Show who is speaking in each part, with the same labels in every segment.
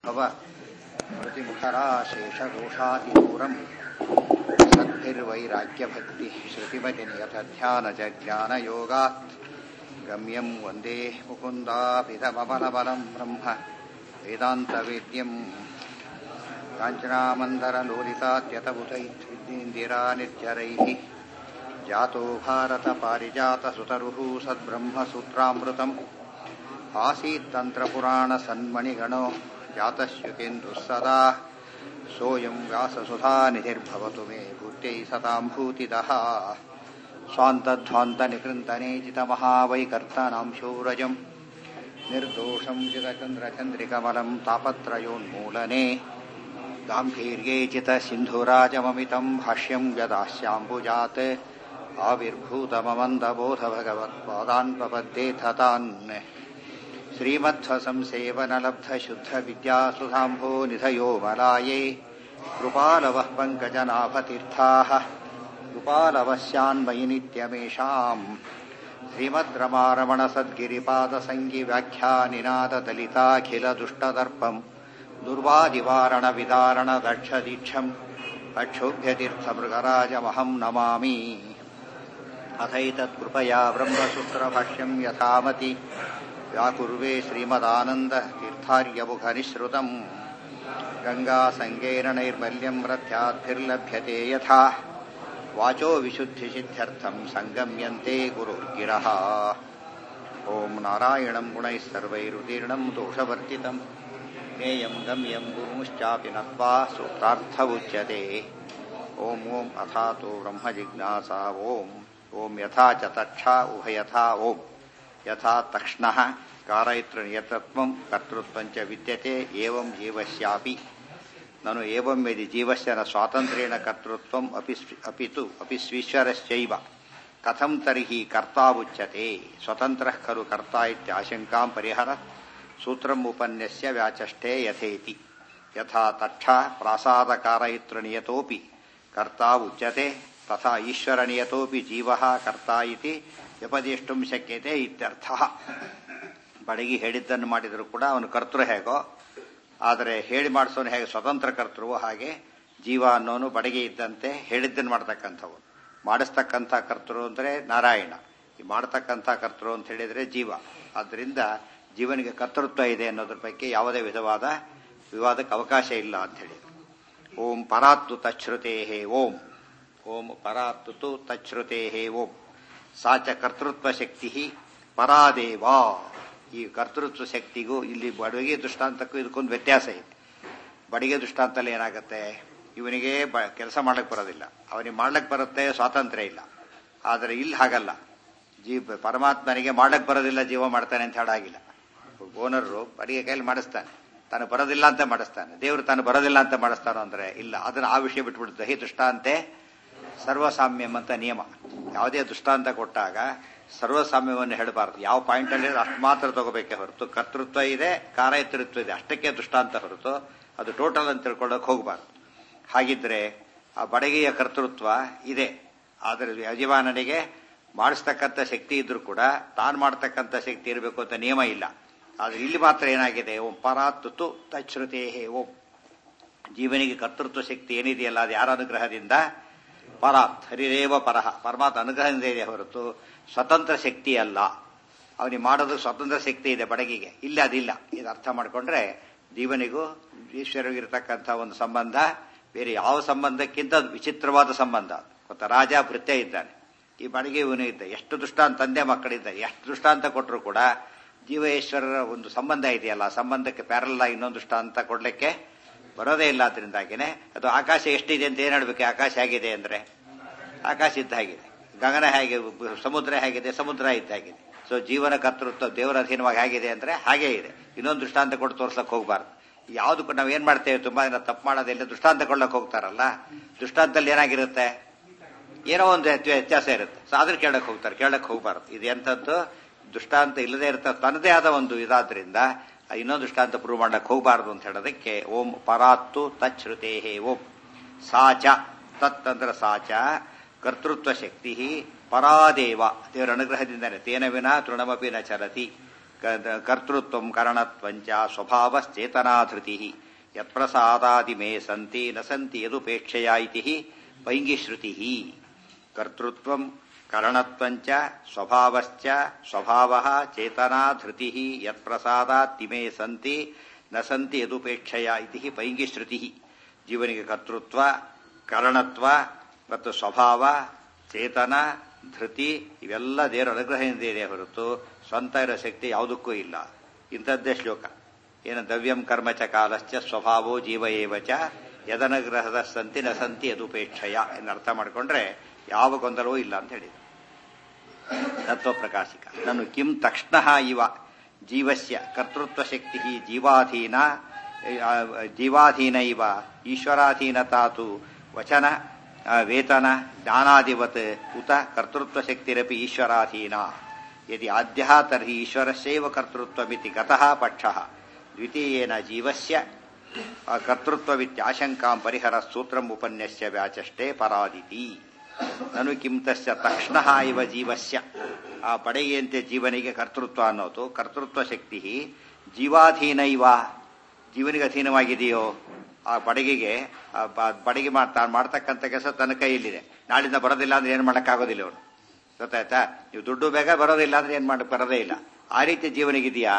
Speaker 1: ಭವ प्रतिमुखराशेषदोषातिदूरम् सद्भिर्वैराग्यभक्तिः श्रुतिमतिनियतध्यानजज्ञानयोगात् गम्यम् वन्दे मुकुन्दापितमबलबलम् ब्रह्म वेदान्तवेद्यम् काञ्चनामन्दरलोलितात्यतबुधैर्निन्दिरानित्यरैः जातो भारतपारिजातसुतरुः सद्ब्रह्मसूत्रामृतम् आसीत्तन्त्रपुराणसन्मणिगणो जातश्युतेन्दुः सदा सोऽयम् व्याससुधानिधिर्भवतु मे भूत्यै सताम् भूतिदः स्वान्तध्वान्तनिकृन्तनेजितमहावैकर्तनां शौरजम् निर्दोषम् चितचन्द्रचन्द्रिकमलम् तापत्रयोन्मूलने गाम्भीर्ये चितसिन्धुराजममितम् भाष्यम् यदास्याम्बुजात् आविर्भूतममन्दबोधभगवत्पादान् प्रपद्येथ तान् श्रीमध्वसंसेवनलब्धशुद्धविद्यासुधाम्भो निधयो मलाये कृपालवः पङ्कजनाभतीर्थाः कृपालवस्यान्मयि नित्यमेषाम् श्रीमद्रमारमणसद्गिरिपादसङ्गिव्याख्यानिनाददलिताखिलदुष्टदर्पम् दुर्वादिवारणविदारणदक्षदीक्षम् अक्षोभ्यतीर्थमृगराजमहम् नमामि अथैतत्कृपया ब्रह्मसूत्रभाष्यम् यथामति व्याकुर्वे श्रीमदानन्दतीर्थार्यमुखनिःसृतम् गङ्गासङ्गेरणैर्मल्यम् रथ्याद्भिर्लभ्यते यथा वाचो विशुद्धिसिद्ध्यर्थम् सङ्गम्यन्ते गुरुर्गिरः ॐ नारायणम् गुणैः सर्वैरुदीर्णम् दोषवर्जितम् ज्ञेयम् गम्यम् गुरुमुश्चापि नत्वा सूत्रार्थमुच्यते ॐ ॐ अथातो ब्रह्मजिज्ञासा ॐ ॐ यथा च तक्षा उभयथा ॐ यथा तक्ष्णः कारयितृनियतत्वम् कर्तृत्वञ्च विद्यते एवं जीवस्यापि ननु एवं यदि जीवस्य न स्वातन्त्र्येण कर्तृत्वम् अपि अपि तु अपि स्वीश्वरश्चैव कथं तर्हि कर्तावुच्यते स्वतन्त्रः खलु कर्ता इत्याशङ्कां परिहरत् सूत्रम् उपन्यस्य व्याचष्टे यथेति यथा तक्षा प्रासादकारयितृनियतोऽपि कर्ता उच्यते तथा ईश्वरनियतोऽपि जीवः कर्ता इತಿ ವ್ಯಪದೇಷ್ಟುಂ ಶಕ್ಯತೆ ಇತ್ಯರ್ಥ ಬಡಗಿ ಹೇಳಿದ್ದನ್ನು ಮಾಡಿದರೂ ಕೂಡ ಅವನು ಕರ್ತೃ ಹೇಗೋ ಆದರೆ ಹೇಳಿ ಮಾಡಿಸೋನು ಹೇಗೆ ಸ್ವತಂತ್ರ ಕರ್ತೃವೋ ಹಾಗೆ ಜೀವ ಅನ್ನೋನು ಬಡಗಿ ಇದ್ದಂತೆ ಹೇಳಿದ್ದನ್ನು ಮಾಡ್ತಕ್ಕಂಥವನು ಮಾಡಿಸ್ತಕ್ಕಂಥ ಕರ್ತೃ ಅಂದರೆ ನಾರಾಯಣ ಈ ಮಾಡ್ತಕ್ಕಂಥ ಕರ್ತೃ ಅಂತ ಹೇಳಿದರೆ ಜೀವ ಆದ್ದರಿಂದ ಜೀವನಿಗೆ ಕರ್ತೃತ್ವ ಇದೆ ಅನ್ನೋದ್ರ ಬಗ್ಗೆ ಯಾವುದೇ ವಿಧವಾದ ವಿವಾದಕ್ಕೆ ಅವಕಾಶ ಇಲ್ಲ ಅಂತ ಹೇಳಿ ಓಂ ಪರಾತ್ತು ತಚ್ಛ್ರುತೇ ಓಂ ಓಂ ಪರಾತ್ತು ತಚ್ಛ್ರುತೇ ಓಂ ಸಾಚ ಕರ್ತೃತ್ವ ಶಕ್ತಿ ಪರಾದೇವ ಈ ಕರ್ತೃತ್ವ ಶಕ್ತಿಗೂ ಇಲ್ಲಿ ಬಡಗೆ ದೃಷ್ಟಾಂತಕ್ಕೂ ಇದಕ್ಕೊಂದು ವ್ಯತ್ಯಾಸ ಇದೆ ಬಡಿಗೆ ದೃಷ್ಟಾಂತಲ್ಲಿ ಏನಾಗುತ್ತೆ ಇವನಿಗೆ ಬ ಕೆಲಸ ಮಾಡ್ಲಿಕ್ಕೆ ಬರೋದಿಲ್ಲ ಅವನಿಗೆ ಮಾಡ್ಲಿಕ್ಕೆ ಬರುತ್ತೆ ಸ್ವಾತಂತ್ರ್ಯ ಇಲ್ಲ ಆದರೆ ಇಲ್ಲಿ ಹಾಗಲ್ಲ ಜೀವ ಪರಮಾತ್ಮನಿಗೆ ಮಾಡ್ಲಿಕ್ಕೆ ಬರೋದಿಲ್ಲ ಜೀವ ಮಾಡ್ತಾನೆ ಅಂತ ಹೇಳಾಗಿಲ್ಲ ಓನರು ಬಡಿಗೆ ಕೈಯಲ್ಲಿ ಮಾಡಿಸ್ತಾನೆ ತಾನು ಬರೋದಿಲ್ಲ ಅಂತ ಮಾಡಿಸ್ತಾನೆ ದೇವರು ತಾನು ಬರೋದಿಲ್ಲ ಅಂತ ಮಾಡಿಸ್ತಾನೋ ಅಂದ್ರೆ ಇಲ್ಲ ಅದನ್ನ ಆ ವಿಷಯ ಬಿಟ್ಬಿಡುತ್ತೆ ಹಿ ದೃಷ್ಟಾಂತೆ ಸರ್ವಸಾಮ್ಯಂ ಅಂತ ನಿಯಮ ಯಾವುದೇ ದೃಷ್ಟಾಂತ ಕೊಟ್ಟಾಗ ಸರ್ವಸಾಮ್ಯವನ್ನು ಹೇಳಬಾರದು ಯಾವ ಪಾಯಿಂಟ್ ಅಲ್ಲಿ ಅಷ್ಟು ಮಾತ್ರ ತಗೋಬೇಕೆ ಹೊರತು ಕರ್ತೃತ್ವ ಇದೆ ಕಾರಯತೃತ್ವ ಇದೆ ಅಷ್ಟಕ್ಕೆ ದೃಷ್ಟಾಂತ ಹೊರತು ಅದು ಟೋಟಲ್ ಅಂತ ತಿಳ್ಕೊಳ್ಳೋಕೆ ಹೋಗಬಾರ್ದು ಹಾಗಿದ್ರೆ ಆ ಬಡಗಿಯ ಕರ್ತೃತ್ವ ಇದೆ ಆದರೆ ಯಜಮಾನನಿಗೆ ಮಾಡಿಸ್ತಕ್ಕಂಥ ಶಕ್ತಿ ಇದ್ರೂ ಕೂಡ ತಾನು ಮಾಡ್ತಕ್ಕಂಥ ಶಕ್ತಿ ಇರಬೇಕು ಅಂತ ನಿಯಮ ಇಲ್ಲ ಆದ್ರೆ ಇಲ್ಲಿ ಮಾತ್ರ ಏನಾಗಿದೆ ಓಂ ಪರಾತ್ತು ತಚ್ಛ್ರುತೇ ಓಂ ಜೀವನಿಗೆ ಕರ್ತೃತ್ವ ಶಕ್ತಿ ಏನಿದೆಯಲ್ಲ ಅದು ಯಾರ ಅನುಗ್ರಹದಿಂದ ಪರಾತ್ ಹರಿರೇವ ಪರಹ ಪರಮಾತ್ಮ ಅನುಗ್ರಹದಿಂದ ಇದೆ ಹೊರತು ಸ್ವತಂತ್ರ ಶಕ್ತಿ ಅಲ್ಲ ಅವನಿಗೆ ಮಾಡೋದು ಸ್ವತಂತ್ರ ಶಕ್ತಿ ಇದೆ ಬಡಗಿಗೆ ಇಲ್ಲ ಅದಿಲ್ಲ ಇದು ಅರ್ಥ ಮಾಡಿಕೊಂಡ್ರೆ ಜೀವನಿಗೂ ಈಶ್ವರಿಗಿರ್ತಕ್ಕಂಥ ಒಂದು ಸಂಬಂಧ ಬೇರೆ ಯಾವ ಸಂಬಂಧಕ್ಕಿಂತ ವಿಚಿತ್ರವಾದ ಸಂಬಂಧ ಗೊತ್ತಾ ರಾಜ ಭೃತ್ಯ ಇದ್ದಾನೆ ಈ ಬಡಗಿ ಇವನು ಇದ್ದ ಎಷ್ಟು ದೃಷ್ಟಾಂತ ತಂದೆ ಮಕ್ಕಳಿದ್ದ ಎಷ್ಟು ದೃಷ್ಟಾಂತ ಕೊಟ್ಟರು ಕೂಡ ಜೀವ ಈಶ್ವರರ ಒಂದು ಸಂಬಂಧ ಇದೆಯಲ್ಲ ಆ ಸಂಬಂಧಕ್ಕೆ ಪ್ಯಾರಲ್ಲ ಇನ್ನೊಂದು ದೃಷ್ಟಾಂತ ಕೊಡ್ಲಿಕ್ಕೆ ಬರೋದೇ ಇಲ್ಲ ಅದರಿಂದಾಗಿನೇ ಅದು ಆಕಾಶ ಎಷ್ಟಿದೆ ಅಂತ ಏನ್ ಹೇಳ್ಬೇಕು ಆಕಾಶ ಹೇಗಿದೆ ಅಂದ್ರೆ ಆಕಾಶ ಇದ್ದ ಹಾಗಿದೆ ಗಗನ ಹೇಗೆ ಸಮುದ್ರ ಹೇಗಿದೆ ಸಮುದ್ರ ಇದ್ದ ಹಾಗಿದೆ ಸೊ ಜೀವನ ಕರ್ತೃತ್ವ ದೇವರ ಅಧೀನವಾಗಿ ಹೇಗಿದೆ ಅಂದ್ರೆ ಹಾಗೇ ಇದೆ ಇನ್ನೊಂದು ದೃಷ್ಟಾಂತ ಕೊಟ್ಟು ತೋರ್ಸಕ್ ಹೋಗ್ಬಾರ್ದು ಯಾವ್ದು ನಾವು ಏನ್ ಮಾಡ್ತೇವೆ ತುಂಬಾ ಜನ ತಪ್ಪು ಮಾಡೋದಿಲ್ಲ ದೃಷ್ಟಾಂತ ಕೊಳ್ಳಕ್ ಹೋಗ್ತಾರಲ್ಲ ದೃಷ್ಟಾಂತದಲ್ಲಿ ಏನಾಗಿರುತ್ತೆ ಏನೋ ಒಂದು ವ್ಯತ್ಯಾಸ ಇರುತ್ತೆ ಸೊ ಅದ್ರ ಕೇಳಕ್ ಹೋಗ್ತಾರೆ ಕೇಳಕ್ ಹೋಗ್ಬಾರ್ದು ಇದು ಎಂತದ್ದು ದೃಷ್ಟಾಂತ ಇಲ್ಲದೆ ಇರ್ತ ತನ್ನದೇ ಆದ ಒಂದು ಇದಾದ್ರಿಂದ ಇನ್ನೊಂದು ದೃಷ್ಟಾಂತ ಪ್ರೂವ್ ಮಾಡ್ಲಕ್ಕೆ ಹೋಗಬಾರದು ಅಂತ ಹೇಳೋದಕ್ಕೆ ಓಂ ಪರಾತ್ತು ತಚ್ಛ್ರುತೇ ಓಂ ಸಾಚ ತತ್ ಅಂದ್ರೆ ಸಾಚ ಕರ್ತೃತ್ವ ಶಕ್ತಿ ಪರಾದೇವ ದೇವರ ಅನುಗ್ರಹದಿಂದಾನೆ ತೇನ ವಿನ ತೃಣಮಪಿ ನ ಚರತಿ ಕರ್ತೃತ್ವ ಕರಣತ್ವಂಚ ಸ್ವಭಾವಶ್ಚೇತನಾಧೃತಿ ಯತ್ಪ್ರಸಾದಾದಿಮೇ ಸಂತಿ ನ ಸಂತಿ ಯದುಪೇಕ್ಷೆಯ ಇತಿ ಪೈಂಗಿಶ್ರುತಿ ಕರ್ತೃತ್ವ ಕರಣತ್ವಂಚ ಸ್ವಭಾವಶ್ಚ ಸ್ವಭಾವ ಚೇತನಾಧೃತಿ ಯತ್ಪ್ರಸಾದಾತ್ತಿಮೇ ಸಂತಿ ನ ಸಂತಿ ಯದುಪೇಕ್ಷೆಯ ಇತಿ ಪೈಂಗಿಶ್ರುತಿ ಜೀವನಿಗೆ ಕರ್ತೃತ್ವ ಕರಣತ್ವ ಮತ್ತು ಸ್ವಭಾವ ಚೇತನ ಧೃತಿ ಇವೆಲ್ಲ ದೇವರ ಅನುಗ್ರಹದಿಂದ ಇದೆ ಹೊರತು ಸ್ವಂತ ಇರೋ ಶಕ್ತಿ ಯಾವುದಕ್ಕೂ ಇಲ್ಲ ಇಂಥದ್ದೇ ಶ್ಲೋಕ ಏನು ದವ್ಯಂ ಕರ್ಮಚ ಕಾಲಶ್ಚ ಸ್ವಭಾವೋ ಜೀವ ಏವಚ ಯದನುಗ್ರಹದ ಸಂತಿ ನ ಸಂತಿ ಯದುಪೇಕ್ಷಯ ಎಂದು ಅರ್ಥ ಮಾಡಿಕೊಂಡ್ರೆ ಯಾವ ಗೊಂದಲವೂ ಇಲ್ಲ ಅಂತ ಹೇಳಿದೆ ತತ್ವಪ್ರಕಾಶಿಕ ನಾನು ಕಿಂ ತಕ್ಷಣ ಇವ ಜೀವಸ್ಯ ಕರ್ತೃತ್ವ ಶಕ್ತಿ ಜೀವಾಧೀನ ಜೀವಾಧೀನ ಇವ ಈಶ್ವರಾಧೀನತಾತು ವಚನ ವೇತನ ಜ್ಞಾನಾದಿವತ್ ಉತ ಕರ್ತೃತ್ವ ಶಕ್ತಿರಪಿ ಈಶ್ವರಾಧೀನ ಯದಿ ಆದ್ಯ ತರ್ಹಿ ಈಶ್ವರಸ್ಯೈವ ಕರ್ತೃತ್ವಮಿತಿ ಗತಃ ಪಕ್ಷಃ ದ್ವಿತೀಯೇನ ಜೀವಸ್ಯ ಕರ್ತೃತ್ವವಿತ್ಯಾಶಂಕಾಂ ಪರಿಹರ ಸೂತ್ರಂ ಉಪನ್ಯಸ್ಯ ವ್ಯಾಚಷ್ಟೇ ಪರಾದಿತಿ ನನು ಕಿಂ ತಸ್ಯ ತಕ್ಷಣ ಇವ ಜೀವಸ್ಯ ಆ ಪಡೆಯಂತೆ ಜೀವನಿಗೆ ಕರ್ತೃತ್ವ ಅನ್ನೋದು ಕರ್ತೃತ್ವ ಶಕ್ತಿ ಜೀವಾಧೀನ ಇವ ಜೀವನಿಗೆ ಅಧೀನವಾಗಿದೆಯೋ ಆ ಬಡಗಿಗೆ ಬಡಗಿ ತಾನು ಮಾಡ್ತಕ್ಕಂಥ ಕೆಲಸ ತನ್ನ ಕೈಯಲ್ಲಿದೆ ನಾಳಿಂದ ಬರೋದಿಲ್ಲ ಅಂದ್ರೆ ಏನು ಮಾಡೋಕ್ಕಾಗೋದಿಲ್ಲ ಅವನು ಗೊತ್ತಾಯ್ತಾ ನೀವು ದುಡ್ಡು ಬೇಗ ಬರೋದಿಲ್ಲ ಅಂದ್ರೆ ಏನು ಮಾಡಕ್ ಬರೋದೇ ಇಲ್ಲ ಆ ರೀತಿ ಜೀವನಿಗಿದೆಯಾ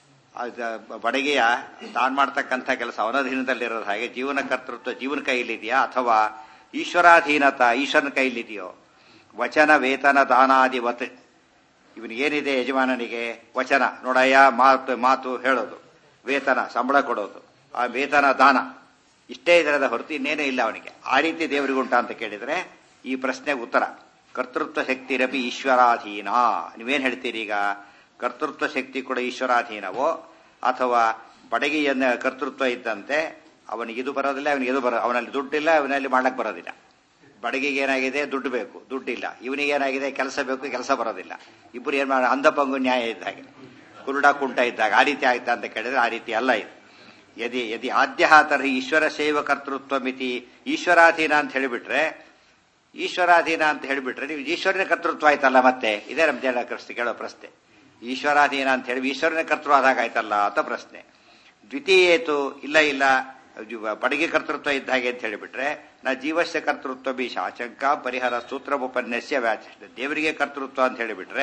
Speaker 1: ಬಡಗಿಯ ತಾನು ಮಾಡ್ತಕ್ಕಂಥ ಕೆಲಸ ಅವನಧೀನದಲ್ಲಿರೋದು ಹಾಗೆ ಜೀವನ ಕರ್ತೃತ್ವ ಜೀವನ ಕೈಯಲ್ಲಿದೆಯಾ ಅಥವಾ ಈಶ್ವರಾಧೀನತ ಈಶ್ವರನ ಕೈಯಲ್ಲಿದೆಯೋ ವಚನ ವೇತನ ದಾನಾದಿವತ್ ಇವನಿಗೇನಿದೆ ಯಜಮಾನನಿಗೆ ವಚನ ನೋಡಯ್ಯ ಮಾತು ಮಾತು ಹೇಳೋದು ವೇತನ ಸಂಬಳ ಕೊಡೋದು ಆ ವೇತನ ದಾನ ಇಷ್ಟೇ ಇದರದ ಹೊರತು ಇನ್ನೇನೂ ಇಲ್ಲ ಅವನಿಗೆ ಆ ರೀತಿ ದೇವರಿಗುಂಟ ಅಂತ ಕೇಳಿದ್ರೆ ಈ ಪ್ರಶ್ನೆಗೆ ಉತ್ತರ ಕರ್ತೃತ್ವ ಶಕ್ತಿರಪಿ ಈಶ್ವರಾಧೀನ ನೀವೇನ್ ಹೇಳ್ತೀರಿ ಈಗ ಕರ್ತೃತ್ವ ಶಕ್ತಿ ಕೂಡ ಈಶ್ವರಾಧೀನವೋ ಅಥವಾ ಬಡಗಿಯನ್ನ ಕರ್ತೃತ್ವ ಇದ್ದಂತೆ ಅವನಿಗೆ ಇದು ಬರೋದಿಲ್ಲ ಅವನಿಗೆ ಇದು ಬರೋ ಅವನಲ್ಲಿ ದುಡ್ಡಿಲ್ಲ ಅವನಲ್ಲಿ ಮಾಡಕ್ ಬರೋದಿಲ್ಲ ಬಡಗಿಗೆ ಏನಾಗಿದೆ ದುಡ್ಡು ಬೇಕು ದುಡ್ಡಿಲ್ಲ ಇವನಿಗೆ ಏನಾಗಿದೆ ಕೆಲಸ ಬೇಕು ಕೆಲಸ ಬರೋದಿಲ್ಲ ಇಬ್ಬರು ಏನ್ ಮಾಡ ಅಂಧಪಂಗು ನ್ಯಾಯ ಇದ್ದ ಹಾಗೆ ಕುರುಡ ಕುಂಟ ಇದ್ದಾಗ ಆ ರೀತಿ ಆಯ್ತಾ ಅಂತ ಕೇಳಿದ್ರೆ ಆ ರೀತಿ ಅಲ್ಲ ಇದು ಯದಿ ಯದಿ ಆದ್ಯ ತರ್ಹಿ ಈಶ್ವರ ಸೇವ ಕರ್ತೃತ್ವ ಮಿತಿ ಈಶ್ವರಾಧೀನ ಅಂತ ಹೇಳಿಬಿಟ್ರೆ ಈಶ್ವರಾಧೀನ ಅಂತ ಹೇಳಿಬಿಟ್ರೆ ನೀವು ಈಶ್ವರನ ಕರ್ತೃತ್ವ ಆಯ್ತಲ್ಲ ಮತ್ತೆ ಇದೇ ನಮ್ಮ ಜನ ಕೃಷ್ಣ ಕೇಳೋ ಪ್ರಶ್ನೆ ಈಶ್ವರಾಧೀನ ಅಂತ ಹೇಳಿ ಈಶ್ವರನ ಕರ್ತೃ ಆದಾಗ ಆಯ್ತಲ್ಲ ಅಂತ ಪ್ರಶ್ನೆ ದ್ವಿತೀಯೇತು ಇಲ್ಲ ಇಲ್ಲ ಬಡಗಿ ಕರ್ತೃತ್ವ ಇದ್ದ ಹಾಗೆ ಅಂತ ಹೇಳಿಬಿಟ್ರೆ ನಾ ಜೀವಸ್ಯ ಕರ್ತೃತ್ವ ಬಿ ಶಾಚಂಕ ಪರಿಹಾರ ಸೂತ್ರ ಉಪನ್ಯಾಸ ವ್ಯಾಚ ದೇವರಿಗೆ ಕರ್ತೃತ್ವ ಅಂತ ಹೇಳಿಬಿಟ್ರೆ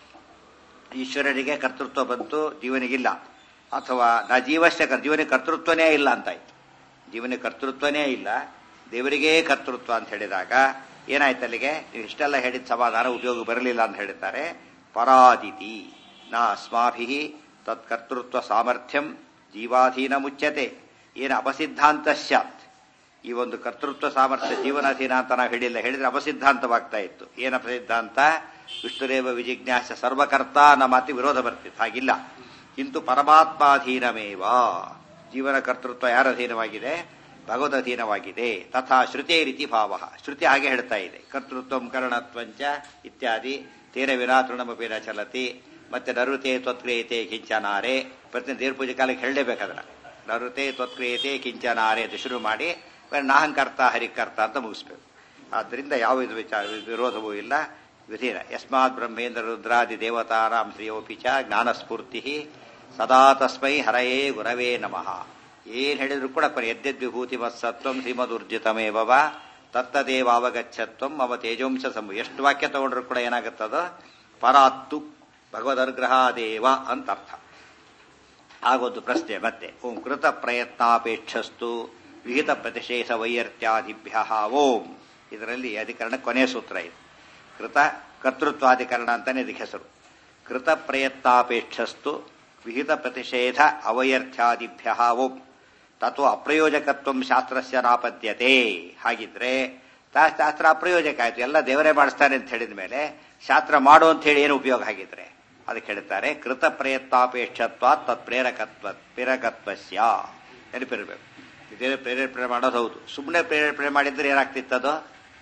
Speaker 1: ಈಶ್ವರನಿಗೆ ಕರ್ತೃತ್ವ ಬಂತು ಜೀವನಿಗಿಲ್ಲ ಅಥವಾ ನಾ ಜೀವಸ್ಯ ಜೀವನಿಗೆ ಕರ್ತೃತ್ವನೇ ಇಲ್ಲ ಅಂತಾಯ್ತು ಜೀವನಿಗೆ ಕರ್ತೃತ್ವನೇ ಇಲ್ಲ ದೇವರಿಗೇ ಕರ್ತೃತ್ವ ಅಂತ ಹೇಳಿದಾಗ ಏನಾಯ್ತು ಅಲ್ಲಿಗೆ ನೀವು ಇಷ್ಟೆಲ್ಲ ಹೇಳಿದ ಸಮಾಧಾನ ಉಪಯೋಗ ಬರಲಿಲ್ಲ ಅಂತ ಹೇಳಿದ್ದಾರೆ ಪರಾದಿತಿ ನಾ ಅಸ್ಮಾಭಿ ತತ್ಕರ್ತೃತ್ವ ಸಾಮರ್ಥ್ಯಂ ಜೀವಾಧೀನ ಮುಚ್ಚತೆ ಏನು ಅಪಸಿದ್ಧಾಂತ ಸ್ಯಾತ್ ಈ ಒಂದು ಕರ್ತೃತ್ವ ಸಾಮರ್ಥ್ಯ ಜೀವನಾಧೀನ ಅಂತ ನಾವು ಹೇಳಿಲ್ಲ ಹೇಳಿದ್ರೆ ಅಪಸಿದ್ಧಾಂತವಾಗ್ತಾ ಇತ್ತು ಏನು ಅಪಸಿದ್ಧಾಂತ ವಿಷ್ಣುರೇವ ವಿಜಿಜ್ಞಾಸ ಸರ್ವಕರ್ತ ನಮ್ಮ ಮಾತಿ ವಿರೋಧ ಬರ್ತಿತ್ತು ಹಾಗಿಲ್ಲ ಕಿಂತು ಪರಮಾತ್ಮಾಧೀನಮೇವ ಜೀವನ ಕರ್ತೃತ್ವ ಯಾರ ಅಧೀನವಾಗಿದೆ ಭಗವದ್ ಅಧೀನವಾಗಿದೆ ತಥಾ ಶ್ರುತಿ ರೀತಿ ಭಾವ ಶ್ರುತಿ ಹಾಗೆ ಹೇಳ್ತಾ ಇದೆ ಕರ್ತೃತ್ವ ಕರಣತ್ವಂಚ ಇತ್ಯಾದಿ ತೇನ ವಿನಾ ತೃಣಮಪಿನ ಚಲತಿ ಮತ್ತೆ ನರುತೆ ತ್ವತ್ಕ್ರಿಯತೆ ಕಿಂಚನಾರೆ ಪ್ರತಿ ದೇವ್ರ ಪೂಜೆ ಕಾಲಕ್ಕೆ ಹೇಳಲೇಬೇಕಾದ್ರೆ ನರುತೆ ತ್ವತ್ಕ್ರಿಯತೆ ಕಿಂಚನಾರೆ ಅಂತ ಶುರು ಮಾಡಿ ನಾಹಂಕರ್ತ ಹರಿಕರ್ತ ಅಂತ ಮುಗಿಸ್ಬೇಕು ಆದ್ದರಿಂದ ಯಾವ ಇದು ವಿಚಾರ ವಿರೋಧವೂ ಇಲ್ಲ ವಿಧೀನ ಯಸ್ಮಾತ್ ಬ್ರಹ್ಮೇಂದ್ರ ರುದ್ರಾದಿ ದೇವತಾನಾಂ ಶ್ರೇಯೋಪಿ ಚ ಜ್ಞಾನಸ್ಫೂರ್ತಿ ಸದಾ ತಸ್ಮೈ ಹರಯೇ ಗುರವೇ ನಮಃ ಏನ್ ಹೇಳಿದ್ರು ಕೂಡ ಪರಿ ಯದ್ಯದ್ ವಿಭೂತಿ ಮತ್ಸತ್ವಂ ಶ್ರೀಮದುರ್ಜಿತಮೇವ ತತ್ತದೇವಾವಗಚ್ಚತ್ವಂ ಮಮ ತೇಜೋಂಶ ಸಂಭವ ಎಷ್ಟು ವಾಕ್ಯ ತಗೊಂಡ್ರು ಕೂಡ ಏನಾಗುತ್ತದ ಪರಾತ್ತು ಭಗವದನುಗ್ರಹ ದೇವ ಅಂತ ಅರ್ಥ ಆಗೊಂದು ಪ್ರಶ್ನೆ ಮತ್ತೆ ಓಂ ಕೃತ ಪ್ರಯತ್ನಾಪೇಕ್ಷಸ್ತು ವಿಹಿತ ಪ್ರತಿಶೇಷ ವೈಯರ್ತ್ಯಾದಿಭ್ಯ ಓಂ ಇದರಲ್ಲಿ ಅಧಿಕರಣ ಕೊನೆಯ ಸೂತ್ರ ಇದೆ ಕೃತ ಕರ್ತೃತ್ವಾಧಿಕರಣ ಅಂತಾನೆ ಇದಕ್ಕೆ ಹೆಸರು ಕೃತ ಪ್ರಯತ್ನಾಪೇಕ್ಷಸ್ತು ವಿಹಿತ ಪ್ರತಿಷೇಧ ಅವಯರ್ಥ್ಯಾದಿಭ್ಯ ಓಂ ತತ್ವ ಅಪ್ರಯೋಜಕತ್ವ ಶಾಸ್ತ್ರಸ್ಯ ನಾಪದ್ಯತೆ ಹಾಗಿದ್ರೆ ಶಾಸ್ತ್ರ ಅಪ್ರಯೋಜಕ ಆಯ್ತು ಎಲ್ಲ ದೇವರೇ ಮಾಡಿಸ್ತಾನೆ ಅಂತ ಹೇಳಿದ ಮೇಲೆ ಶಾಸ್ತ್ರ ಮಾಡು ಅಂತ ಹೇಳಿ ಏನು ಉಪಯೋಗ ಆಗಿದ್ರೆ ಅದಕ್ಕೆ ಹೇಳ್ತಾರೆ ಕೃತ ಪ್ರಯತ್ನಾಪೇಕ್ಷತ್ವ ತತ್ ಪ್ರೇರಕತ್ವ ಪ್ರೇರಕತ್ವಸ್ಯ ನೆನಪಿರಬೇಕು ಇದೇ ಪ್ರೇರೇಪಣೆ ಮಾಡೋದು ಹೌದು ಸುಮ್ಮನೆ ಪ್ರೇರೇಪಣೆ ಮಾಡಿದ್ರೆ ಏನಾಗ್ತಿತ್ತದು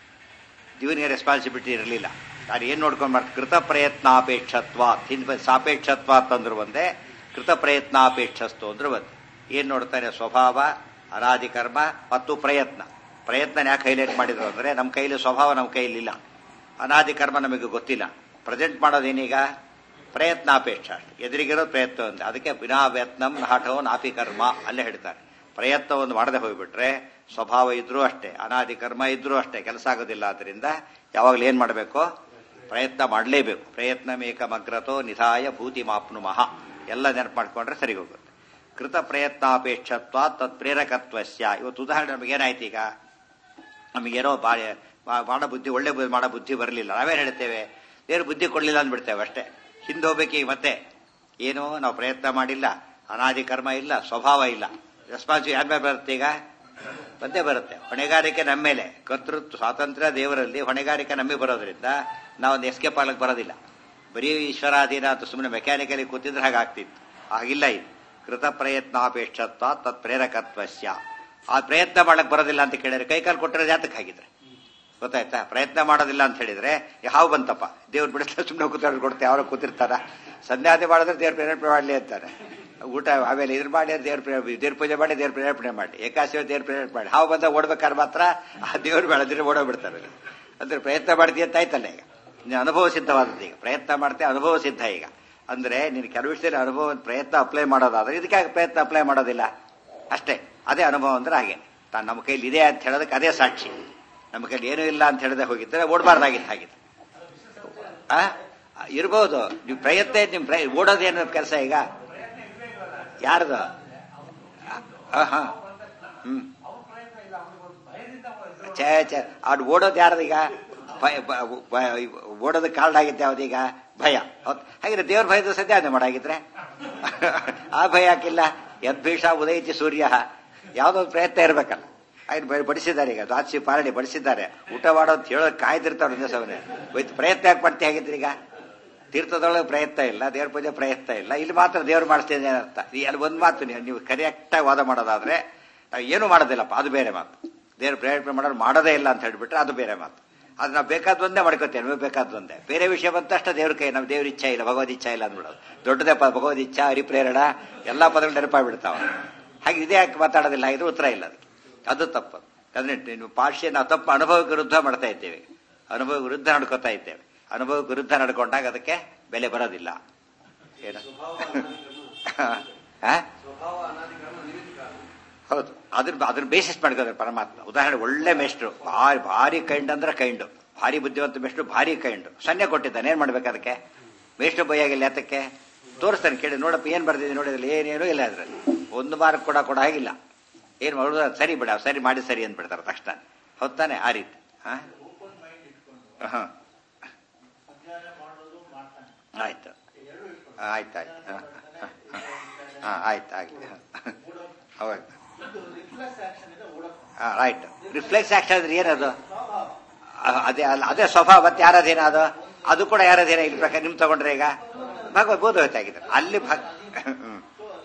Speaker 1: ಜೀವನಿಗೆ ರೆಸ್ಪಾನ್ಸಿಬಿಲಿಟಿ ಇರಲಿಲ್ಲ ನಾನು ಏನ್ ನೋಡ್ಕೊಂಡು ಮಾಡ್ತಾರೆ ಕೃತ ಪ್ರಯತ್ನಾಪೇಕ್ಷತ್ವ ಹಿಂದ್ ಸಾಪೇಕ್ಷತ್ವ ಅಂತಂದ್ರು ಒಂದೇ ಕೃತ ಪ್ರಯತ್ನಾಪೇಕ್ಷಸ್ತು ಅಂದ್ರೆ ಒಂದೇ ಏನ್ ನೋಡ್ತಾರೆ ಸ್ವಭಾವ ಅನಾದಿ ಕರ್ಮ ಮತ್ತು ಪ್ರಯತ್ನ ಪ್ರಯತ್ನ ಯಾಕೆ ಹೈಲೈಟ್ ಮಾಡಿದ್ರು ಅಂದ್ರೆ ನಮ್ಮ ಕೈಲಿ ಸ್ವಭಾವ ನಮ್ಮ ಕೈಲಿಲ್ಲ ಅನಾದಿ ಕರ್ಮ ನಮಗೆ ಗೊತ್ತಿಲ್ಲ ಪ್ರೆಸೆಂಟ್ ಮಾಡೋದೇನೀಗ ಪ್ರಯತ್ನಾಪೇಕ್ಷ ಎದುರಿಗಿರೋ ಪ್ರಯತ್ನ ಅಂತ ಅದಕ್ಕೆ ವಿನಾ ವ್ಯತ್ನಂ ನಾಟೋ ನಾಪಿ ಕರ್ಮ ಅಲ್ಲೇ ಹೇಳ್ತಾರೆ ಪ್ರಯತ್ನವನ್ನು ಮಾಡದೆ ಹೋಗ್ಬಿಟ್ರೆ ಸ್ವಭಾವ ಇದ್ರೂ ಅಷ್ಟೇ ಅನಾದಿ ಕರ್ಮ ಇದ್ರೂ ಅಷ್ಟೇ ಕೆಲಸ ಆಗೋದಿಲ್ಲ ಆದ್ರಿಂದ ಯಾವಾಗಲೂ ಏನ್ ಮಾಡಬೇಕು ಪ್ರಯತ್ನ ಮಾಡಲೇಬೇಕು ಪ್ರಯತ್ನ ಮೇಕ ಮಗ್ರತೋ ನಿಧಾಯ ಭೂತಿ ಮಾಪ್ನು ಮಹ ಎಲ್ಲ ನೆನಪು ಮಾಡ್ಕೊಂಡ್ರೆ ಸರಿ ಹೋಗುತ್ತೆ ಕೃತ ಪ್ರಯತ್ನಾಪೇಕ್ಷತ್ವ ತತ್ ಪ್ರೇರಕತ್ವಸ್ಯ ಇವತ್ತು ಉದಾಹರಣೆ ನಮಗೇನಾಯ್ತು ಈಗ ನಮಗೇನೋ ಬಾಳೆ ಮಾಡೋ ಬುದ್ಧಿ ಒಳ್ಳೆ ಬುದ್ಧಿ ಮಾಡೋ ಬುದ್ಧಿ ಬರಲಿಲ್ಲ ನಾವೇನು ಹೇಳ್ತೇವೆ ದೇವ್ರು ಬುದ್ಧಿ ಕೊಡಲಿಲ್ಲ ಅಂದ್ಬಿಡ್ತೇವೆ ಅಷ್ಟೇ ಹಿಂದೆ ಹೋಗ್ಬೇಕೀಗ ಮತ್ತೆ ಏನು ನಾವು ಪ್ರಯತ್ನ ಮಾಡಿಲ್ಲ ಅನಾದಿ ಕರ್ಮ ಇಲ್ಲ ಸ್ವಭಾವ ಇಲ್ಲ ರೆಸ್ಪಾನ್ಸಿವ್ ಯಾರ ಬರುತ್ತೆ ಈಗ ಬಂದೇ ಬರುತ್ತೆ ಹೊಣೆಗಾರಿಕೆ ನಮ್ಮ ಮೇಲೆ ಕರ್ತೃತ್ವ ಸ್ವಾತಂತ್ರ್ಯ ದೇವರಲ್ಲಿ ಹೊಣೆಗಾರಿಕೆ ನಮಗೆ ಬರೋದ್ರಿಂದ ನಾವೊಂದು ಎಸ್ಕೇಪ್ ಆಗ್ಲಿಕ್ಕೆ ಬರೋದಿಲ್ಲ ಬರೀ ಈಶ್ವರಾಧೀನ ಅಂತ ಸುಮ್ಮನೆ ಮೆಕ್ಯಾನಿಕಲಿ ಕೂತಿದ್ರೆ ಹಾಗಾಗ್ತಿತ್ತು ಆಗಿಲ್ಲ ಇದು ಕೃತ ಪ್ರಯತ್ನಾಪೇಕ್ಷತ್ವ ತತ್ ಪ್ರೇರಕತ್ವಸ್ಯ ಆ ಪ್ರಯತ್ನ ಮಾಡಕ್ ಬರೋದಿಲ್ಲ ಅಂತ ಕೇಳಿದ್ರೆ ಕೈಕಾಲು ಕೊಟ್ಟರೆ ಜಾತಕ್ಕೆ ಹಾಗಿದ್ರೆ ಗೊತ್ತಾಯ್ತಾ ಪ್ರಯತ್ನ ಮಾಡೋದಿಲ್ಲ ಅಂತ ಹೇಳಿದ್ರೆ ಹಾವು ಬಂತಪ್ಪ ದೇವ್ರು ಬಿಡಿಸ್ತಾ ಸುಮ್ಮನೆ ಕೂತ್ಕೊಂಡು ಕೊಡ್ತೆ ಅವ್ರ ಕೂತಿರ್ತಾರ ಸಂಧ್ಯಾದೆ ಮಾಡಿದ್ರೆ ದೇವ್ರ ಪ್ರೇರೇಪಣೆ ಮಾಡಲಿ ಅಂತಾರೆ ಊಟ ಆಮೇಲೆ ಇದ್ರ ಮಾಡಿ ದೇವ್ರ ದೇವ್ರ ಪೂಜೆ ಮಾಡಿ ದೇವ್ರ ಪ್ರೇರೇಪಣೆ ಮಾಡಿ ಏಕಾಶಿವ ದೇವ್ರ ಪ್ರೇರೇಪಣೆ ಮಾಡಿ ಹಾವು ಬಂದಾಗ ಓಡ್ಬೇಕಾದ್ರೆ ಮಾತ್ರ ಆ ದೇವ್ರು ಬೆಳೆದ್ರೆ ಓಡೋಗ್ಬಿಡ್ತಾರೆ ಅಂದ್ರೆ ಪ್ರಯತ್ನ ಮಾಡ್ತೀಯ ಅಂತ ಆಯ್ತಲ್ಲ ಈಗ ನೀನು ಅನುಭವ ಸಿದ್ಧವಾದದ್ದು ಈಗ ಪ್ರಯತ್ನ ಮಾಡ್ತೆ ಅನುಭವ ಸಿದ್ಧ ಈಗ ಅಂದ್ರೆ ನೀನು ಕೆಲವು ವಿಷಯದಲ್ಲಿ ಅನುಭವ ಪ್ರಯತ್ನ ಅಪ್ಲೈ ಮಾಡೋದಾದ್ರೆ ಇದಕ್ಕೆ ಪ್ರಯತ್ನ ಅಪ್ಲೈ ಮಾಡೋದಿಲ್ಲ ಅಷ್ಟೇ ಅದೇ ಅನುಭವ ಅಂದ್ರೆ ಹಾಗೆ ತಾನು ನಮ್ಮ ಕೈಲಿ ಇದೆ ಅಂತ ಹೇಳೋದಕ್ಕೆ ಅದೇ ಸಾಕ್ಷಿ ನಮ್ಮ ಕೈಲಿ ಏನೂ ಇಲ್ಲ ಅಂತ ಹೇಳಿದ್ರೆ ಹೋಗಿದ್ರೆ ಓಡಬಾರ್ದಾಗಿತ್ತು ಹಾಗಿತ್ತು ಆ ಇರ್ಬೋದು ನೀವು ಪ್ರಯತ್ನ ನಿಮ್ ಪ್ರಯ ಓಡೋದೇನು ಕೆಲಸ ಈಗ ಯಾರ್ದು ಆ, ಹಾ ಹ್ಮ್ ಛೇ ಛೇ ಅದು ಓಡೋದು ಯಾರ್ದೀಗ ಭಯ ಬ- ಬ- ಓಡೋದಕ್ಕೆ ಕಾರಣ ಆಗಿದ್ದೆ ಯಾವ್ದೀಗ ಭಯ ಹೌದ್ ಹಾಗಿದ್ರೆ ದೇವ್ರ ಭಯದ ಸದ್ಯ ಅದೇ ಮಾಡಾಗಿದ್ರೆ ಆ ಭಯ ಯಾಕಿಲ್ಲ ಯದ್ಭೀಷ ಉದಯಿತಿ ಸೂರ್ಯ ಯಾವುದೋ ಒಂದು ಪ್ರಯತ್ನ ಇರ್ಬೇಕಲ್ಲ ಆಯ್ತು ಬಡಿಸಿದ್ದಾರೆ ಈಗ ದ್ವಾದಶಿ ಪಾರಣಿ ಬಡಿಸಿದ್ದಾರೆ ಊಟ ಮಾಡೋದು ಹೇಳೋದು ಕಾಯ್ದಿರ್ತಾವೆ ಒಂದೇ ಸಮಯ ಹೋಯ್ತು ಪ್ರಯತ್ನ ಯಾಕೆ ಮಾಡ್ತಿ ಹಾಗಿದ್ರೆ ಈಗ ತೀರ್ಥದೊಳಗೆ ಪ್ರಯತ್ನ ಇಲ್ಲ ದೇವ್ರ ಪೂಜೆ ಪ್ರಯತ್ನ ಇಲ್ಲ ಇಲ್ಲಿ ಮಾತ್ರ ದೇವ್ರು ಮಾಡಿಸ್ತಿದ್ದೆ ಅರ್ಥ ಈ ಅಲ್ಲಿ ಒಂದು ಮಾತು ನೀವು ನೀವು ಕರೆಕ್ಟಾಗಿ ವಾದ ಮಾಡೋದಾದ್ರೆ ನಾವು ಏನು ಮಾಡೋದಿಲ್ಲಪ್ಪ ಅದು ಬೇರೆ ಮಾತು ದೇವ್ರ ಪ್ರೇರೇಪಣೆ ಮಾಡೋರು ಮಾಡೋದೇ ಇಲ್ಲ ಅಂತ ಹೇಳ್ಬಿಟ್ರೆ ಅದು ಬೇರೆ ಮಾತು ಅದು ನಾವು ಬೇಕಾದ್ದೊಂದೇ ಮಾಡ್ಕೋತೇವೆ ನಮಗೆ ಬೇಕಾದ್ದೊಂದೇ ಬೇರೆ ವಿಷಯ ಬಂತಷ್ಟ ದೇವ್ರ ಕೈ ನಮ್ಮ ದೇವ್ರ ಇಚ್ಛಾ ಇಲ್ಲ ಭಗವದ್ ಇಚ್ಛಾ ಇಲ್ಲ ಅಂದ್ಬಿಡೋದು ದೊಡ್ಡದೇ ಪ ಭಗವದ್ ಇಚ್ಛಾ ಹರಿಪ್ರೇರಣ ಎಲ್ಲಾ ಪದಗಳು ನೆನಪಾಗ್ಬಿಡ್ತಾವ ಹಾಗೆ ಇದೇ ಯಾಕೆ ಮಾತಾಡೋದಿಲ್ಲ ಇದು ಉತ್ತರ ಇಲ್ಲ ಅದಕ್ಕೆ ಅದು ತಪ್ಪು ಅಂದ್ರೆ ನೀವು ಪಾಶ್ಯ ನಾವು ತಪ್ಪು ಅನುಭವಕ್ಕೆ ವಿರುದ್ಧ ಮಾಡ್ತಾ ಇದ್ದೇವೆ ಅನುಭವ ವಿರುದ್ಧ ನಡ್ಕೋತಾ ಇದ್ದೇವೆ ಅನುಭವ ವಿರುದ್ಧ ನಡ್ಕೊಂಡಾಗ ಅದಕ್ಕೆ ಬೆಲೆ ಬರೋದಿಲ್ಲ ಏನು ಆ? ಹೌದು ಅದ್ರ ಅದ್ರ ಬೇಸಿಸ್ ಮಾಡ್ಕೋತಾರೆ ಪರಮಾತ್ಮ ಉದಾಹರಣೆ ಒಳ್ಳೆ ಮೇಷ್ಟ್ರು ಭಾರಿ ಭಾರಿ ಕೈಂಡ್ ಅಂದ್ರೆ ಕೈಂಡು ಭಾರಿ ಬುದ್ಧಿವಂತ ಮೇಷ್ಟ್ರು ಭಾರಿ ಕೈಂಡು ಸನ್ನೆ ಕೊಟ್ಟಿದ್ದಾನೆ ಏನ್ ಮಾಡ್ಬೇಕು ಅದಕ್ಕೆ ಮೇಷ್ಟ್ರು ಬೈಯಾಗಿಲ್ಲ ಯಾತಕ್ಕೆ ತೋರಿಸ್ತಾನೆ ಕೇಳಿ ನೋಡಪ್ಪ ಏನ್ ಬರ್ದಿದೆ ನೋಡಿದ್ರಲ್ಲಿ ಏನೇನು ಇಲ್ಲ ಅದ್ರಲ್ಲಿ ಒಂದು ಮಾರ್ಕ್ ಕೂಡ ಕೊಡ ಹಾಗಿಲ್ಲ ಏನ್ ಮಾಡೋದು ಅದು ಸರಿ ಬಿಡ ಸರಿ ಮಾಡಿ ಸರಿ ಅಂದ್ಬಿಡ್ತಾರೆ ತಕ್ಷಣ ಹೊತ್ತಾನೆ ಆ ರೀತಿ ಹಾ ಹಾ ಆಯ್ತು ಆಯ್ತು ಆಯ್ತು ಹಾ ಹಾ ಆಯ್ತು ಆಗ್ಲಿ ಹೌದು ಹಾ ರೈಟ್ ರಿಫ್ಲೆಕ್ಸ್ ಆಕ್ಷನ್ ಅಂದ್ರೆ ಏನದು ಆ, ಅದೇ ಅಲ್ಲ ಅದೇ ಸ್ವಭಾವ ಮತ್ತೆ ಯಾರದೇನ ಅದು ಅದು ಕೂಡ ಯಾರದೇನ ಇಲ್ಲಿ ಪ್ರಕಾರ ನಿಮ್ ತಗೊಂಡ್ರೆ ಈಗ ಭಗವದ್ ಬೋಧವತ್ತಾಗಿದೆ ಅಲ್ಲಿ ಭಗ್ ಹ್ಮ್.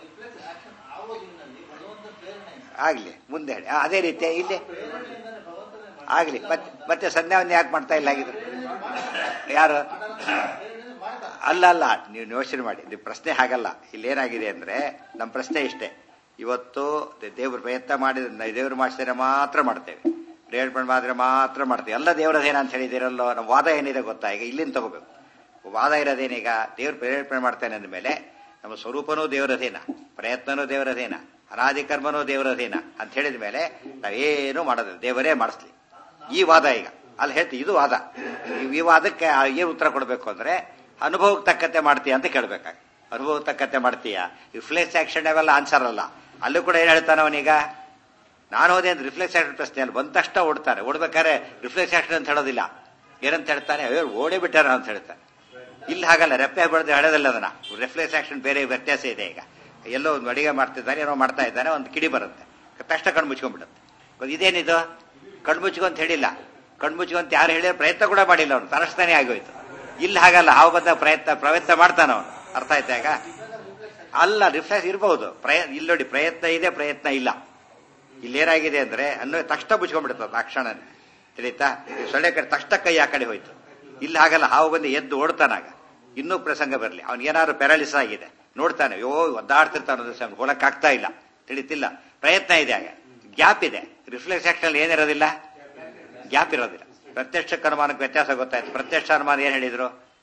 Speaker 1: ಆಗ್ಲಿ ಮುಂದೆ ಹೇಳಿ ಆ, ಅದೇ ರೀತಿ ಇಲ್ಲಿ ಆಗ್ಲಿ ಮತ್ತೆ ಮತ್ತೆ ಸಂಧ್ಯಾವನ್ನ ಯಾಕೆ ಮಾಡ್ತಾ ಇಲ್ಲ ಹಾಗಿದ್ರೆ ಯಾರು ಅಲ್ಲ ಅಲ್ಲ ನೀವು ಯೋಚನೆ ಮಾಡಿ ನಿಮ್ಮ ಪ್ರಶ್ನೆ ಹಾಗಲ್ಲ ಇಲ್ಲಿ ಏನಾಗಿದೆ ಅಂದ್ರೆ ನಮ್ಮ ಪ್ರಶ್ನೆ ಇಷ್ಟೇ ಇವತ್ತು ದೇ- ದೇವ್ರ ಪ್ರಯತ್ನ ಮಾಡಿದ್ರೆ ದೇವ್ರು ಮಾಡಿಸಿದ್ರೆ ಮಾತ್ರ ಮಾಡ್ತೇವೆ ಪ್ರೇರೇಪಣೆ ಮಾಡಿದ್ರೆ ಮಾತ್ರ ಮಾಡ್ತೇವೆ ಎಲ್ಲ ದೇವರದೇನ ಅಂತ ಹೇಳಿದಿರಲ್ಲೋ ನಮ್ಮ ವಾದ ಏನಿದೆ ಗೊತ್ತಾ ಈಗ ಇಲ್ಲಿಂದ ತಗೋಬೇಕು ವಾದ ಇರೋದೇನೀಗ ದೇವ್ರು ಪ್ರೇರೇಪಣೆ ಮಾಡ್ತಾನೆ ಅಂದಮೇಲೆ ನಮ್ಮ ಸ್ವರೂಪನೂ ದೇವರದೇನ ಪ್ರಯತ್ನನೂ ದೇವರದೇನ ಅನಾದಿ ಕರ್ಮನೂ ದೇವರದೇನ ಅಂತ ಹೇಳಿದ ಮೇಲೆ ನಾವೇನು ಮಾಡೋದಿಲ್ಲ ದೇವರೇ ಮಾಡಿಸ್ಲಿ ಈ ವಾದ ಈಗ ಅಲ್ಲಿ ಹೇಳ್ತೀವಿ ಇದು ವಾದ ಈ- ಈ ವಾದಕ್ಕೆ ಆ- ಏನ್ ಉತ್ತರ ಕೊಡಬೇಕು ಅಂದ್ರೆ ಅನುಭವಕ್ಕೆ ತಕ್ಕಂತೆ ಮಾಡ್ತೀಯ ಅಂತ ಕೇಳ್ಬೇಕಾಗ ಅನುಭವಕ್ಕೆ ತಕ್ಕಂತೆ ಮಾಡ್ತೀಯ ರಿಫ್ಲೆಕ್ಸ್ ಆಕ್ಷನ್ ಅವೆಲ್ಲ ಆನ್ಸರ್ ಅಲ್ಲ ಅಲ್ಲೂ ಕೂಡ ಏನ್ ಹೇಳ್ತಾನೆ ಅವನೀಗ ನಾನು ಹೋದೆ ಅಂತ ರಿಫ್ಲೆಕ್ಸ್ ಆಕ್ಷನ್ ಪ್ರಶ್ನೆ ಅಲ್ಲಿ ಬಂದ ತಕ್ಷಣ ಓಡ್ತಾರೆ ಓಡ್ಬೇಕಾದ್ರೆ ರಿಫ್ಲೆಕ್ಸ್ ಆಕ್ಷನ್ ಅಂತ ಹೇಳೋದಿಲ್ಲ ಏನಂತ ಹೇಳ್ತಾನೆ ಅಯ್ಯೋ ಓಡೇ ಬಿಟ್ಟಾರ ಅಂತ ಹೇಳ್ತಾನೆ ಇಲ್ಲಿ ಹಾಗಲ್ಲ ರೆಪ್ಪೆ ಬೆಳೆದು ಹೇಳೋದಿಲ್ಲ ಅದನ್ನ ರಿಫ್ಲೆಕ್ಸ್ ಆಕ್ಷನ್ ಬೇರೆ ವ್ಯತ್ಯಾಸ ಇದೆ ಈಗ ಎಲ್ಲೋ ಒಂದು ಅಡಿಗೆ ಮಾಡ್ತಿದ್ದಾನೆ ಏನೋ ಮಾಡ್ತಾ ಇದ್ದಾನೆ ಒಂದು ಕಿಡಿ ಬರುತ್ತೆ ತಕ್ಷಣ ಕಣ್ಣು ಮುಚ್ಕೊಂಡ್ಬಿಡುತ್ತೆ ಗೊತ್ತ್ ಇದೇನಿದು ಕಣ್ಣು ಮುಚ್ಕೊಂತ ಹೇಳಿಲ್ಲ ಕಣ್ಣು ಮುಚ್ಕೊಂತ ಯಾರು ಹೇಳಿದ್ರೆ ಪ್ರಯತ್ನ ಕೂಡ ಮಾಡಿಲ್ಲ ಅವನು ತರಸ್ತಾನೆ ಆಗೋಯ್ತು ಇಲ್ಲಿ ಹಾಗಲ್ಲ ಹಾವು ಬಂದ ಪ್ರಯತ್ನ ಪ್ರಯತ್ನ ಮಾಡ್ತಾನ ಅವನು ಅರ್ಥ ಆಯ್ತಾ ಈಗ ಅಲ್ಲ ರಿಫ್ಲೆಕ್ಸ್ ಇರಬಹುದು ಪ್ರಯ ಇಲ್ಲಿ ನೋಡಿ ಪ್ರಯತ್ನ ಇದೆ ಪ್ರಯತ್ನ ಇಲ್ಲ ಇಲ್ಲೇನಾಗಿದೆ ಅಂದ್ರೆ ಅನ್ನೋ ತಕ್ಷಣ ಮುಚ್ಕೊಂಡ್ಬಿಡ್ತದೆ ಆ ಕ್ಷಣ ತಿಳಿತಾ ಈ ಸೊಳ್ಳೆ ಕಡೆ ತಕ್ಷಣ ಕೈ ಆ ಕಡೆ ಹೋಯ್ತು ಇಲ್ಲಿ ಹಾಗಲ್ಲ ಹಾವು ಬಂದು ಎದ್ದು ಓಡ್ತಾನಾಗ ಇನ್ನೂ ಪ್ರಸಂಗ ಬರಲಿ ಅವ್ನಿಗೆ ಏನಾದ್ರು ಪ್ಯಾರಾಲಿಸ್ ಆಗಿದೆ ನೋಡ್ತಾನೆ ಯೋ ಒದ್ದಾಡ್ತಿರ್ತಾನೆ ಹೋಲಕ್ಕಾಗ್ತಾ ಇಲ್ಲ ತಿಳಿತಿಲ್ಲ ಪ್ರಯತ್ನ ಇದೆ ಆಗ ಗ್ಯಾಪ್ ಇದೆ ರಿಫ್ಲೆಕ್ಸ್ ಆಕ್ಷನ್ ಏನಿರೋದಿಲ್ಲ ಗ್ಯಾಪ್ ಇರೋದಿಲ್ಲ ಪ್ರತ್ಯಕ್ಷ ಅನುಮಾನಕ್ಕೆ ವ್ಯತ್ಯಾಸ ಗೊತ್ತಾಯ್ತು ಪ್ರತ್ಯಕ್ಷ ಅನುಮಾನ ಏನ್ ಹೇಳಿದ್ರು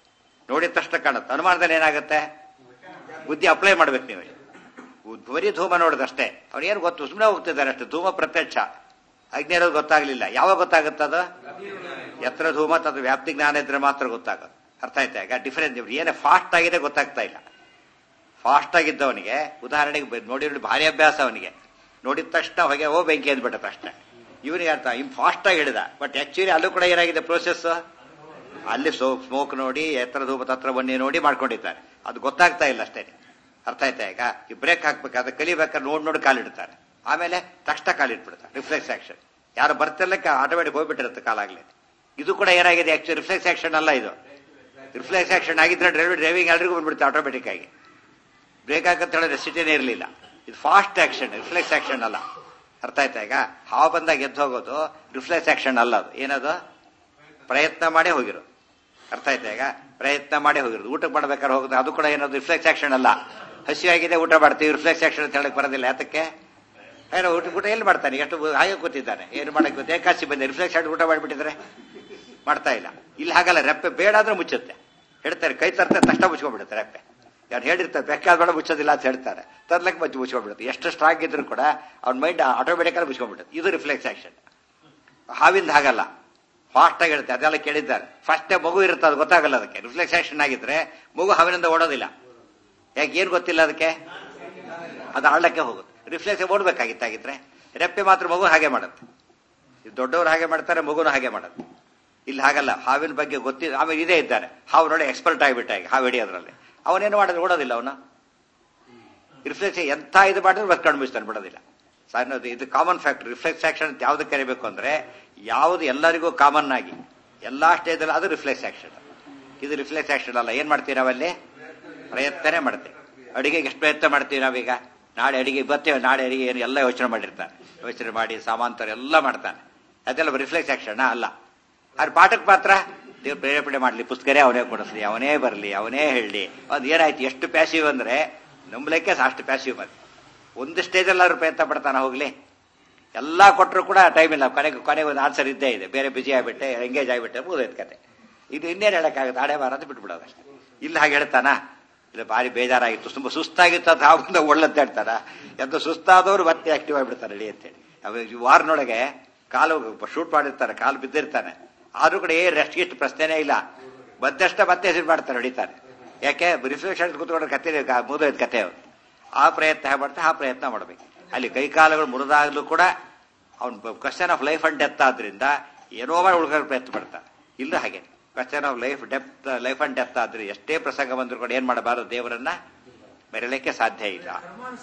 Speaker 1: ನೋಡಿದ ತಕ್ಷಣ ಕಾಣುತ್ತೆ ಅನುಮಾನದಲ್ಲಿ ಏನಾಗುತ್ತೆ ಬುದ್ಧಿ ಅಪ್ಲೈ ಮಾಡ್ಬೇಕು ನೀವು ಬರೀ ಧೂಮ ನೋಡೋದಷ್ಟೇ ಅವ್ನಿಗೇನು ಗೊತ್ತು ಸುಮ್ಮನೆ ಹೋಗ್ತಿದ್ದಾರೆ ಅಷ್ಟೇ ಧೂಮ ಪ್ರತ್ಯಕ್ಷ ಅಗ್ನಿ ಇರೋದು ಗೊತ್ತಾಗ್ಲಿಲ್ಲ ಯಾವಾಗ ಗೊತ್ತಾಗುತ್ತದ ಎತ್ತರ ಧೂಮ ತದ ವ್ಯಾಪ್ತಿ ಜ್ಞಾನ ಇದ್ರೆ ಮಾತ್ರ ಗೊತ್ತಾಗೋದು ಅರ್ಥ ಆಯ್ತಾ ಈಗ ಡಿಫರೆನ್ಸ್ ಏನೇ ಫಾಸ್ಟ್ ಆಗಿದೆ ಗೊತ್ತಾಗ್ತಾ ಇಲ್ಲ ಫಾಸ್ಟ್ ಆಗಿದ್ದವನಿಗೆ ಉದಾಹರಣೆಗೆ ಬ- ನೋಡಿ ನೋಡಿ ಭಾರಿ ಅಭ್ಯಾಸ ಅವನಿಗೆ ನೋಡಿದ ತಕ್ಷಣ ಹೊಗೆ ಓ ಬೆಂಕಿ ಅಂದ್ಬಿಟ್ಟ ತಕ್ಷಣ ಇವನಿಗೆ ಅರ್ಥ ಇವ್ ಫಾಸ್ಟ್ ಆಗಿ ಹಿಡಿದ ಬಟ್ ಆಕ್ಚುಲಿ ಅಲ್ಲೂ ಕೂಡ ಏನಾಗಿದೆ ಪ್ರೋಸೆಸ್ ಅಲ್ಲಿ ಸೋ ಸ್ಮೋಕ್ ನೋಡಿ ಎತ್ತರ ಧೂಪ ತತ್ರ ಬನ್ನಿ ನೋಡಿ ಮಾಡ್ಕೊಂಡಿದ್ದಾರೆ ಅದು ಗೊತ್ತಾಗ್ತಾ ಇಲ್ಲ ಅಷ್ಟೇ ಅರ್ಥ ಆಯ್ತಾ ಈಗ ಈ ಬ್ರೇಕ್ ಹಾಕ್ಬೇಕು ಅದು ಕಲಿಬೇಕಾದ್ರೆ ನೋಡಿ ನೋಡಿ ಕಾಲಿಡ್ತಾರೆ ಆಮೇಲೆ ತಕ್ಷಣ ಕಾಲಿಟ್ಬಿಡ್ತಾರೆ ರಿಫ್ಲೆಕ್ಸ್ ಆಕ್ಷನ್ ಯಾರು ಬರ್ತಿರ್ಲಿಕ್ಕೆ ಆಟೋಮೆಟಿಕ್ ಹೋಗ್ಬಿಟ್ಟಿರುತ್ತೆ ಕಾಲಾಗ್ಲಿ ಇದು ಕೂಡ ಏನಾಗಿದೆ ಆಕ್ಚುಲಿ ರಿಫ್ಲೆಕ್ಸ್ ಆಕ್ಷನ್ ಅಲ್ಲ ಇದು ರಿಫ್ಲೆಕ್ಸ್ ಆಕ್ಷನ್ ಆಗಿದ್ರೆ ಡ್ರೈವ್ ಡ್ರೈವಿಂಗ್ ಎಲ್ರಿಗೂ ಬಂದ್ಬಿಡುತ್ತೆ ಆಟೋಮೆಟಿಕ್ ಆಗಿ ಬ್ರೇಕ್ ಹಾಕಂತ ಹೇಳಿದ್ರೆ ಸಿಟಿನೇ ಇರಲಿಲ್ಲ ಇದು ಫಾಸ್ಟ್ ಆಕ್ಷನ್ ರಿಫ್ಲೆಕ್ಸ್ ಆಕ್ಷನ್ ಅಲ್ಲ ಅರ್ಥ ಆಯ್ತಾ ಈಗ ಹಾವು ಬಂದಾಗ ಎದ್ದು ಹೋಗೋದು ರಿಫ್ಲೆಕ್ಸ್ ಆಕ್ಷನ್ ಅಲ್ಲ ಅದು ಏನದು ಪ್ರಯತ್ನ ಮಾಡೇ ಹೋಗಿರೋ ಅರ್ಥ ಆಯ್ತಾ ಈಗ ಪ್ರಯತ್ನ ಮಾಡೇ ಹೋಗಿರೋದು ಊಟ ಮಾಡ್ಬೇಕಾದ್ರೆ ಹೋಗೋದು ಅದು ಕೂಡ ಏನದು ರಿಫ್ಲೆಕ್ಸ್ ಆಕ್ಷನ್ ಅಲ್ಲ ಹಸಿವಾಗಿದೆ ಊಟ ಮಾಡ್ತೀವಿ ರಿಫ್ಲೆಕ್ಸ್ ಆಕ್ಷನ್ ಅಂತ ಹೇಳಕ್ ಬರೋದಿಲ್ಲ ಯಾತಕ್ಕೆ ಏನೋ ಊಟ ಊಟ ಎಲ್ಲಿ ಮಾಡ್ತಾನೆ ಎಷ್ಟು ಹಾಗೆ ಕೂತಿದ್ದಾನೆ ಏನು ಮಾಡಕ್ ಗೊತ್ತೆ ಏಕಾಸಿ ಬಂದೆ ರಿಫ್ಲೆಕ್ಸ್ ಆಗಿ ಊಟ ಮಾಡಿಬಿಟ್ಟಿದ್ರೆ ಮಾಡ್ತಾ ಇಲ್ಲ ಇಲ್ಲಿ ಹಾಗಲ್ಲ ರೆಪ್ಪೆ ಬೇಡ ಅಂದ್ರೆ ಮುಚ್ಚುತ್ತೆ ಹೇಳ್ತಾರೆ ಕೈ ತರ್ತಾರೆ ತಕ್ಷಣ ಮುಚ್ಕೊಂಡ್ಬಿಡುತ್ತೆ ರೆಪ್ಪೆ ಯಾರು ಹೇಳಿರ್ತಾರೆ ಬೇಕಾದ್ರೆ ಮುಚ್ಚೋದಿಲ್ಲ ಅಂತ ಹೇಳ್ತಾರೆ ತರ್ಲಕ್ಕೆ ಮಚ್ಚಿ ಮುಚ್ಕೊಂಡ್ಬಿಡುತ್ತೆ ಎಷ್ಟು ಸ್ಟ್ರಾಂಗ್ ಇದ್ರು ಕೂಡ ಅವ್ನ ಮೈಂಡ್ ಆಟೋಮೆಟಿಕಲಿ ಮುಚ್ಕೊಂಡ್ಬಿಡುತ್ತೆ ಇದು ರಿಫ್ಲೆಕ್ಸ್ ಆಕ್ಷನ್ ಹಾವಿಂದ ಹಾಗಲ್ಲ ಫಾಸ್ಟ್ ಆಗಿ ಇರುತ್ತೆ ಅದೆಲ್ಲ ಕೇಳಿದ್ದಾರೆ ಫಸ್ಟ್ ಮಗು ಇರುತ್ತೆ ಅದು ಗೊತ್ತಾಗಲ್ಲ ಅದಕ್ಕೆ ರಿಫ್ಲೆಕ್ಸ್ ಆಕ್ಷನ್ ಆಗಿದ್ರೆ ಮಗು ಹಾವಿನಿಂದ ಓಡೋದಿಲ್ಲ ಯಾಕೆ ಏನ್ ಗೊತ್ತಿಲ್ಲ ಅದಕ್ಕೆ ಅದು ಆಳಕ್ಕೆ ಹೋಗುತ್ತೆ ರಿಫ್ಲೆಕ್ಸ್ ಓಡ್ಬೇಕಾಗಿತ್ತಾಗಿದ್ರೆ ರೆಪ್ಪೆ ಮಾತ್ರ ಮಗು ಹಾಗೆ ಮಾಡುತ್ತೆ ಇದು ದೊಡ್ಡವರು ಹಾಗೆ ಮಾಡ್ತಾರೆ ಮಗುನು ಹಾಗೆ ಮಾಡುತ್ತೆ ಇಲ್ಲಿ ಹಾಗಲ್ಲ ಹಾವಿನ ಬಗ್ಗೆ ಗೊತ್ತಿಲ್ಲ ಆಮೇಲೆ ಇದೇ ಇದ್ದಾನೆ ಹಾವು ನೋಡಿ ಎಕ್ಸ್ಪರ್ಟ್ ಆಗಿಬಿಟ್ಟ ಈಗ ಹಾವು ಹಿಡಿಯೋದ್ರಲ್ಲಿ ಅವನೇನು ಮಾಡೋದು ಓಡೋದಿಲ್ಲ ಅವನು ರಿಫ್ಲೆಕ್ಸ್ ಎಂಥ ಇದು ಮಾಡಿದ್ರೆ ಬಸ್ ಕಣ್ಮಿಸ್ತಾನೆ ಬಿಡೋದಿಲ್ಲ ಸಣ್ಣ ಇದು ಕಾಮನ್ ಫ್ಯಾಕ್ಟರ್ ರಿಫ್ಲೆಕ್ಸ್ ಆಕ್ಷನ್ ಅಂತ ಯಾವ್ದು ಕರಿಬೇಕು ಅಂದ್ರೆ ಯಾವುದು ಎಲ್ಲರಿಗೂ ಕಾಮನ್ ಆಗಿ ಎಲ್ಲಾ ಸ್ಟೇಜಲ್ಲಿ ಅದು ರಿಫ್ಲೆಕ್ಸ್ ಆಕ್ಷನ್ ಇದು ರಿಫ್ಲೆಕ್ಸ್ ಆಕ್ಷನ್ ಅಲ್ಲ ಏನ್ ಮಾಡ್ತೀವಿ ನಾವಲ್ಲಿ ಪ್ರಯತ್ನನೇ ಮಾಡ್ತೀವಿ ಅಡಿಗೆಗೆ ಎಷ್ಟು ಪ್ರಯತ್ನ ಮಾಡ್ತೀವಿ ನಾವೀಗ ನಾಳೆ ಅಡಿಗೆ ಬರ್ತೇವೆ ನಾಳೆ ಅಡಿಗೆ ಏನು ಎಲ್ಲ ಯೋಚನೆ ಮಾಡಿರ್ತಾನೆ ಯೋಚನೆ ಮಾಡಿ ಸಾಮಾಂತರ ಎಲ್ಲ ಮಾಡ್ತಾನೆ ಅದೆಲ್ಲ ರಿಫ್ಲೆಕ್ಸ್ ಆಕ್ಷನ್ ಅಲ್ಲ ಅವ್ರ ಪಾಠಕ್ಕೆ ಮಾತ್ರ ದೇವ್ರು ಪ್ರೇರೇಪಣೆ ಮಾಡಲಿ ಪುಸ್ತಕನೇ ಅವನೇ ಕೊಡಿಸ್ಲಿ ಅವನೇ ಬರಲಿ ಅವನೇ ಹೇಳಲಿ ಅದು ಏನಾಯ್ತು ಎಷ್ಟು ಪ್ಯಾಸಿವ್ ಅಂದ್ರೆ ನಂಬಲಿಕ್ಕೆ ಅಷ್ಟು ಪ್ಯಾಸಿವ್ ಬಂದು ಒಂದು ಸ್ಟೇಜಲ್ಲಿ ಅವ್ರು ಪ್ರಯತ್ನ ಪಡ್ತಾನೆ ಹೋಗ್ಲಿ ಎಲ್ಲ ಕೊಟ್ಟರು ಕೂಡ ಟೈಮ್ ಇಲ್ಲ ಕೊನೆಗೆ ಕೊನೆಗೆ ಒಂದು ಆನ್ಸರ್ ಇದ್ದೇ ಇದೆ ಬೇರೆ ಬಿಜಿ ಆಗಿಬಿಟ್ಟೆ ಎಂಗೇಜ್ ಆಗಿಬಿಟ್ಟೆ ಮುಗಿದೈತೆ ಕತೆ ಇದು ಇನ್ನೇನು ಹೇಳಕ್ಕಾಗುತ್ತೆ ಆಡೇ ಬಾರ ಅಂತ ಬಿಟ್ಬಿಡೋದು ಅಷ್ಟೇ ಇಲ್ಲಿ ಹಾಗೆ ಹೇಳ್ತಾನ ಇಲ್ಲ ಭಾರಿ ಬೇಜಾರಾಗಿತ್ತು ತುಂಬಾ ಸುಸ್ತಾಗಿತ್ತು ಅಂತ ಹಾವು ಬಂದ ಒಳ್ಳಂತ ಹೇಳ್ತಾರ ಎಂತ ಸುಸ್ತಾದವರು ಮತ್ತೆ ಆಕ್ಟಿವ್ ಆಗಿಬಿಡ್ತಾರೆ ನಡಿ ಅಂತೇಳಿ ಅವ ಈ ವಾರನೊಳಗೆ ಕಾಲು ಶೂಟ್ ಮಾಡಿರ್ತಾರೆ ಕಾಲು ಬಿದ್ದಿರ್ತಾನೆ ಆದ್ರೂ ಕೂಡ ಏ ರೆಸ್ಟ್ ಗಿಸ್ಟ್ ಪ್ರಶ್ನೆನೇ ಇಲ್ಲ ಬಂದಷ್ಟ ಮತ್ತೆ ಹೆಸರು ಮಾಡ್ತಾರೆ ಹೊಡಿತಾರೆ ಯಾಕೆ ರಿಫ್ಲೆಕ್ಷನ್ ಕೂತ್ಕೊಂಡ್ರೆ ಕತೆ ಮುಗಿದೋಯ್ತು ಕತೆ ಅವ್ರು ಆ ಪ್ರಯತ್ನ ಹೇಗೆ ಮಾಡ್ತಾ ಆ ಪ್ರಯತ್ನ ಮಾಡಬೇಕು ಅಲ್ಲಿ ಕೈಕಾಲುಗಳು ಮುರಿದಾಗಲೂ ಕೂಡ ಅವ್ನ question of life and death ಆದ್ರಿಂದ ಏನೋ ಮಾಡಿ ಉಳ್ಕೊಳ್ಳೋ ಪ್ರಯತ್ನ ಪಡ್ತಾನೆ ಇಲ್ಲ ಹಾಗೆ question of life depth life and death ಆದ್ರೆ ಎಷ್ಟೇ ಪ್ರಸಂಗ ಬಂದ್ರು ಕೂಡ ಏನ್ ಮಾಡಬಾರದು ದೇವರನ್ನ ಮೆರಲಿಕ್ಕೆ ಸಾಧ್ಯ ಇಲ್ಲ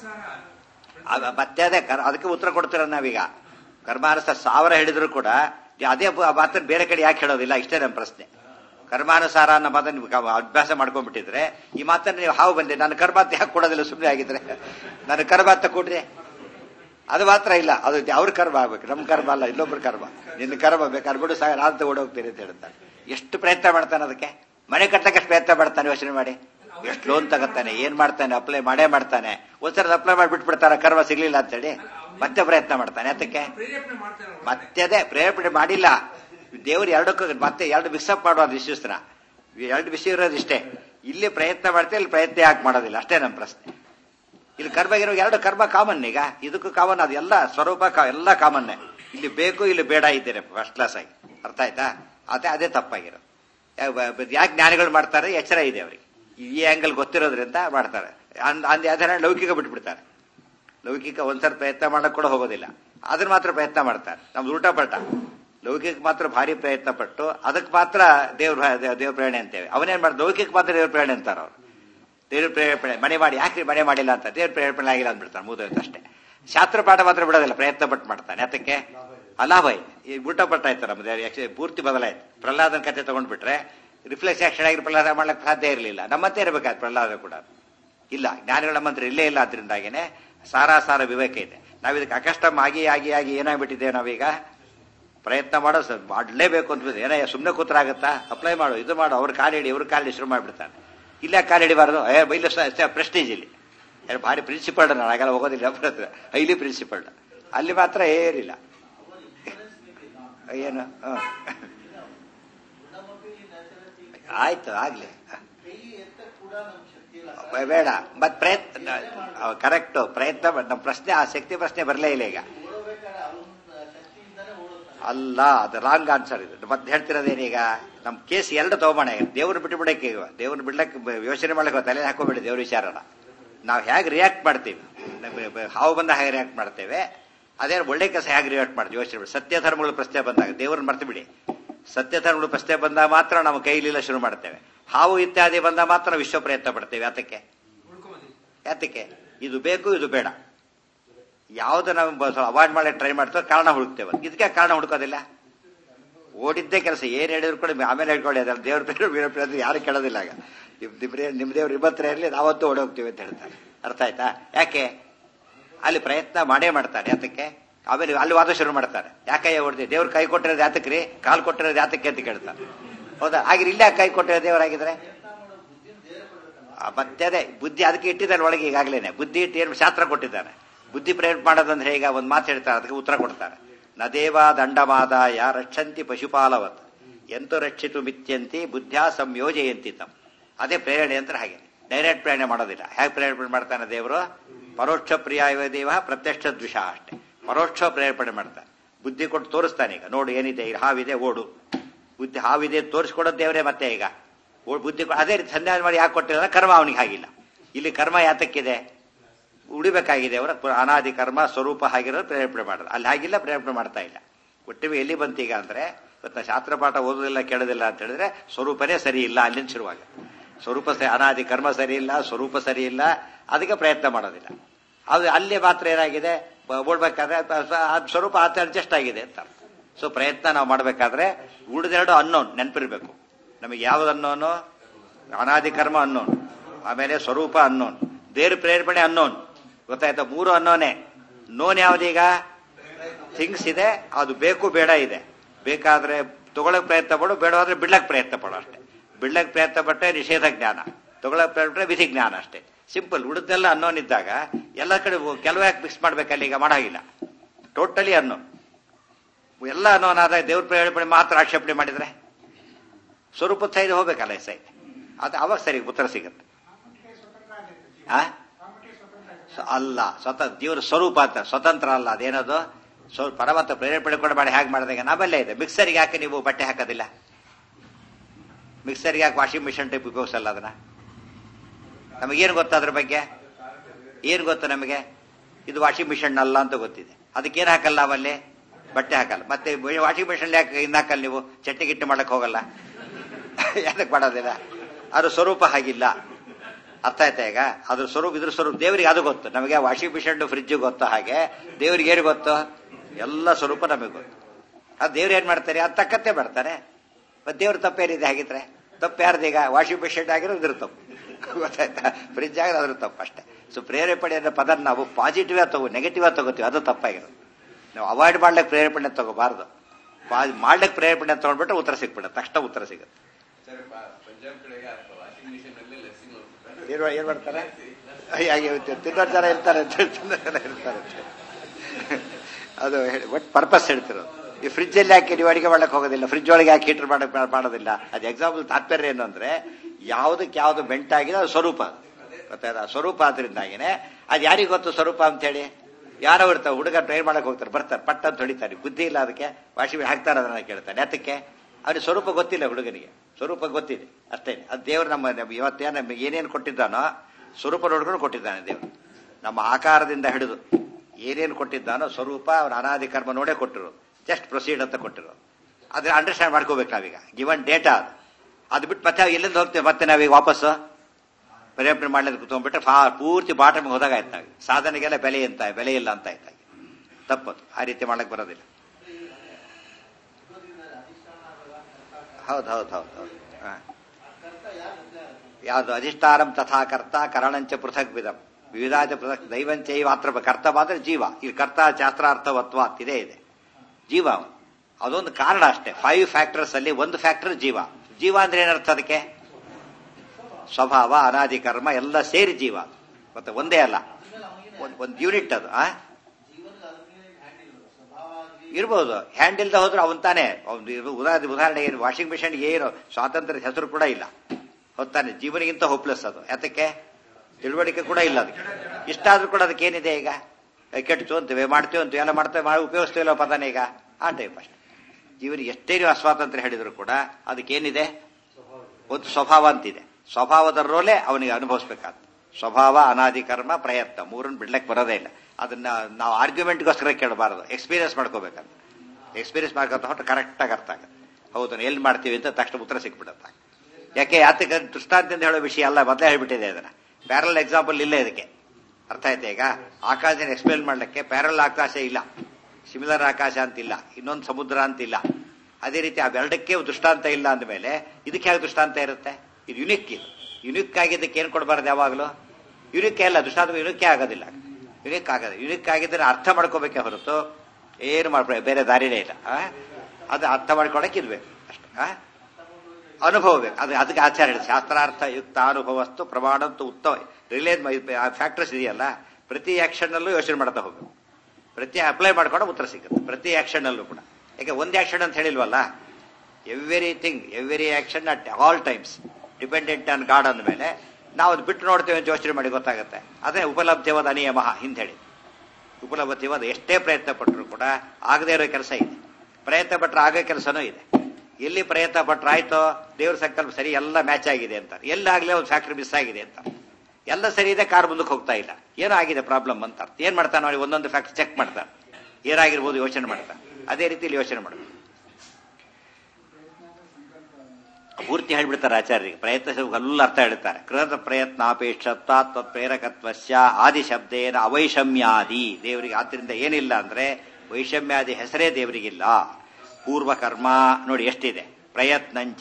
Speaker 1: ಅದ- ಮತ್ತೆ ಅದೇ ಕರ್- ಅದಕ್ಕೆ ಉತ್ತರ ಕೊಡ್ತೀರ ನಾವೀಗ ಕರ್ಮಾನುಸಾರ ಸಾವಿರ ಹೇಳಿದ್ರು ಕೂಡ ಅದೇ ಬ- ಮಾತನ್ನ ಬೇರೆ ಕಡೆ ಯಾಕೆ ಹೇಳೋದಿಲ್ಲ ಇಷ್ಟೇ ನಮ್ಮ ಪ್ರಶ್ನೆ ಕರ್ಮಾನುಸಾರ ಅನ್ನೋ ಮಾತನ್ನ ನೀವು ಕ- ಅಭ್ಯಾಸ ಮಾಡ್ಕೊಂಡ್ಬಿಟ್ಟಿದ್ರೆ ಈ ಮಾತನ್ನ ನೀವು ಹಾವು ಬಂದೆ ನನ್ನ ಕರ್ಮಾತ ಯಾಕೆ ಕೊಡೋದಿಲ್ಲ ಸುಮ್ಮನೆ ಆಗಿದ್ರೆ ನನ್ನ ಕರ್ಮಾತ ಕೊಡ್ರಿ ಅದು ಮಾತ್ರ ಇಲ್ಲ ಅದು ಅವ್ರ ಕರ್ಮ ಆಗ್ಬೇಕು ನಮ್ಮ ಕರ್ಮ ಅಲ್ಲ ಇನ್ನೊಬ್ರ ಕರ್ಮ ನಿನ್ನ ಕರ್ಮ ಬೇಕಾದ್ರೆ ಬಿಡು ಸಾಗ ನಾನು ಓಡೋಗ್ತೀನಿ ಅಂತ ಹೇಳ್ತಾನೆ ಎಷ್ಟು ಪ್ರಯತ್ನ ಮಾಡ್ತಾನೆ ಅದಕ್ಕೆ ಮನೆ ಕಟ್ಟಕ್ಕೆ ಎಷ್ಟು ಪ್ರಯತ್ನ ಮಾಡ್ತಾನೆ ಯೋಚನೆ ಮಾಡಿ ಎಷ್ಟು ಲೋನ್ ತಗೋತಾನೆ ಏನ್ ಮಾಡ್ತಾನೆ ಅಪ್ಲೈ ಮಾಡೇ ಮಾಡ್ತಾನೆ ಒಂದ್ಸಲ ಅಪ್ಲೈ ಮಾಡಿ ಬಿಟ್ಬಿಡ್ತಾರ ಕರ್ಮ ಸಿಗ್ಲಿಲ್ಲ ಅಂತೇಳಿ ಮತ್ತೆ ಪ್ರಯತ್ನ ಮಾಡ್ತಾನೆ ಅದಕ್ಕೆ ಮತ್ತೆ ಅದೇ ಪ್ರೇರೇಪಣೆ ಮಾಡಿಲ್ಲ ದೇವ್ರು ಎರಡಕ್ಕೂ ಮತ್ತೆ ಎರಡು ಮಿಕ್ಸಪ್ ಮಾಡೋದು ವಿಶ್ವಸ್ತ್ರ ಎರಡು ವಿಷಯ ಇರೋದು ಇಷ್ಟೇ ಇಲ್ಲಿ ಪ್ರಯತ್ನ ಮಾಡ್ತೇವೆ ಇಲ್ಲಿ ಪ್ರಯತ್ನ ಯಾಕೆ ಮಾಡೋದಿಲ್ಲ ಅಷ್ಟೇ ನಮ್ಮ ಪ್ರಶ್ನೆ ಇಲ್ಲಿ ಕರ್ಮ ಇರೋ ಎರಡು ಕರ್ಮ ಕಾಮನ್ ಈಗ ಇದಕ್ಕೂ ಕಾಮನ್ ಅದು ಎಲ್ಲ ಸ್ವರೂಪ ಕಾ- ಎಲ್ಲ ಕಾಮನ್ನೇ ಇಲ್ಲಿ ಬೇಕು ಇಲ್ಲಿ ಬೇಡ ಇದ್ದೇನೆ ಫಸ್ಟ್ ಕ್ಲಾಸ್ ಆಗಿ ಅರ್ಥ ಆಯ್ತಾ ಅದೇ ಅದೇ ತಪ್ಪಾಗಿರೋದು ಯಾಕೆ ಜ್ಞಾನಿಗಳು ಮಾಡ್ತಾರೆ ಎಚ್ಚರ ಇದೆ ಅವರಿಗೆ ಈ ಆಂಗಲ್ ಗೊತ್ತಿರೋದ್ರಿಂದ ಮಾಡ್ತಾರೆ ಅಂದ್ ಅಂದ್ ಅದೇ ಲೌಕಿಕ ಬಿಟ್ಬಿಡ್ತಾರೆ ಲೌಕಿಕ ಒಂದ್ಸಲ ಪ್ರಯತ್ನ ಮಾಡಕ್ ಕೂಡ ಹೋಗೋದಿಲ್ಲ ಅದ್ರ ಮಾತ್ರ ಪ್ರಯತ್ನ ಮಾಡ್ತಾರೆ ನಮ್ದು ಉಲ್ಟಾ ಪಲ್ಟ ಲೌಕಿಕ ಮಾತ್ರ ಭಾರಿ ಪ್ರಯತ್ನ ಪಟ್ಟು ಅದಕ್ಕೆ ಮಾತ್ರ ದೇವ್ರ ದೇವ್ರ ಪ್ರೇರಣೆ ಅಂತೇವೆ ಅವನೇನ್ ಮಾಡ್ತಾರೆ ಲೌಕಿಕ ಮಾತ್ರ ದೇವ್ರ ಪ್ರೇರಣೆ ಅಂತಾರ ಅವ್ರು ದೇವ್ರ ಪ್ರೇರೇಪಣೆ ಮನೆ ಮಾಡಿ ಯಾಕ್ರಿ ಮನೆ ಮಾಡಿಲ್ಲ ಅಂತ ದೇವ್ರ ಪ್ರೇರೇಪಣೆ ಆಗಿಲ್ಲ ಅಂದ್ಬಿಡ್ತಾನೆ ಮುಗಿದೋಯ್ತು ಅಷ್ಟೇ ಶಾಸ್ತ್ರ ಪಾಠ ಮಾತ್ರ ಬಿಡೋದಿಲ್ಲ ಪ್ರಯತ್ನ ಪಟ್ಟು ಮಾಡ್ತಾನೆ ಅದಕ್ಕೆ ಅಲಾಭಾಯ್ ಈ ಉಲ್ಟಾ ಪಟ್ಟ ಆಯ್ತು ನಮ್ದು actually ಪೂರ್ತಿ ಬದಲಾಯ್ತು ಪ್ರಹ್ಲಾದನ ಕತೆ ತಗೊಂಡ್ಬಿಟ್ರೆ ರಿಫ್ಲೆಕ್ಸ್ ಆಕ್ಷನ್ ಆಗಿ ಪ್ರಹ್ಲಾದ ಮಾಡ್ಲಿಕ್ಕೆ ಸಾಧ್ಯ ಇರಲಿಲ್ಲ ನಮ್ಮಂತೆ ಇರಬೇಕಾಯ್ತು ಪ್ರಹ್ಲಾದ ಕೂಡ ಇಲ್ಲ ಜ್ಞಾನಿಗಳ ಮಂತ್ರ ಇಲ್ಲೇ ಇಲ್ಲ ಅದರಿಂದಾಗಿನೇ ಸಾರಾಸಾರ ವಿವೇಕ ಇದೆ ನಾವ್ ಇದಕ್ಕೆ ಅಕಷ್ಟಮ್ ಆಗಿ ಆಗಿ ಆಗಿ ಏನಾಗ್ಬಿಟ್ಟಿದ್ದೇವೆ ನಾವೀಗ ಪ್ರಯತ್ನ ಮಾಡೋ ಸ- ಮಾಡ್ಲೇಬೇಕು ಅಂತ ಏನೋ ಸುಮ್ಮನೆ ಕೂತ್ರ ಆಗತ್ತಾ ಅಪ್ಲೈ ಮಾಡು ಇದು ಮಾಡು ಅವ್ರ ಕಾಲಿಡಿ ಇವ್ರ ಕಾಲಿಡಿ ಶುರು ಮಾಡ್ಬಿಡ್ತಾನೆ ಇಲ್ಲ ಕಾಲು ಹಿಡಿಬಾರ್ದು ಏ ಬೈಲು ಪ್ರೆಸ್ಟೀಜ್ ಇಲ್ಲಿ ಏನು ಭಾರಿ ಪ್ರಿನ್ಸಿಪಲ್ ನಾನು ಆಗೆಲ್ಲ ಹೋಗೋದಿಲ್ಲ ಹೈಲಿ ಪ್ರಿನ್ಸಿಪಲ್ ಅಲ್ಲಿ ಮಾತ್ರ ಏನಿಲ್ಲ ಏನು ಹ. ಆಯ್ತು ಆಗ್ಲಿ ಬೇ- ಬೇಡ ಮತ್ ಪ್ರಯತ್ನ ಕರೆಕ್ಟ್ ಪ್ರಯತ್ನ ಮಾಡ್- ನಮ್ಮ ಪ್ರಶ್ನೆ ಆ ಶಕ್ತಿ ಪ್ರಶ್ನೆ ಬರಲೇ ಇಲ್ಲ ಈಗ ಅಲ್ಲ ಅದು ರಾಂಗ್ ಆನ್ಸರ್ ಇದು ಮತ್ತೆ ಹೇಳ್ತಿರೋದೇನೀಗ ನಮ್ ಕೇಸ್ ಎರಡು ತಗೊಂಬೋಣ ದೇವ್ರನ್ನ ಬಿಟ್ಟು ಬಿಡಕ್ಕೆ ಈಗ ದೇವ್ರನ್ನ ಬಿಡ್ಲಕ್ಕೆ ಬ- ಯೋಚನೆ ಮಾಡಕ್ಕೆ ತಲೆ ಹಾಕೋಬೇಡಿ ದೇವ್ರ ವಿಚಾರನ ನಾವು ಹೇಗೆ ರಿಯಾಕ್ಟ್ ಮಾಡ್ತೀವಿ ನಮ್ಗೆ ಬ- ಹಾವು ಬಂದ ಹೇಗೆ ರಿಯಾಕ್ಟ್ ಮಾಡ್ತೇವೆ ಅದೇ ಒಳ್ಳೆ ಕೆಲಸ ಹೇಗೆ ರಿಯಾಕ್ಟ್ ಮಾಡ್ತೀವಿ ಯೋಚನೆ ಮಾಡಿ ಸತ್ಯ ಧರ್ಮಗಳು ಪ್ರಶ್ನೆ ಬಂದಾಗ ದೇವ್ರನ್ನ ಮರ್ತು ಬಿಡಿ ಸತ್ಯ ಧರ್ಮಗಳು ಪ್ರಶ್ನೆ ಬಂದಾಗ ಮಾತ್ರ ನಾವು ಕೈಲಿಲ್ಲ ಶುರು ಮಾಡ್ತೇವೆ ಹಾವು ಇತ್ಯಾದಿ ಬಂದಾಗ ಮಾತ್ರ ನಾವು ವಿಶ್ವ ಪ್ರಯತ್ನ ಪಡ್ತೇವೆ ಯಾತಕ್ಕೆ ಯಾತಕ್ಕೆ ಇದು ಬೇಕು ಇದು ಬೇಡ ಯಾವ್ದು ನಾವು ಅವಾಯ್ಡ್ ಮಾಡಿ ಟ್ರೈ ಮಾಡ್ತೇವೆ ಕಾರಣ ಹುಡುಕ್ತೇವೆ ಇದಕ್ಕೆ ಕಾರಣ ಹುಡುಕೋದಿಲ್ಲ ಓಡಿದ್ದೇ ಕೆಲಸ ಏನ್ ಹೇಳಿದ್ರು ಕೂಡ ಆಮೇಲೆ ಹೇಳ್ಕೊಳ್ಳಿ ಅದಲ್ಲ ದೇವ್ರ പേര് ವೀರ ಪ್ರಯತ್ನ ಯಾರು ಕೇಳೋದಿಲ್ಲ ಆಗ ನಿಮ್ ನಿಮ್ದೇ ನಿಮ್ ದೇವ್ರ ಇಬ್ಬತ್ರ ಇರಲಿ ನಾವತ್ತೂ ಓಡಿ ಹೋಗ್ತೀವಿ ಅಂತ ಹೇಳ್ತಾರೆ ಅರ್ಥ ಆಯ್ತಾ ಯಾಕೆ ಅಲ್ಲಿ ಪ್ರಯತ್ನ ಮಾಡೇ ಮಾಡ್ತಾರೆ ಯಾತಕ್ಕೆ ಆಮೇಲೆ ಅಲ್ಲಿ ವಾದ ಶುರು ಮಾಡ್ತಾರೆ ಯಾಕಯ್ಯ ಹೊಡೆದಿ ದೇವ್ರ ಕೈ ಕೊಟ್ಟಿರೋದು ಯಾತಕ್ರಿ ಕಾಲ್ ಕೊಟ್ಟಿರೋದು ಯಾತಕ್ಕೆ ಅಂತ ಕೇಳ್ತಾರೆ ಹೌದಾ ಹಾಗೆ ಇಲ್ಲೇ ಕೈ ಕೊಟ್ಟಿರೋ ದೇವರಾಗಿದ್ರೆ ಆ, ಮತ್ತೆ ಅದೇ ಬುದ್ಧಿ ಅದಕ್ಕೆ ಇಟ್ಟಿದ್ದಾನೆ ಒಳಗೆ ಈಗಾಗಲೇನೆ ಬುದ್ಧಿ ಇಟ್ಟು ಏನು ಶಾಸ್ತ್ರ ಕೊಟ್ಟಿದ್ದಾನೆ ಬುದ್ಧಿ ಪ್ರಯೋಗ ಮಾಡೋದಂದ್ರೆ ಈಗ ಒಂದು ಮಾತು ಹೇಳ್ತಾರೆ ಅದಕ್ಕೆ ಉತ್ತರ ಕೊಡ್ತಾರೆ ನದೇವ ದಂಡಮಾದಾಯ ರಕ್ಷಂತಿ ಪಶುಪಾಲವತ್ ಎಂತು ರಕ್ಷಿತು ಮಿತ್ಯಂತಿ ಬುದ್ಧ್ಯಾ ಸಂಯೋಜಯಂತಿ ತಮ್ ಅದೇ ಪ್ರೇರಣೆ ಅಂದ್ರೆ ಹಾಗೆ ಡೈರೆಕ್ಟ್ ಪ್ರೇರಣೆ ಮಾಡೋದಿಲ್ಲ ಹೇಗೆ ಪ್ರೇರಣೆ ಮಾಡ್ತಾನೆ ದೇವರು ಪರೋಕ್ಷ ಪ್ರಿಯಾಯ ದೇವ ಪ್ರತ್ಯಕ್ಷ ದ್ವಿಷ ಅಷ್ಟೇ ಪರೋಕ್ಷ ಪ್ರೇರಣೆ ಮಾಡ್ತಾನೆ ಬುದ್ಧಿ ಕೊಟ್ಟು ತೋರಿಸ್ತಾನೆ ಈಗ ನೋಡು ಏನಿದೆ ಈಗ ಹಾವಿದೆ ಓಡು ಬುದ್ಧಿ ಹಾವಿದೆ ತೋರಿಸ್ಕೊಡೋದು ದೇವರೇ ಮತ್ತೆ ಈಗ ಓ- ಬುದ್ಧಿ ಕೊ- ಅದೇ ರೀತಿ ಸಂಧ್ಯಾನ ಮಾಡಿ ಯಾಕೆ ಕೊಟ್ಟಿಲ್ಲ ಕರ್ಮ ಅವನಿಗೆ ಆಗಿಲ್ಲ ಇಲ್ಲಿ ಕರ್ಮ ಯಾತಕ್ಕಿದೆ ಉಳಿಬೇಕಾಗಿದೆ ಅವರ ಪು- ಅನಾದಿ ಕರ್ಮ ಸ್ವರೂಪ ಆಗಿರೋದು ಪ್ರೇರೇಪಣೆ ಮಾಡೋದು ಅಲ್ಲಿ ಹಾಗಿಲ್ಲ ಪ್ರೇರೇಪಣೆ ಮಾಡ್ತಾ ಇಲ್ಲ ಒಟ್ಟಿಗೆ ಎಲ್ಲಿ ಬಂತೀಗ ಅಂದ್ರೆ ಇವತ್ತು ಶಾಸ್ತ್ರ ಪಾಠ ಓದೋದಿಲ್ಲ ಕೇಳೋದಿಲ್ಲ ಅಂತ ಹೇಳಿದ್ರೆ ಸ್ವರೂಪನೇ ಸರಿ ಇಲ್ಲ ಅಲ್ಲಿಂದ ಶುರುವಾಗ ಸ್ವರೂಪ ಸ- ಅನಾದಿ ಕರ್ಮ ಸರಿ ಇಲ್ಲ ಸ್ವರೂಪ ಸರಿ ಇಲ್ಲ ಅದಕ್ಕೆ ಪ್ರಯತ್ನ ಮಾಡೋದಿಲ್ಲ ಅದು ಅಲ್ಲಿ ಮಾತ್ರ ಏನಾಗಿದೆ ಬ- ಓಡ್ಬೇಕಾದ್ರೆ ಅದ್- ಅದ್ ಸ್ವರೂಪ ಆತ ಅಡ್ಜಸ್ಟ್ ಆಗಿದೆ ಅಂತ ಸೊ ಪ್ರಯತ್ನ ನಾವು ಮಾಡಬೇಕಾದ್ರೆ ಉಳಿದೆರಡು ಅನ್ನೋನ್ ನೆನಪಿರ್ಬೇಕು ನಮಗೆ ಯಾವ್ದು ಅನ್ನೋನು ಅನಾದಿ ಕರ್ಮ ಅನ್ನೋನ್ ಆಮೇಲೆ ಸ್ವರೂಪ ಅನ್ನೋನ್ ದೇವ್ರ ಪ್ರೇರಣೆ ಅನ್ನೋನ್ ಗೊತ್ತಾಯ್ತಾ ಮೂರು ಅನ್ನೋನೆ ನೋನ್ ಯಾವ್ದೀಗ ಥಿಂಗ್ಸ್ ಇದೆ ಅದು ಬೇಕು ಬೇಡ ಇದೆ ಬೇಕಾದ್ರೆ ತಗೊಳಕ್ ಪ್ರಯತ್ನ ಪಡು ಬೇಡವಾದ್ರೆ ಬಿಡ್ಲಕ್ ಪ್ರಯತ್ನ ಪಡು ಅಷ್ಟೇ ಬಿಡ್ಲಕ್ ಪ್ರಯತ್ನ ಪಟ್ಟರೆ ನಿಷೇಧ ಜ್ಞಾನ ತಗೊಳಕ್ ಪ್ರಯತ್ನ ಪಟ್ರೆ ವಿಧಿ ಜ್ಞಾನ ಅಷ್ಟೇ ಸಿಂಪಲ್ ಉಳಿದೆಲ್ಲ ಅನ್ನೋನ್ ಇದ್ದಾಗ ಎಲ್ಲ ಕಡೆ ಕೆಲವು ಯಾಕೆ ಮಿಕ್ಸ್ ಮಾಡ್ಬೇಕಲ್ಲ ಈಗ ಮಾಡಾಗಿಲ್ಲ ಟೋಟಲಿ ಅನ್ನೋ ಎಲ್ಲ ಅನ್ನೋನ್ ಆದಾಗ ದೇವ್ರ ಪ್ರೇರಣೆ ಮಾತ್ರ ಆಕ್ಷೇಪಣೆ ಮಾಡಿದ್ರೆ ಸ್ವರೂಪ ಸೈಡ್ ಹೋಗ್ಬೇಕಲ್ಲ ಈ ಸೈಡ್ ಅದು ಅವಾಗ ಸರಿ ಉತ್ತರ ಸಿಗುತ್ತೆ ಆ ಸ- ಅಲ್ಲ ಸ್ವತಃ ದೇವ್ರ ಸ್ವರೂಪ ಅಂತ ಸ್ವತಂತ್ರ ಅಲ್ಲ ಅದೇನದು ಸ್ವ ಪರಮಾತ್ಮ ಪ್ರೇರೇಪಣೆ ಕೂಡ ಮಾಡಿ ಹೇಗೆ ಮಾಡಿದಾಗ ನಮ್ಮಲ್ಲೇ ಇದೆ ಮಿಕ್ಸರ್ಗೆ ಯಾಕೆ ನೀವು ಬಟ್ಟೆ ಹಾಕೋದಿಲ್ಲ ಮಿಕ್ಸರ್ಗೆ ಯಾಕೆ ವಾಷಿಂಗ್ ಮಿಷನ್ ಟೈಪ್ ಉಪಯೋಗಿಸಲ್ಲ ಅದನ್ನ ನಮಗೇನು ಗೊತ್ತ ಅದ್ರ ಬಗ್ಗೆ ಏನು ಗೊತ್ತು ನಮಗೆ ಇದು ವಾಷಿಂಗ್ ಮಿಷನ್ ಅಲ್ಲ ಅಂತ ಗೊತ್ತಿದೆ ಅದಕ್ಕೇನು ಹಾಕಲ್ಲ ಅವಲ್ಲಿ ಬಟ್ಟೆ ಹಾಕಲ್ಲ ಮತ್ತೆ ವಾಷಿಂಗ್ ಮಿಷನ್ ಯಾಕೆ ಇನ್ನು ಹಾಕಲ್ಲ ನೀವು ಚಟ್ನಿ ಗಿಟ್ಟಿ ಮಾಡಕ್ ಹೋಗಲ್ಲ ಯಾಕೆ ಮಾಡೋದಿಲ್ಲ ಅದ್ರ ಸ್ವರೂಪ ಹಾಗಿಲ್ಲ ಅರ್ಥ ಆಯ್ತಾ ಈಗ ಅದ್ರ ಸ್ವರೂಪ ಇದ್ರ ಸ್ವರೂಪ ದೇವರಿಗೆ ಅದು ಗೊತ್ತು ನಮಗೆ ವಾಷಿಂಗ್ ಮಿಷನ್ ಫ್ರಿಜ್ ಗೊತ್ತು ಹಾಗೆ ದೇವ್ರಿಗೆ ಏನು ಗೊತ್ತು ಎಲ್ಲ ಸ್ವರೂಪ ನಮಗೆ ಗೊತ್ತು ಅದು ದೇವ್ರು ಏನ್ ಮಾಡ್ತಾರೆ ಅದು ತಕ್ಕಂತೆ ಮಾಡ್ತಾರೆ ಮತ್ತೆ ದೇವ್ರ ತಪ್ಪೇನಿದೆ ಹಾಗಿದ್ರೆ ತಪ್ಪು ಯಾರ್ದೀಗ ವಾಷಿಂಗ್ ಮಿಷನ್ ಆಗಿರೋದು ಇದ್ರ ತಪ್ಪು ಗೊತ್ತಾಯ್ತಾ ಫ್ರಿಜ್ ಆಗಿರೋ ಅದ್ರ ತಪ್ಪು ಅಷ್ಟೇ ಸೊ ಪ್ರೇರೇಪಣೆ ಅನ್ನೋ ಪದ ನಾವು ಪಾಸಿಟಿವ್ ತಗೋ ನೆಗೆಟಿವ್ ತಗೋತೀವಿ ಅದು ತಪ್ಪಾಗಿರೋದು ನಾವು ಅವಾಯ್ಡ್ ಮಾಡ್ಲಿಕ್ಕೆ ಪ್ರೇರೇಪಣೆ ತಗೋಬಾರ್ದು ಮಾಡ್ಲಿಕ್ಕೆ ಪ್ರೇರೇಪಣೆ ತಗೊಂಡ್ಬಿಟ್ರೆ ಉತ್ತರ ಸಿಕ್ಬಿಡುತ್ತೆ ತಕ್ಷಣ ಉತ್ತರ ಸಿಗುತ್ತೆ
Speaker 2: ಸರ್ ಪ- ಪಂಜಾಬ್ ಕಡೆಗೆ ವಾಷಿಂಗ್ ಮಿಷಿನ್ ಅಲ್ಲೇ ಲೆಸ್ಸಿಂಗ್ ಹೋಗ್ತಾರೆ
Speaker 1: ಏನ್ ಏನ್ ಮಾಡ್ತಾರೆ ಹಾಗೆ ತಿನ್ನೋರ್ ಜನ ಇರ್ತಾರೆ ಅಂತ ಹೇಳಿ ತಿನ್ನೋರ್ ಜನ ಇರ್ತಾರೆ ಅಂತ ಹೇಳಿ. ಅದು ಬಟ್ ಪರ್ಪಸ್ ಹೇಳ್ತಿರೋದು ಈ ಫ್ರಿಜ್ ಅಲ್ಲಿ ಹಾಕಿ ನೀವು ಅಡಿಗೆ ಮಾಡಕ್ ಹೋಗೋದಿಲ್ಲ ಫ್ರಿಜ್ ಒಳಗೆ ಹಾಕಿ ಹೀಟರ್ ಮಾಡಕ್ ಮಾಡೋದಿಲ್ಲ ಅದು ಎಕ್ಸಾಂಪಲ್ ತಾತ್ಪರ್ಯ ಏನು ಅಂದ್ರೆ ಯಾವ್ದಕ್ಕೆ ಯಾವ್ದು ಬೆಂಟ್ ಆಗಿದೆ ಅದು ಸ್ವರೂಪ ಅದು. ಗೊತ್ತಾಯ್ತಾ ಸ್ವರೂಪ ಆದ್ರಿಂದಾಗಿನೇ ಅದು ಯಾರಿಗ್ ಗೊತ್ತು ಸ್ವರೂಪ ಅಂತ ಹೇಳಿ ಯಾರೋ ಇರ್ತಾವೆ ಹುಡುಗ ಟ್ರೈನ್ ಮಾಡಕ್ ಹೋಗ್ತಾರೆ ಬರ್ತಾರೆ ಪಟ್ಟ ಅಂತ ಹೊಡಿತಾರೆ ಬುದ್ಧಿ ಇಲ್ಲ ಅದಕ್ಕೆ ವಾಷಿಂಗ್ ಹಾಕ್ತಾರೆ ಅದನ್ನ ಕೇಳ್ತಾನೆ ಯಾತಕ್ಕೆ ಅವ್ರಿಗೆ ಸ್ವರೂಪ ಗೊತ್ತಿಲ್ಲ ಹುಡುಗನಿಗೆ ಸ್ವರೂಪ ಗೊತ್ತಿದೆ ಅಷ್ಟೇ ಅದು ದೇವ್ರು ನಮ್ಮ ನಮ್ಮ ಇವತ್ತೇನು ನಮಗೆ ಏನೇನು ಕೊಟ್ಟಿದ್ದಾನೋ ಸ್ವರೂಪ ನೋಡ್ಕೊಂಡು ಕೊಟ್ಟಿದ್ದಾನೆ ದೇವ್ರು ನಮ್ಮ ಆಕಾರದಿಂದ ಹಿಡಿದು ಏನೇನು ಕೊಟ್ಟಿದ್ದಾನೋ ಸ್ವರೂಪ ಅವನ ಅನಾದಿ ಕರ್ಮ ನೋಡೇ ಕೊಟ್ಟಿರೋದು ಜಸ್ಟ್ ಪ್ರೊಸೀಡ್ ಅಂತ ಕೊಟ್ಟಿರೋದು ಅದನ್ನ ಅಂಡರ್ಸ್ಟ್ಯಾಂಡ್ ಮಾಡ್ಕೋಬೇಕು ನಾವೀಗ ಗಿವನ್ ಡೇಟಾ ಅದು ಅದು ಬಿಟ್ಟು ಮತ್ತೆ ಎಲ್ಲಿಂದ ಹೋಗ್ತೇವೆ ಮತ್ತೆ ನಾವೀಗ ವಾಪಸ್ಸು ಪ್ರೇರೇಪಣೆ ಮಾಡ್ಲಿಕ್ಕೆ ಕುತ್ಕೊಂಡ್ಬಿಟ್ರೆ ಫಾ ಪೂರ್ತಿ ಬಾಟಮ್ ಹೋದಾಗ ಆಯ್ತು ನಾವೀಗ ಸಾಧನೆಗೆಲ್ಲ ಬೆಲೆ ಅಂತ ಬೆಲೆ ಇಲ್ಲ ಅಂತ ಆಯ್ತಾಗ ತಪ್ಪದು ಆ ರೀತಿ ಮಾಡಕ್ ಬರೋದಿಲ್ಲ ಹೌದು ಹೌದು ಹೌದು ಹೌದು ಹಾ ಯಾವುದು ಅಧಿಷ್ಠಾನಂ ತಥಾ ಕರ್ತ ಕರಣಂಚ ಪೃಥಕ್ ವಿಧಂ ವಿವಿಧಾಚ ಪೃಥಕ್ ದೈವಂಚೈವ ಅತ್ರ ಕರ್ತ ಮಾತ್ರ ಜೀವ ಈ ಕರ್ತ ಶಾಸ್ತ್ರಾರ್ಥವತ್ವ ಇದೇ ಇದೆ ಜೀವ ಅವನು. ಅದೊಂದು ಕಾರಣ ಅಷ್ಟೇ ಫೈವ್ ಫ್ಯಾಕ್ಟರ್ಸ್ ಅಲ್ಲಿ ಒಂದು ಫ್ಯಾಕ್ಟರ್ ಜೀವ ಜೀವ ಅಂದ್ರೆ ಏನರ್ಥ ಅದಕ್ಕೆ ಸ್ವಭಾವ ಅನಾದಿ ಕರ್ಮ ಎಲ್ಲ ಸೇರಿ ಜೀವ ಮತ್ತೆ ಒಂದೇ ಅಲ್ಲ ಒಂದ್- ಒಂದು ಯೂನಿಟ್ ಅದು ಆ ಇರ್ಬೋದು ಹ್ಯಾಂಡ್ ಇಲ್ದ ಹೋದ್ರೆ ಅವನ್ ತಾನೇ ಅವ್ನ್ ಇದು ಉದಾಹರಣೆ ಉದಾಹರಣೆ ಏನು ವಾಷಿಂಗ್ ಮಿಷನ್ ಏನು ಸ್ವಾತಂತ್ರ್ಯದ ಹೆಸರು ಕೂಡ ಇಲ್ಲ ಹೊತ್ತಾನೆ ಜೀವನಿಗಿಂತ ಹೋಪ್ಲೆಸ್ ಅದು ಯಾತಕ್ಕೆ ತಿಳುವಳಿಕೆ ಕೂಡ ಇಲ್ಲ ಅದಕ್ಕೆ ಇಷ್ಟ ಆದ್ರೂ ಕೂಡ ಅದಕ್ಕೆ ಏನಿದೆ ಈಗ ಏ, ಕೆಟ್ಟು ಅಂತೀವಿ ಮಾಡ್ತೀವಿ ಅಂತೀವಿ ಎಲ್ಲ ಮಾಡ್ತೇವೆ ಮಾಡಿ ಉಪಯೋಗಿಸ್ತೀವಲ್ಲ ಪದನೇ ಈಗ ಆ ಟೈಪ್ ಅಷ್ಟೇ ಜೀವನಿಗೆ ಎಷ್ಟೇ ನೀವು ಅಸ್ವಾತಂತ್ರ್ಯ ಹೇಳಿದ್ರು ಕೂಡ ಅದಕ್ಕೇನಿದೆ ಒಂದು ಸ್ವಭಾವ ಅಂತಿದೆ ಸ್ವಭಾವದ ರೋಲೆ ಅವನಿಗೆ ಅನುಭವಿಸ್ಬೇಕಾದ ಸ್ವಭಾವ ಅನಾದಿ ಕರ್ಮ ಪ್ರಯತ್ನ ಮೂರನ್ನು ಬಿಡ್ಲಕ್ಕೆ ಬರೋದೇ ಇಲ್ಲ ಅದನ್ನ ನಾವು ಆರ್ಗ್ಯುಮೆಂಟ್ಗೋಸ್ಕರ ಕೇಳಬಾರದು ಎಕ್ಸ್ಪೀರಿಯನ್ಸ್ ಮಾಡ್ಕೋಬೇಕಂತ ಎಕ್ಸ್ಪೀರಿಯನ್ಸ್ ಮಾಡ್ಕೊತ ಹೊಟ್ಟು ಕರೆಕ್ಟಾಗಿ ಅರ್ಥ ಆಗುತ್ತೆ ಹೌದು ಎಲ್ಲಿ ಮಾಡ್ತೀವಿ ಅಂತ ತಕ್ಷಣ ಉತ್ತರ ಸಿಕ್ಬಿಡುತ್ತೆ ಯಾಕೆ ಯಾತಕ್ಕೆ ದೃಷ್ಟಾಂತ ಅಂತ ಹೇಳೋ ವಿಷಯ ಅಲ್ಲ ಮೊದಲೇ ಹೇಳ್ಬಿಟ್ಟಿದೆ ಅದನ್ನ ಪ್ಯಾರಲ್ ಎಕ್ಸಾಂಪಲ್ ಇಲ್ಲ ಇದಕ್ಕೆ ಅರ್ಥ ಆಯ್ತಾ ಈಗ ಆಕಾಶನ ಎಕ್ಸ್ಪ್ಲೇನ್ ಮಾಡ್ಲಿಕ್ಕೆ ಪ್ಯಾರಲ್ ಆಕಾಶ ಇಲ್ಲ ಸಿಮಿಲರ್ ಆಕಾಶ ಅಂತಿಲ್ಲ ಇನ್ನೊಂದು ಸಮುದ್ರ ಅಂತಿಲ್ಲ ಅದೇ ರೀತಿ ಅವೆರಡಕ್ಕೆ ದೃಷ್ಟಾಂತ ಇಲ್ಲ ಅಂದಮೇಲೆ ಇದಕ್ಕೆ ಯಾಕೆ ದೃಷ್ಟಾಂತ ಇರುತ್ತೆ ಇದು ಯುನಿಕ್ ಇದು ಯುನಿಕ್ ಆಗಿದ್ದಕ್ಕೆ ಏನು ಕೊಡಬಾರ್ದು ಯಾವಾಗಲೂ ಯುನಿಕ್ ಅಲ್ಲ ದೃಷ್ಟಾಂತ ಯುನಿಕ್ಕೇ ಆಗೋದಿಲ್ಲ ಯುನಿಕ್ ಆಗೋದು ಯುನಿಕ್ ಆಗಿದ್ರೆ ಅರ್ಥ ಮಾಡ್ಕೋಬೇಕೇ ಹೊರತು ಏನು ಮಾಡ್ಬೇಡ ಬೇರೆ ದಾರಿನೇ ಇಲ್ಲ ಆ? ಅದು ಅರ್ಥ ಮಾಡ್ಕೊಳಕ್ಕೆ ಇರ್ಬೇಕು ಅಷ್ಟೇ ಆ? ಅನುಭವ ಬೇಕು ಅದು ಅದಕ್ಕೆ ಆಚಾರ ಹೇಳಿದೆ ಶಾಸ್ತ್ರಾರ್ಥ ಯುಕ್ತ ಅನುಭವಸ್ತು ಪ್ರಮಾಣಂತೂ ಉತ್ತಮ ರಿಲೇಟ್ ಫ್ಯಾಕ್ಟರ್ಸ್ ಇದೆಯಲ್ಲ ಪ್ರತಿ ಆಕ್ಷನ್ ಅಲ್ಲೂ ಯೋಚನೆ ಮಾಡ್ತಾ ಹೋಗ್ಬೇಕು ಪ್ರತಿ ಅಪ್ಲೈ ಮಾಡ್ಕೊಂಡು ಉತ್ತರ ಸಿಗುತ್ತೆ ಪ್ರತಿ ಆಕ್ಷನ್ ಅಲ್ಲೂ ಕೂಡ ಯಾಕೆ ಒಂದು ಆಕ್ಷನ್ ಅಂತ ಹೇಳಿಲ್ವಲ್ಲ everything every action at all times dependent on God ಅಂದಮೇಲೆ ನಾವು ಅದು ಬಿಟ್ಟು ನೋಡ್ತೇವೆ ಅಂತ ಯೋಚನೆ ಮಾಡಿ ಗೊತ್ತಾಗುತ್ತೆ ಅದೇ ಉಪಲಬ್ಧವಾದ ಅನಿಯಮ ಹಿಂದೆ ಹೇಳಿ ಉಪಲಬ್ಧವಾದ ಎಷ್ಟೇ ಪ್ರಯತ್ನ ಪಟ್ಟರು ಕೂಡ ಆಗದೇ ಇರೋ ಕೆಲಸ ಇದೆ ಪ್ರಯತ್ನ ಪಟ್ಟರೆ ಆಗೋ ಕೆಲಸನೂ ಇದೆ ಎಲ್ಲಿ ಪ್ರಯತ್ನ ಪಟ್ರೆ ಆಯ್ತೋ ದೇವ್ರ ಸಂಕಲ್ಪ ಸರಿ ಎಲ್ಲ ಮ್ಯಾಚ್ ಆಗಿದೆ ಅಂತ ಎಲ್ಲಾಗ್ಲೇ ಒಂದು ಫ್ಯಾಕ್ಟ್ರಿ ಮಿಸ್ ಆಗಿದೆ ಅಂತ ಎಲ್ಲ ಸರಿ ಇದೆ ಕಾರ್ ಮುಂದಕ್ಕೆ ಹೋಗ್ತಾ ಇಲ್ಲ ಏನೋ ಆಗಿದೆ ಪ್ರಾಬ್ಲಮ್ ಅಂತ ಅರ್ಥ ಏನ್ ಮಾಡ್ತಾನೆ ನೋಡಿ ಒಂದೊಂದು ಫ್ಯಾಕ್ಟ್ರಿ ಚೆಕ್ ಮಾಡ್ತಾನೆ ಏನಾಗಿರ್ಬೋದು ಯೋಚನೆ ಮಾಡ್ತಾನೆ ಅದೇ ರೀತಿಯಲ್ಲಿ ಯೋಚನೆ ಮಾಡಬೇಕು ಪೂರ್ತಿ ಹೇಳ್ಬಿಡ್ತಾರೆ ಆಚಾರ್ಯರಿಗೆ ಪ್ರಯತ್ನ ಎಲ್ಲ ಅರ್ಥ ಹೇಳ್ತಾರೆ ಕೃತ ಪ್ರಯತ್ನಾಪೇಕ್ಷತ್ವ ತತ್ಪ್ರೇರಕತ್ವಸ್ಯ ಆದಿ ಶಬ್ದೇನ ಅವೈಷಮ್ಯಾದಿ ದೇವರಿಗೆ ಆದ್ರಿಂದ ಏನಿಲ್ಲ ಅಂದ್ರೆ ವೈಷಮ್ಯಾದಿ ಹೆಸರೇ ದೇವರಿಗಿಲ್ಲ ಪೂರ್ವಕರ್ಮ ನೋಡಿ ಎಷ್ಟಿದೆ ಪ್ರಯತ್ನಂಚ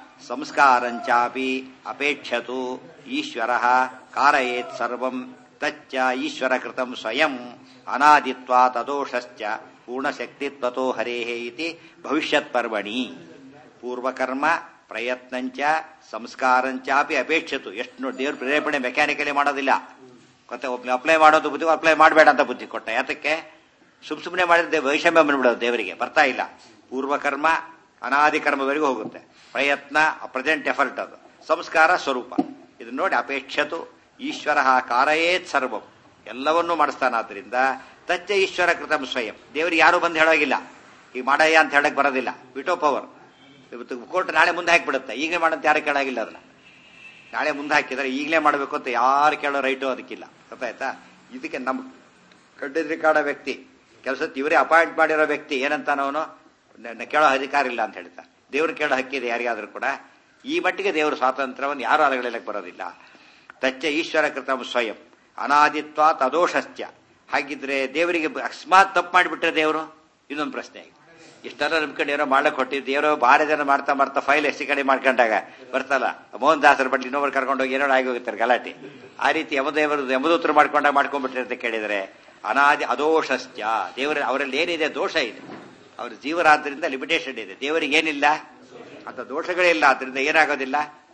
Speaker 1: ಸಂಸ್ಕಾರಂಚಾಪಿ ಅಪೇಕ್ಷತು ಈಶ್ವರ ಕಾರಯೇತ್ ಸರ್ವಂ ತಚ್ಚ ಈಶ್ವರ ಕೃತಂ ಸ್ವಯಂ ಅನಾದಿತ್ವಾ ತದೋಷಶ್ಚ ಪೂರ್ಣಶಕ್ತಿತ್ವತೋ ಹರೇಹೇ ಇತಿ ಭವಿಷ್ಯತ್ ಪರ್ವಣಿ ಪೂರ್ವಕರ್ಮ ಪ್ರಯತ್ನಂಚ ಸಂಸ್ಕಾರಂಚಾಪಿ ಅಪೇಕ್ಷತು ಎಷ್ಟು ನೋಡಿ ದೇವ್ರ ಪ್ರೇರೇಪಣೆ ಮೆಕ್ಯಾನಿಕಲಿ ಮಾಡೋದಿಲ್ಲ ಮತ್ತೆ ಒಬ್ಬ ಅಪ್ಲೈ ಮಾಡೋದು ಬುದ್ಧಿ ಅಪ್ಲೈ ಮಾಡಬೇಡ ಅಂತ ಬುದ್ಧಿ ಕೊಟ್ಟ ಯಾತಕ್ಕೆ ಸುಮ್ ಸುಮ್ಮನೆ ಮಾಡಿದ್ರೆ ವೈಷಮ್ಯ ಬಂದ್ಬಿಡೋದು ದೇವರಿಗೆ ಬರ್ತಾ ಇಲ್ಲ ಪೂರ್ವಕರ್ಮ ಅನಾದಿ ಕರ್ಮವರೆಗೂ ಹೋಗುತ್ತೆ ಪ್ರಯತ್ನ ಪ್ರೆಸೆಂಟ್ ಎಫರ್ಟ್ ಅದು ಸಂಸ್ಕಾರ ಸ್ವರೂಪ ಇದನ್ನ ನೋಡಿ ಅಪೇಕ್ಷತು ಈಶ್ವರ ಕಾರಯೇತ್ ಸರ್ವಂ ಎಲ್ಲವನ್ನೂ ಮಾಡಿಸ್ತಾನಾದ್ರಿಂದ ತಚ್ಚ ಈಶ್ವರ ಕೃತಂ ಸ್ವಯಂ ದೇವರಿಗೆ ಯಾರು ಬಂದು ಹೇಳೋಗಿಲ್ಲ ಈಗ ಮಾಡಯ್ಯ ಅಂತ ಹೇಳಕ್ ಬರೋದಿಲ್ಲ ವಿಟೋ ಪವರ್ ಇವತ್ತು ಕೋರ್ಟ್ ನಾಳೆ ಮುಂದೆ ಹಾಕಿಬಿಡುತ್ತೆ ಈಗಲೇ ಮಾಡಂತ ಯಾರು ಕೇಳಾಗಿಲ್ಲ ಅದನ್ನ ನಾಳೆ ಮುಂದೆ ಹಾಕಿದ್ರೆ ಈಗಲೇ ಮಾಡಬೇಕು ಅಂತ ಯಾರು ಕೇಳೋ ರೈಟು ಅದಕ್ಕಿಲ್ಲ ಗೊತ್ತಾಯ್ತಾ ಇದಕ್ಕೆ ನಮ್ಮ ಕಡ್ಡಿದ್ರಿ ಕಾಡೋ ವ್ಯಕ್ತಿ ಕೆಲಸಕ್ಕೆ ಇವರೇ ಅಪಾಯಿಂಟ್ ಮಾಡಿರೋ ವ್ಯಕ್ತಿ ಏನಂತಾನವನು ಕೇಳೋ ಅಧಿಕಾರ ಇಲ್ಲ ಅಂತ ಹೇಳ್ತಾರೆ ದೇವ್ರು ಕೇಳೋ ಹಕ್ಕಿದೆ ಯಾರಿಗಾದ್ರೂ ಕೂಡ ಈ ಮಟ್ಟಿಗೆ ದೇವರ ಸ್ವಾತಂತ್ರ್ಯವನ್ನು ಯಾರು ಅಲಗಳಕ್ಕೆ ಬರೋದಿಲ್ಲ ತಚ್ಚ ಈಶ್ವರ ಕೃತ ಸ್ವಯಂ ಅನಾದಿತ್ವ ತದೋಷಶ್ಚ ಹಾಗಿದ್ರೆ ದೇವರಿಗೆ ಅಕಸ್ಮಾತ್ ತಪ್ಪು ಮಾಡಿಬಿಟ್ರೆ ದೇವರು ಇನ್ನೊಂದು ಪ್ರಶ್ನೆ ಈಗ ಇಷ್ಟೆಲ್ಲ ನಂಬ್ಕೊಂಡು ಏನೋ ಮಾಡಕ್ ಕೊಟ್ಟಿದ್ದು ದೇವರೋ ಬಾರಿ ಜನ ಮಾಡ್ತಾ ಮಾಡ್ತಾ ಫೈಲ್ ಎಷ್ಟು ಕಡೆ ಮಾಡ್ಕೊಂಡಾಗ ಬರ್ತಲ್ಲ ಮೋಹನ್ ದಾಸರ ಬಟ್ಲಿ ಇನ್ನೊಬ್ರು ಕರ್ಕೊಂಡೋಗಿ ಏನೋ ಆಗಿ ಹೋಗಿರ್ತಾರೆ ಗಲಾಟೆ ಆ ರೀತಿ ಯಮದೇವರು ಯಮದೂತರು ಮಾಡ್ಕೊಂಡಾಗ ಮಾಡ್ಕೊಂಡ್ಬಿಟ್ರಿ ಅಂತ ಕೇಳಿದರೆ ಅನಾದಿ ಅದೋಷಶ್ಚ ದೇವರ ಅವರಲ್ಲಿ ಏನಿದೆ ದೋಷ ಇದೆ ಅವ್ರ ಜೀವರಾದ್ರಿಂದ ಲಿಮಿಟೇಷನ್ ಇದೆ ದೇವರಿಗೆ ಏನಿಲ್ಲ ಅಂತ ದೋಷಗಳೇ ಇಲ್ಲ ಆದ್ರಿಂದ ಏನಾಗೋದಿಲ್ಲ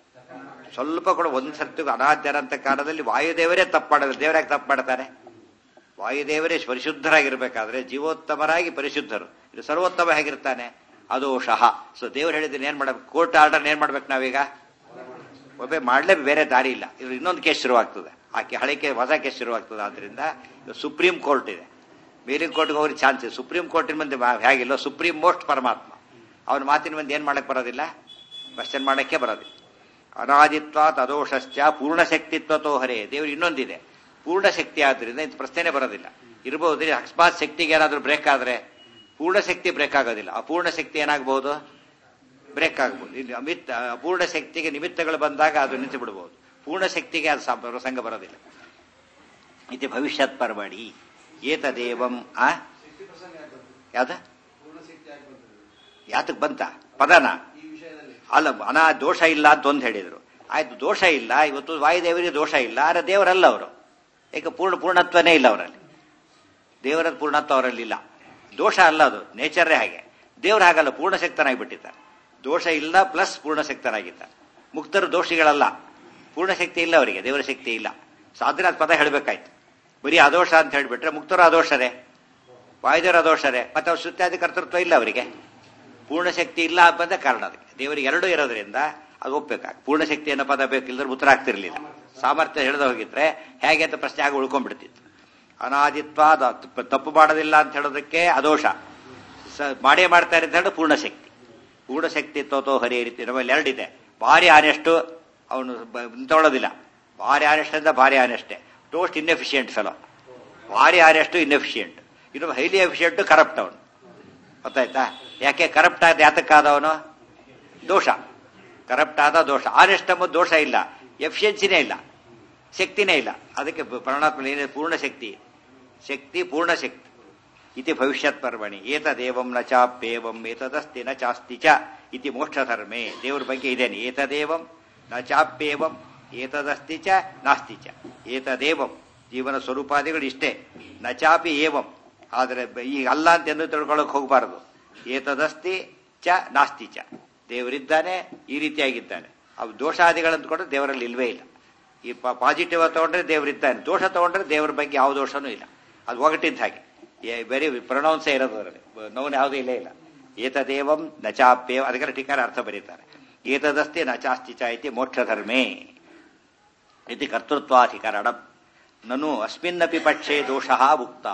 Speaker 1: ಸ್ವಲ್ಪ ಕೂಡ ಒಂದು ಸರ್ತಿಗೂ ಅನಾದ್ಯರ ಅಂತ ಕಾಲದಲ್ಲಿ ವಾಯುದೇವರೇ ತಪ್ಪು ಮಾಡೋದು ದೇವರಾಗಿ ತಪ್ಪು ಮಾಡ್ತಾರೆ ವಾಯುದೇವರೇ ಪರಿಶುದ್ಧರಾಗಿರ್ಬೇಕಾದ್ರೆ ಜೀವೋತ್ತಮರಾಗಿ ಪರಿಶುದ್ಧರು ಇದು ಸರ್ವೋತ್ತಮ ಹೇಗಿರ್ತಾನೆ ಅದೋಷಃ ಸೊ ದೇವರು ಹೇಳಿದ್ರೆ ಏನ್ ಮಾಡ್ಬೇಕು ಕೋರ್ಟ್ ಆರ್ಡರ್ ಏನ್ ಮಾಡ್ಬೇಕು ನಾವೀಗ ಒಬ್ಬೆ ಮಾಡ್ಲೇ ಬೇರೆ ದಾರಿ ಇಲ್ಲ ಇದು ಇನ್ನೊಂದು ಕೇಸ್ ಶುರುವಾಗ್ತದೆ ಆ ಹಳೆ ಕೇಸ್ ಹೊಸ ಕೇಸ್ ಶುರುವಾಗ್ತದೆ ಆದ್ರಿಂದ ಸುಪ್ರೀಂ ಕೋರ್ಟ್ ಇದೆ ಮೇಲಿನ ಕೋರ್ಟ್ಗೆ ಹೋಗಿ ಚಾನ್ಸ್ ಇದೆ ಸುಪ್ರೀಂ ಕೋರ್ಟಿನ ಮುಂದೆ ಹೇಗಿಲ್ಲ ಸುಪ್ರೀಂ ಮೋಸ್ಟ್ ಪರಮಾತ್ಮ ಅವನ ಮಾತಿನ ಮುಂದೆ ಏನ್ ಮಾಡಕ್ ಬರೋದಿಲ್ಲ ಕ್ವಶನ್ ಮಾಡಕ್ಕೆ ಬರೋದಿಲ್ಲ ಅನಾದಿತ್ವ ತದೋಷಶ್ಚ ಪೂರ್ಣ ಶಕ್ತಿತ್ವತೋ ಹರೇ ದೇವರು ಇನ್ನೊಂದಿದೆ ಪೂರ್ಣ ಶಕ್ತಿ ಆದ್ರಿಂದ ಇದು ಪ್ರಶ್ನೆನೇ ಬರೋದಿಲ್ಲ ಇರಬಹುದು ಅಕಸ್ಮಾತ್ ಶಕ್ತಿಗೆ ಏನಾದ್ರೂ ಬ್ರೇಕ್ ಆದ್ರೆ ಪೂರ್ಣ ಶಕ್ತಿ ಬ್ರೇಕ್ ಆಗೋದಿಲ್ಲ ಅಪೂರ್ಣ ಶಕ್ತಿ ಏನಾಗಬಹುದು ಬ್ರೇಕ್ ಆಗಬಹುದು ಇಲ್ಲಿ ಅಮಿತ್ ಅಪೂರ್ಣ ಶಕ್ತಿಗೆ ನಿಮಿತ್ತಗಳು ಬಂದಾಗ ಅದು ನಿಂತು ಬಿಡಬಹುದು ಪೂರ್ಣ ಶಕ್ತಿಗೆ ಅದು ಸ- ಪ್ರಸಂಗ ಬರೋದಿಲ್ಲ ಇದು ಭವಿಷ್ಯತ್ ಪರ್ವಣಿ ಏತದೇವಂ ಆ ಯಾವ್ದ ಯಾತಕ್ ಬಂತ ಪದನ ಅಲ್ಲ ಅನಾ ದೋಷ ಇಲ್ಲ ಅಂತ ಒಂದು ಹೇಳಿದ್ರು ಆಯ್ತು ದೋಷ ಇಲ್ಲ ಇವತ್ತು ವಾಯುದೇವರಿಗೆ ದೋಷ ಇಲ್ಲ ಆದ್ರೆ ದೇವರಲ್ಲ ಅವರು ಏಕೆ ಪೂರ್ಣ ಪೂರ್ಣತ್ವನೇ ಇಲ್ಲ ಅವರಲ್ಲಿ ದೇವರ ಪೂರ್ಣತ್ವ ಅವರಲ್ಲಿ ಇಲ್ಲ ದೋಷ ಅಲ್ಲ ಅದು ನೇಚರೇ ಹಾಗೆ ದೇವರು ಹಾಗಲ್ಲ ಪೂರ್ಣಶಕ್ತನಾಗಿಬಿಟ್ಟಿದ್ದಾರೆ ದೋಷ ಇಲ್ಲ ಪ್ಲಸ್ ಪೂರ್ಣಶಕ್ತನಾಗಿದ್ದಾರೆ ಮುಕ್ತರು ದೋಷಿಗಳಲ್ಲ ಪೂರ್ಣಶಕ್ತಿ ಇಲ್ಲ ಅವರಿಗೆ ದೇವರ ಶಕ್ತಿ ಇಲ್ಲ ಸಾಧನ ಪದ ಹೇಳಬೇಕಾಯ್ತು ಬರೀ ಅದೋಷ ಅಂತ ಹೇಳಿಬಿಟ್ರೆ ಮುಕ್ತರು ಅದೋಷರೇ ವಾಯುದೇವರ ಅದೋಷರೇ ಮತ್ತೆ ಅವ್ರ ಶ್ರುತ್ಯಾದಿ ಕರ್ತೃತ್ವ ಇಲ್ಲ ಅವರಿಗೆ ಪೂರ್ಣ ಶಕ್ತಿ ಇಲ್ಲ ಬಂದ ಕಾರಣ ಅದಕ್ಕೆ ದೇವರಿಗೆ ಎರಡೂ ಇರೋದ್ರಿಂದ ಅದು ಒಪ್ಬೇಕಾಗ ಪೂರ್ಣಶಕ್ತಿ ಅನ್ನೋ ಪದ ಬೇಕಿಲ್ಲದ್ರೆ ಉತ್ತರ ಆಗ್ತಿರ್ಲಿಲ್ಲ ಸಾಮರ್ಥ್ಯ ಹೇಳ್ದ ಹೋಗಿದ್ರೆ ಹೇಗೆ ಅಂತ ಪ್ರಶ್ನೆ ಆಗಿ ಉಳ್ಕೊಂಡ್ಬಿಡ್ತಿತ್ತು ಅನಾದಿತ್ವ ತಪ್ಪು ಮಾಡೋದಿಲ್ಲ ಅಂತ ಹೇಳೋದಕ್ಕೆ ಅದೋಷ ಸ ಮಾಡೇ ಮಾಡ್ತಾರೆ ಅಂತ ಹೇಳಿ ಪೂರ್ಣಶಕ್ತಿ ಪೂರ್ಣಶಕ್ತಿ ತೋತೋ ಹರಿ ರೀತಿ ನಮ್ಮಲ್ಲಿ ಎರಡಿದೆ ಭಾರಿ ಆನೆಸ್ಟು ಅವನು ತೊಗೊಳೋದಿಲ್ಲ ಭಾರಿ ಆನೆಸ್ಟ್ ಅಂದ್ರೆ ಭಾರಿ ಆನೆಸ್ಟೇ ಟೋಸ್ಟ್ ಇನ್ಎಫಿಷಿಯೆಂಟ್ ಫೆಲೋ ಭಾರಿ ಆನೆಸ್ಟು ಇನ್ಎಫಿಷಿಯೆಂಟ್ ಇನ್ನು ಹೈಲಿ ಎಫಿಷಿಯೆಂಟ್ ಕರಪ್ಟ್ ಅವನು ಗೊತ್ತಾಯ್ತಾ ಯಾಕೆ ಕರಪ್ಟ್ ಆದ ಯಾತಕ್ಕಾದವನು ದೋಷ ಕರಪ್ಟ್ ಆದ ದೋಷ ಆನೆಸ್ಟ್ ಎಂಬ ದೋಷ ಇಲ್ಲ ಎಫಿಷಿಯನ್ಸಿನೇ ಇಲ್ಲ ಶಕ್ತಿನೇ ಇಲ್ಲ ಅದಕ್ಕೆ ಪರಮಾತ್ಮ ಏನಿದೆ ಪೂರ್ಣ ಶಕ್ತಿ ಶಕ್ತಿ ಪೂರ್ಣ ಶಕ್ತಿ ಇತಿ ಭವಿಷ್ಯತ್ ಪರ್ವಣಿ ಏತದೇವಂ ನ ಚಾಪ್ಯೇವಂ ಏತದಸ್ತಿ ನ ಚಾಸ್ತಿ ಚ ಇತಿ ಮೋಕ್ಷಧರ್ಮೇ ದೇವ್ರ ಬಗ್ಗೆ ಇದೇನೆ ಏತದೇವಂ ನ ಚಾಪ್ಯೇವಂ ಏತದಸ್ತಿ ಚ ನಾಸ್ತಿ ಚ ಏತದೇವಂ ಜೀವನ ಸ್ವರೂಪಾದಿಗಳು ಇಷ್ಟೇ ನ ಚಾಪಿ ಏವಂ ಆದರೆ ಈಗ ಅಲ್ಲ ಅಂತ ಎಂದು ತಿಳ್ಕೊಳ್ಳೋಕೆ ಹೋಗಬಾರದು ಏತದಸ್ತಿ ಚ ನಾಸ್ತಿ ಚ ದೇವರಿದ್ದಾನೆ ಈ ರೀತಿಯಾಗಿದ್ದಾನೆ ಅವು ದೋಷಾದಿಗಳಂತ ಕೊಟ್ಟರೆ ದೇವರಲ್ಲಿ ಇಲ್ವೇ ಇಲ್ಲ ಈ ಪಾಸಿಟಿವ್ ತಗೊಂಡ್ರೆ ದೇವರಿದ್ದಾನೆ ದೋಷ ತಗೊಂಡ್ರೆ ದೇವರ ಬಗ್ಗೆ ಯಾವ ದೋಷನೂ ಇಲ್ಲ ಅದು ಒಗಟಿದ್ದ ಹಾಗೆ ವೆರಿ ಪ್ರೊನೌನ್ಸೇ ಇರೋದು ಅದರಲ್ಲಿ ನೋನ್ ಯಾವುದೂ ಇಲ್ಲೇ ಇಲ್ಲ ಏತದೇವಂ ನಚಾಪ್ಯೇವ ಅದಕ್ಕೆಲ್ಲ ಟೀಕಾರ ಅರ್ಥ ಬರೀತಾರೆ ಏತದಸ್ತಿ ನಚಾಸ್ತಿ ಚ ಇತಿ ಮೋಕ್ಷಧರ್ಮೇ ಇತಿ ಕರ್ತೃತ್ವಾಧಿಕರಣ ನನು ಅಸ್ಮಿನ್ನಪಿ ಪಕ್ಷೇ ದೋಷ ಉಕ್ತ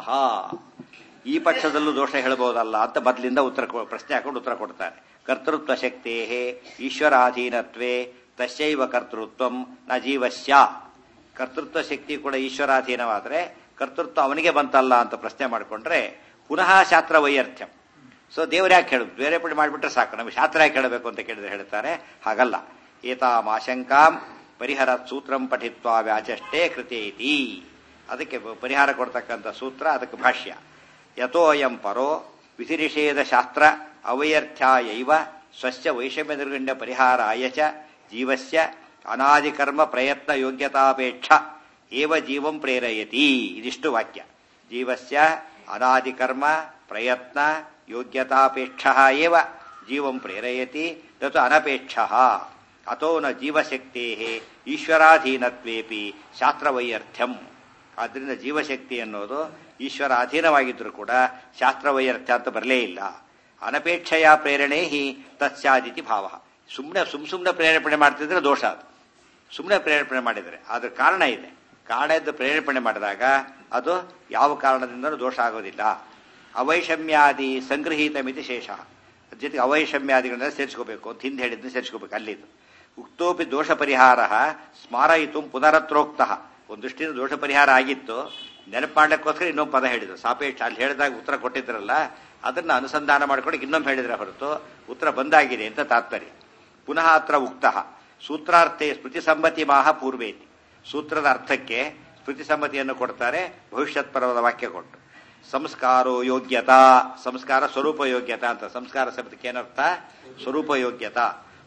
Speaker 1: ಈ ಪಕ್ಷದಲ್ಲೂ ದೋಷ ಹೇಳಬಹುದಲ್ಲ ಅಂತ ಬದಲಿಂದ ಉತ್ತರ ಪ್ರಶ್ನೆ ಹಾಕೊಂಡು ಉತ್ತರ ಕೊಡ್ತಾರೆ ಕರ್ತೃತ್ವ ಶಕ್ತೇ ಈಶ್ವರಾಧೀನತ್ವೇ ತಸ್ಯೈವ ಕರ್ತೃತ್ವ ನ ಜೀವಸ್ಯ ಕರ್ತೃತ್ವ ಶಕ್ತಿ ಕೂಡ ಈಶ್ವರಾಧೀನವಾದರೆ ಕರ್ತೃತ್ವ ಅವನಿಗೆ ಬಂತಲ್ಲ ಅಂತ ಪ್ರಶ್ನೆ ಮಾಡಿಕೊಂಡ್ರೆ ಪುನಃ ಶಾಸ್ತ್ರ ವೈಯರ್ಥ್ಯಂ ಸೊ ದೇವ್ರು ಯಾಕೆ ಹೇಳುದು ಬೇರೆ ಪಡಿ ಮಾಡಿಬಿಟ್ರೆ ಸಾಕು ನಮಗೆ ಶಾಸ್ತ್ರ ಯಾಕೆ ಹೇಳಬೇಕು ಅಂತ ಕೇಳಿದ್ರೆ ಹೇಳ್ತಾರೆ ಹಾಗಲ್ಲ ಏತಾಂ ಆಶಂಕಾಂ ಪರಿಹಾರ ಸೂತ್ರಂ ಪಠಿತ್ವ ವ್ಯಾಚಷ್ಟೇ ಕೃತೇತಿ ಅದಕ್ಕೆ ಪರಿಹಾರ ಕೊಡ್ತಕ್ಕಂಥ ಸೂತ್ರ ಅದಕ್ಕೆ ಭಾಷ್ಯ ಯಥೋ ಅಯಂ ಪರೋ ವಿಧಿನಿಷೇಧ ಶಾಸ್ತ್ರ ಅವೈರ್ಥ್ಯಾಯೈವ ಸ್ವಸ್ಯ ವೈಷಮ್ಯ ನಿರ್ಗಣ್ಯ ಪರಿಹಾರಾಯ ಚ ಜೀವಸ್ಯ ಅನಾದಿಕರ್ಮ ಪ್ರಯತ್ನ ಯೋಗ್ಯತಾಪೇಕ್ಷ ಏವ ಜೀವಂ ಪ್ರೇರಯತಿ ಇದಿಷ್ಟು ವಾಕ್ಯ ಜೀವಸ್ಯ ಅನಾದಿಕರ್ಮ ಪ್ರಯತ್ನ ಯೋಗ್ಯತಾಪೇಕ್ಷ ಏವ ಜೀವಂ ಪ್ರೇರಯತಿ ತತ್ ಅನಪೇಕ್ಷ ಅತೋ ನ ಜೀವಶಕ್ತೇ ಈಶ್ವರಾಧೀನತ್ವೇಪಿ ಶಾಸ್ತ್ರವೈಯರ್ಥ್ಯಂ ಆದ್ದರಿಂದ ಜೀವಶಕ್ತಿ ಅನ್ನೋದು ಈಶ್ವರ ಅಧೀನವಾಗಿದ್ದರೂ ಕೂಡ ಶಾಸ್ತ್ರವೈಯರ್ಥ್ಯ ಅಂತ ಬರಲೇ ಇಲ್ಲ ಅನಪೇಕ್ಷೆಯ ಪ್ರೇರಣೆ ಹಿ ತತ್ಸಾದಿತಿ ಭಾವ ಸುಮ್ಮನೆ ಸುಮ್ ಸುಮ್ಮನೆ ಪ್ರೇರೇಪಣೆ ಮಾಡ್ತಿದ್ರೆ ದೋಷ ಅದು ಸುಮ್ಮನೆ ಪ್ರೇರೇಪಣೆ ಮಾಡಿದರೆ ಅದ್ರ ಕಾರಣ ಇದೆ ಕಾರಣ ಇದ್ದು ಪ್ರೇರೇಪಣೆ ಮಾಡಿದಾಗ ಅದು ಯಾವ ಕಾರಣದಿಂದಲೂ ದೋಷ ಆಗೋದಿಲ್ಲ ಅವೈಷಮ್ಯಾದಿ ಸಂಗ್ರಹೀತ ಮಿತಿ ಶೇಷ ಜೊತೆಗೆ ಅವೈಷಮ್ಯಾದಿಗಳನ್ನ ಸೇರಿಸ್ಕೋಬೇಕು ಅಂತ ಹಿಂದೆ ಹೇಳಿದ್ದು ಸೇರಿಸ್ಕೋಬೇಕು ಅಲ್ಲಿದ್ದು ಉಕ್ತೋಪಿ ದೋಷ ಪರಿಹಾರ ಸ್ಮಾರಯಿತು ಪುನರತ್ರೋಕ್ತ ಒಂದು ದೃಷ್ಟಿಯಿಂದ ದೋಷ ಪರಿಹಾರ ಆಗಿತ್ತು ನೆನಪು ಮಾಡ್ಲಿಕ್ಕೋಸ್ಕರ ಇನ್ನೊಂದು ಪದ ಹೇಳಿದ್ರು ಸಾಪೇಕ್ಷ ಅಲ್ಲಿ ಹೇಳಿದಾಗ ಉತ್ತರ ಕೊಟ್ಟಿದ್ರಲ್ಲ ಅದನ್ನ ಅನುಸಂಧಾನ ಮಾಡ್ಕೊಂಡು ಇನ್ನೊಮ್ಮೆ ಹೇಳಿದ್ರೆ ಹೊರತು ಉತ್ತರ ಬಂದಾಗಿದೆ ಅಂತ ತಾತ್ಪರ್ಯ ಪುನಃ ಅತ್ರ ಉಕ್ತ ಸೂತ್ರಾರ್ಥೆ ಸ್ಮೃತಿ ಸಮ್ಮತಿ ಮಾಹ ಪೂರ್ವೇತಿ ಸೂತ್ರದ ಅರ್ಥಕ್ಕೆ ಸ್ಮೃತಿ ಸಮ್ಮತಿಯನ್ನು ಕೊಡ್ತಾರೆ ಭವಿಷ್ಯತ್ ಪರ್ವದ ವಾಕ್ಯ ಕೊಟ್ಟು ಸಂಸ್ಕಾರೋ ಯೋಗ್ಯತಾ ಸಂಸ್ಕಾರ ಸ್ವರೂಪ ಯೋಗ್ಯತಾ ಅಂತ ಸಂಸ್ಕಾರ ಶಬ್ದಕ್ಕೆ ಏನರ್ಥ ಸ್ವರೂಪ ಯೋಗ್ಯತಾ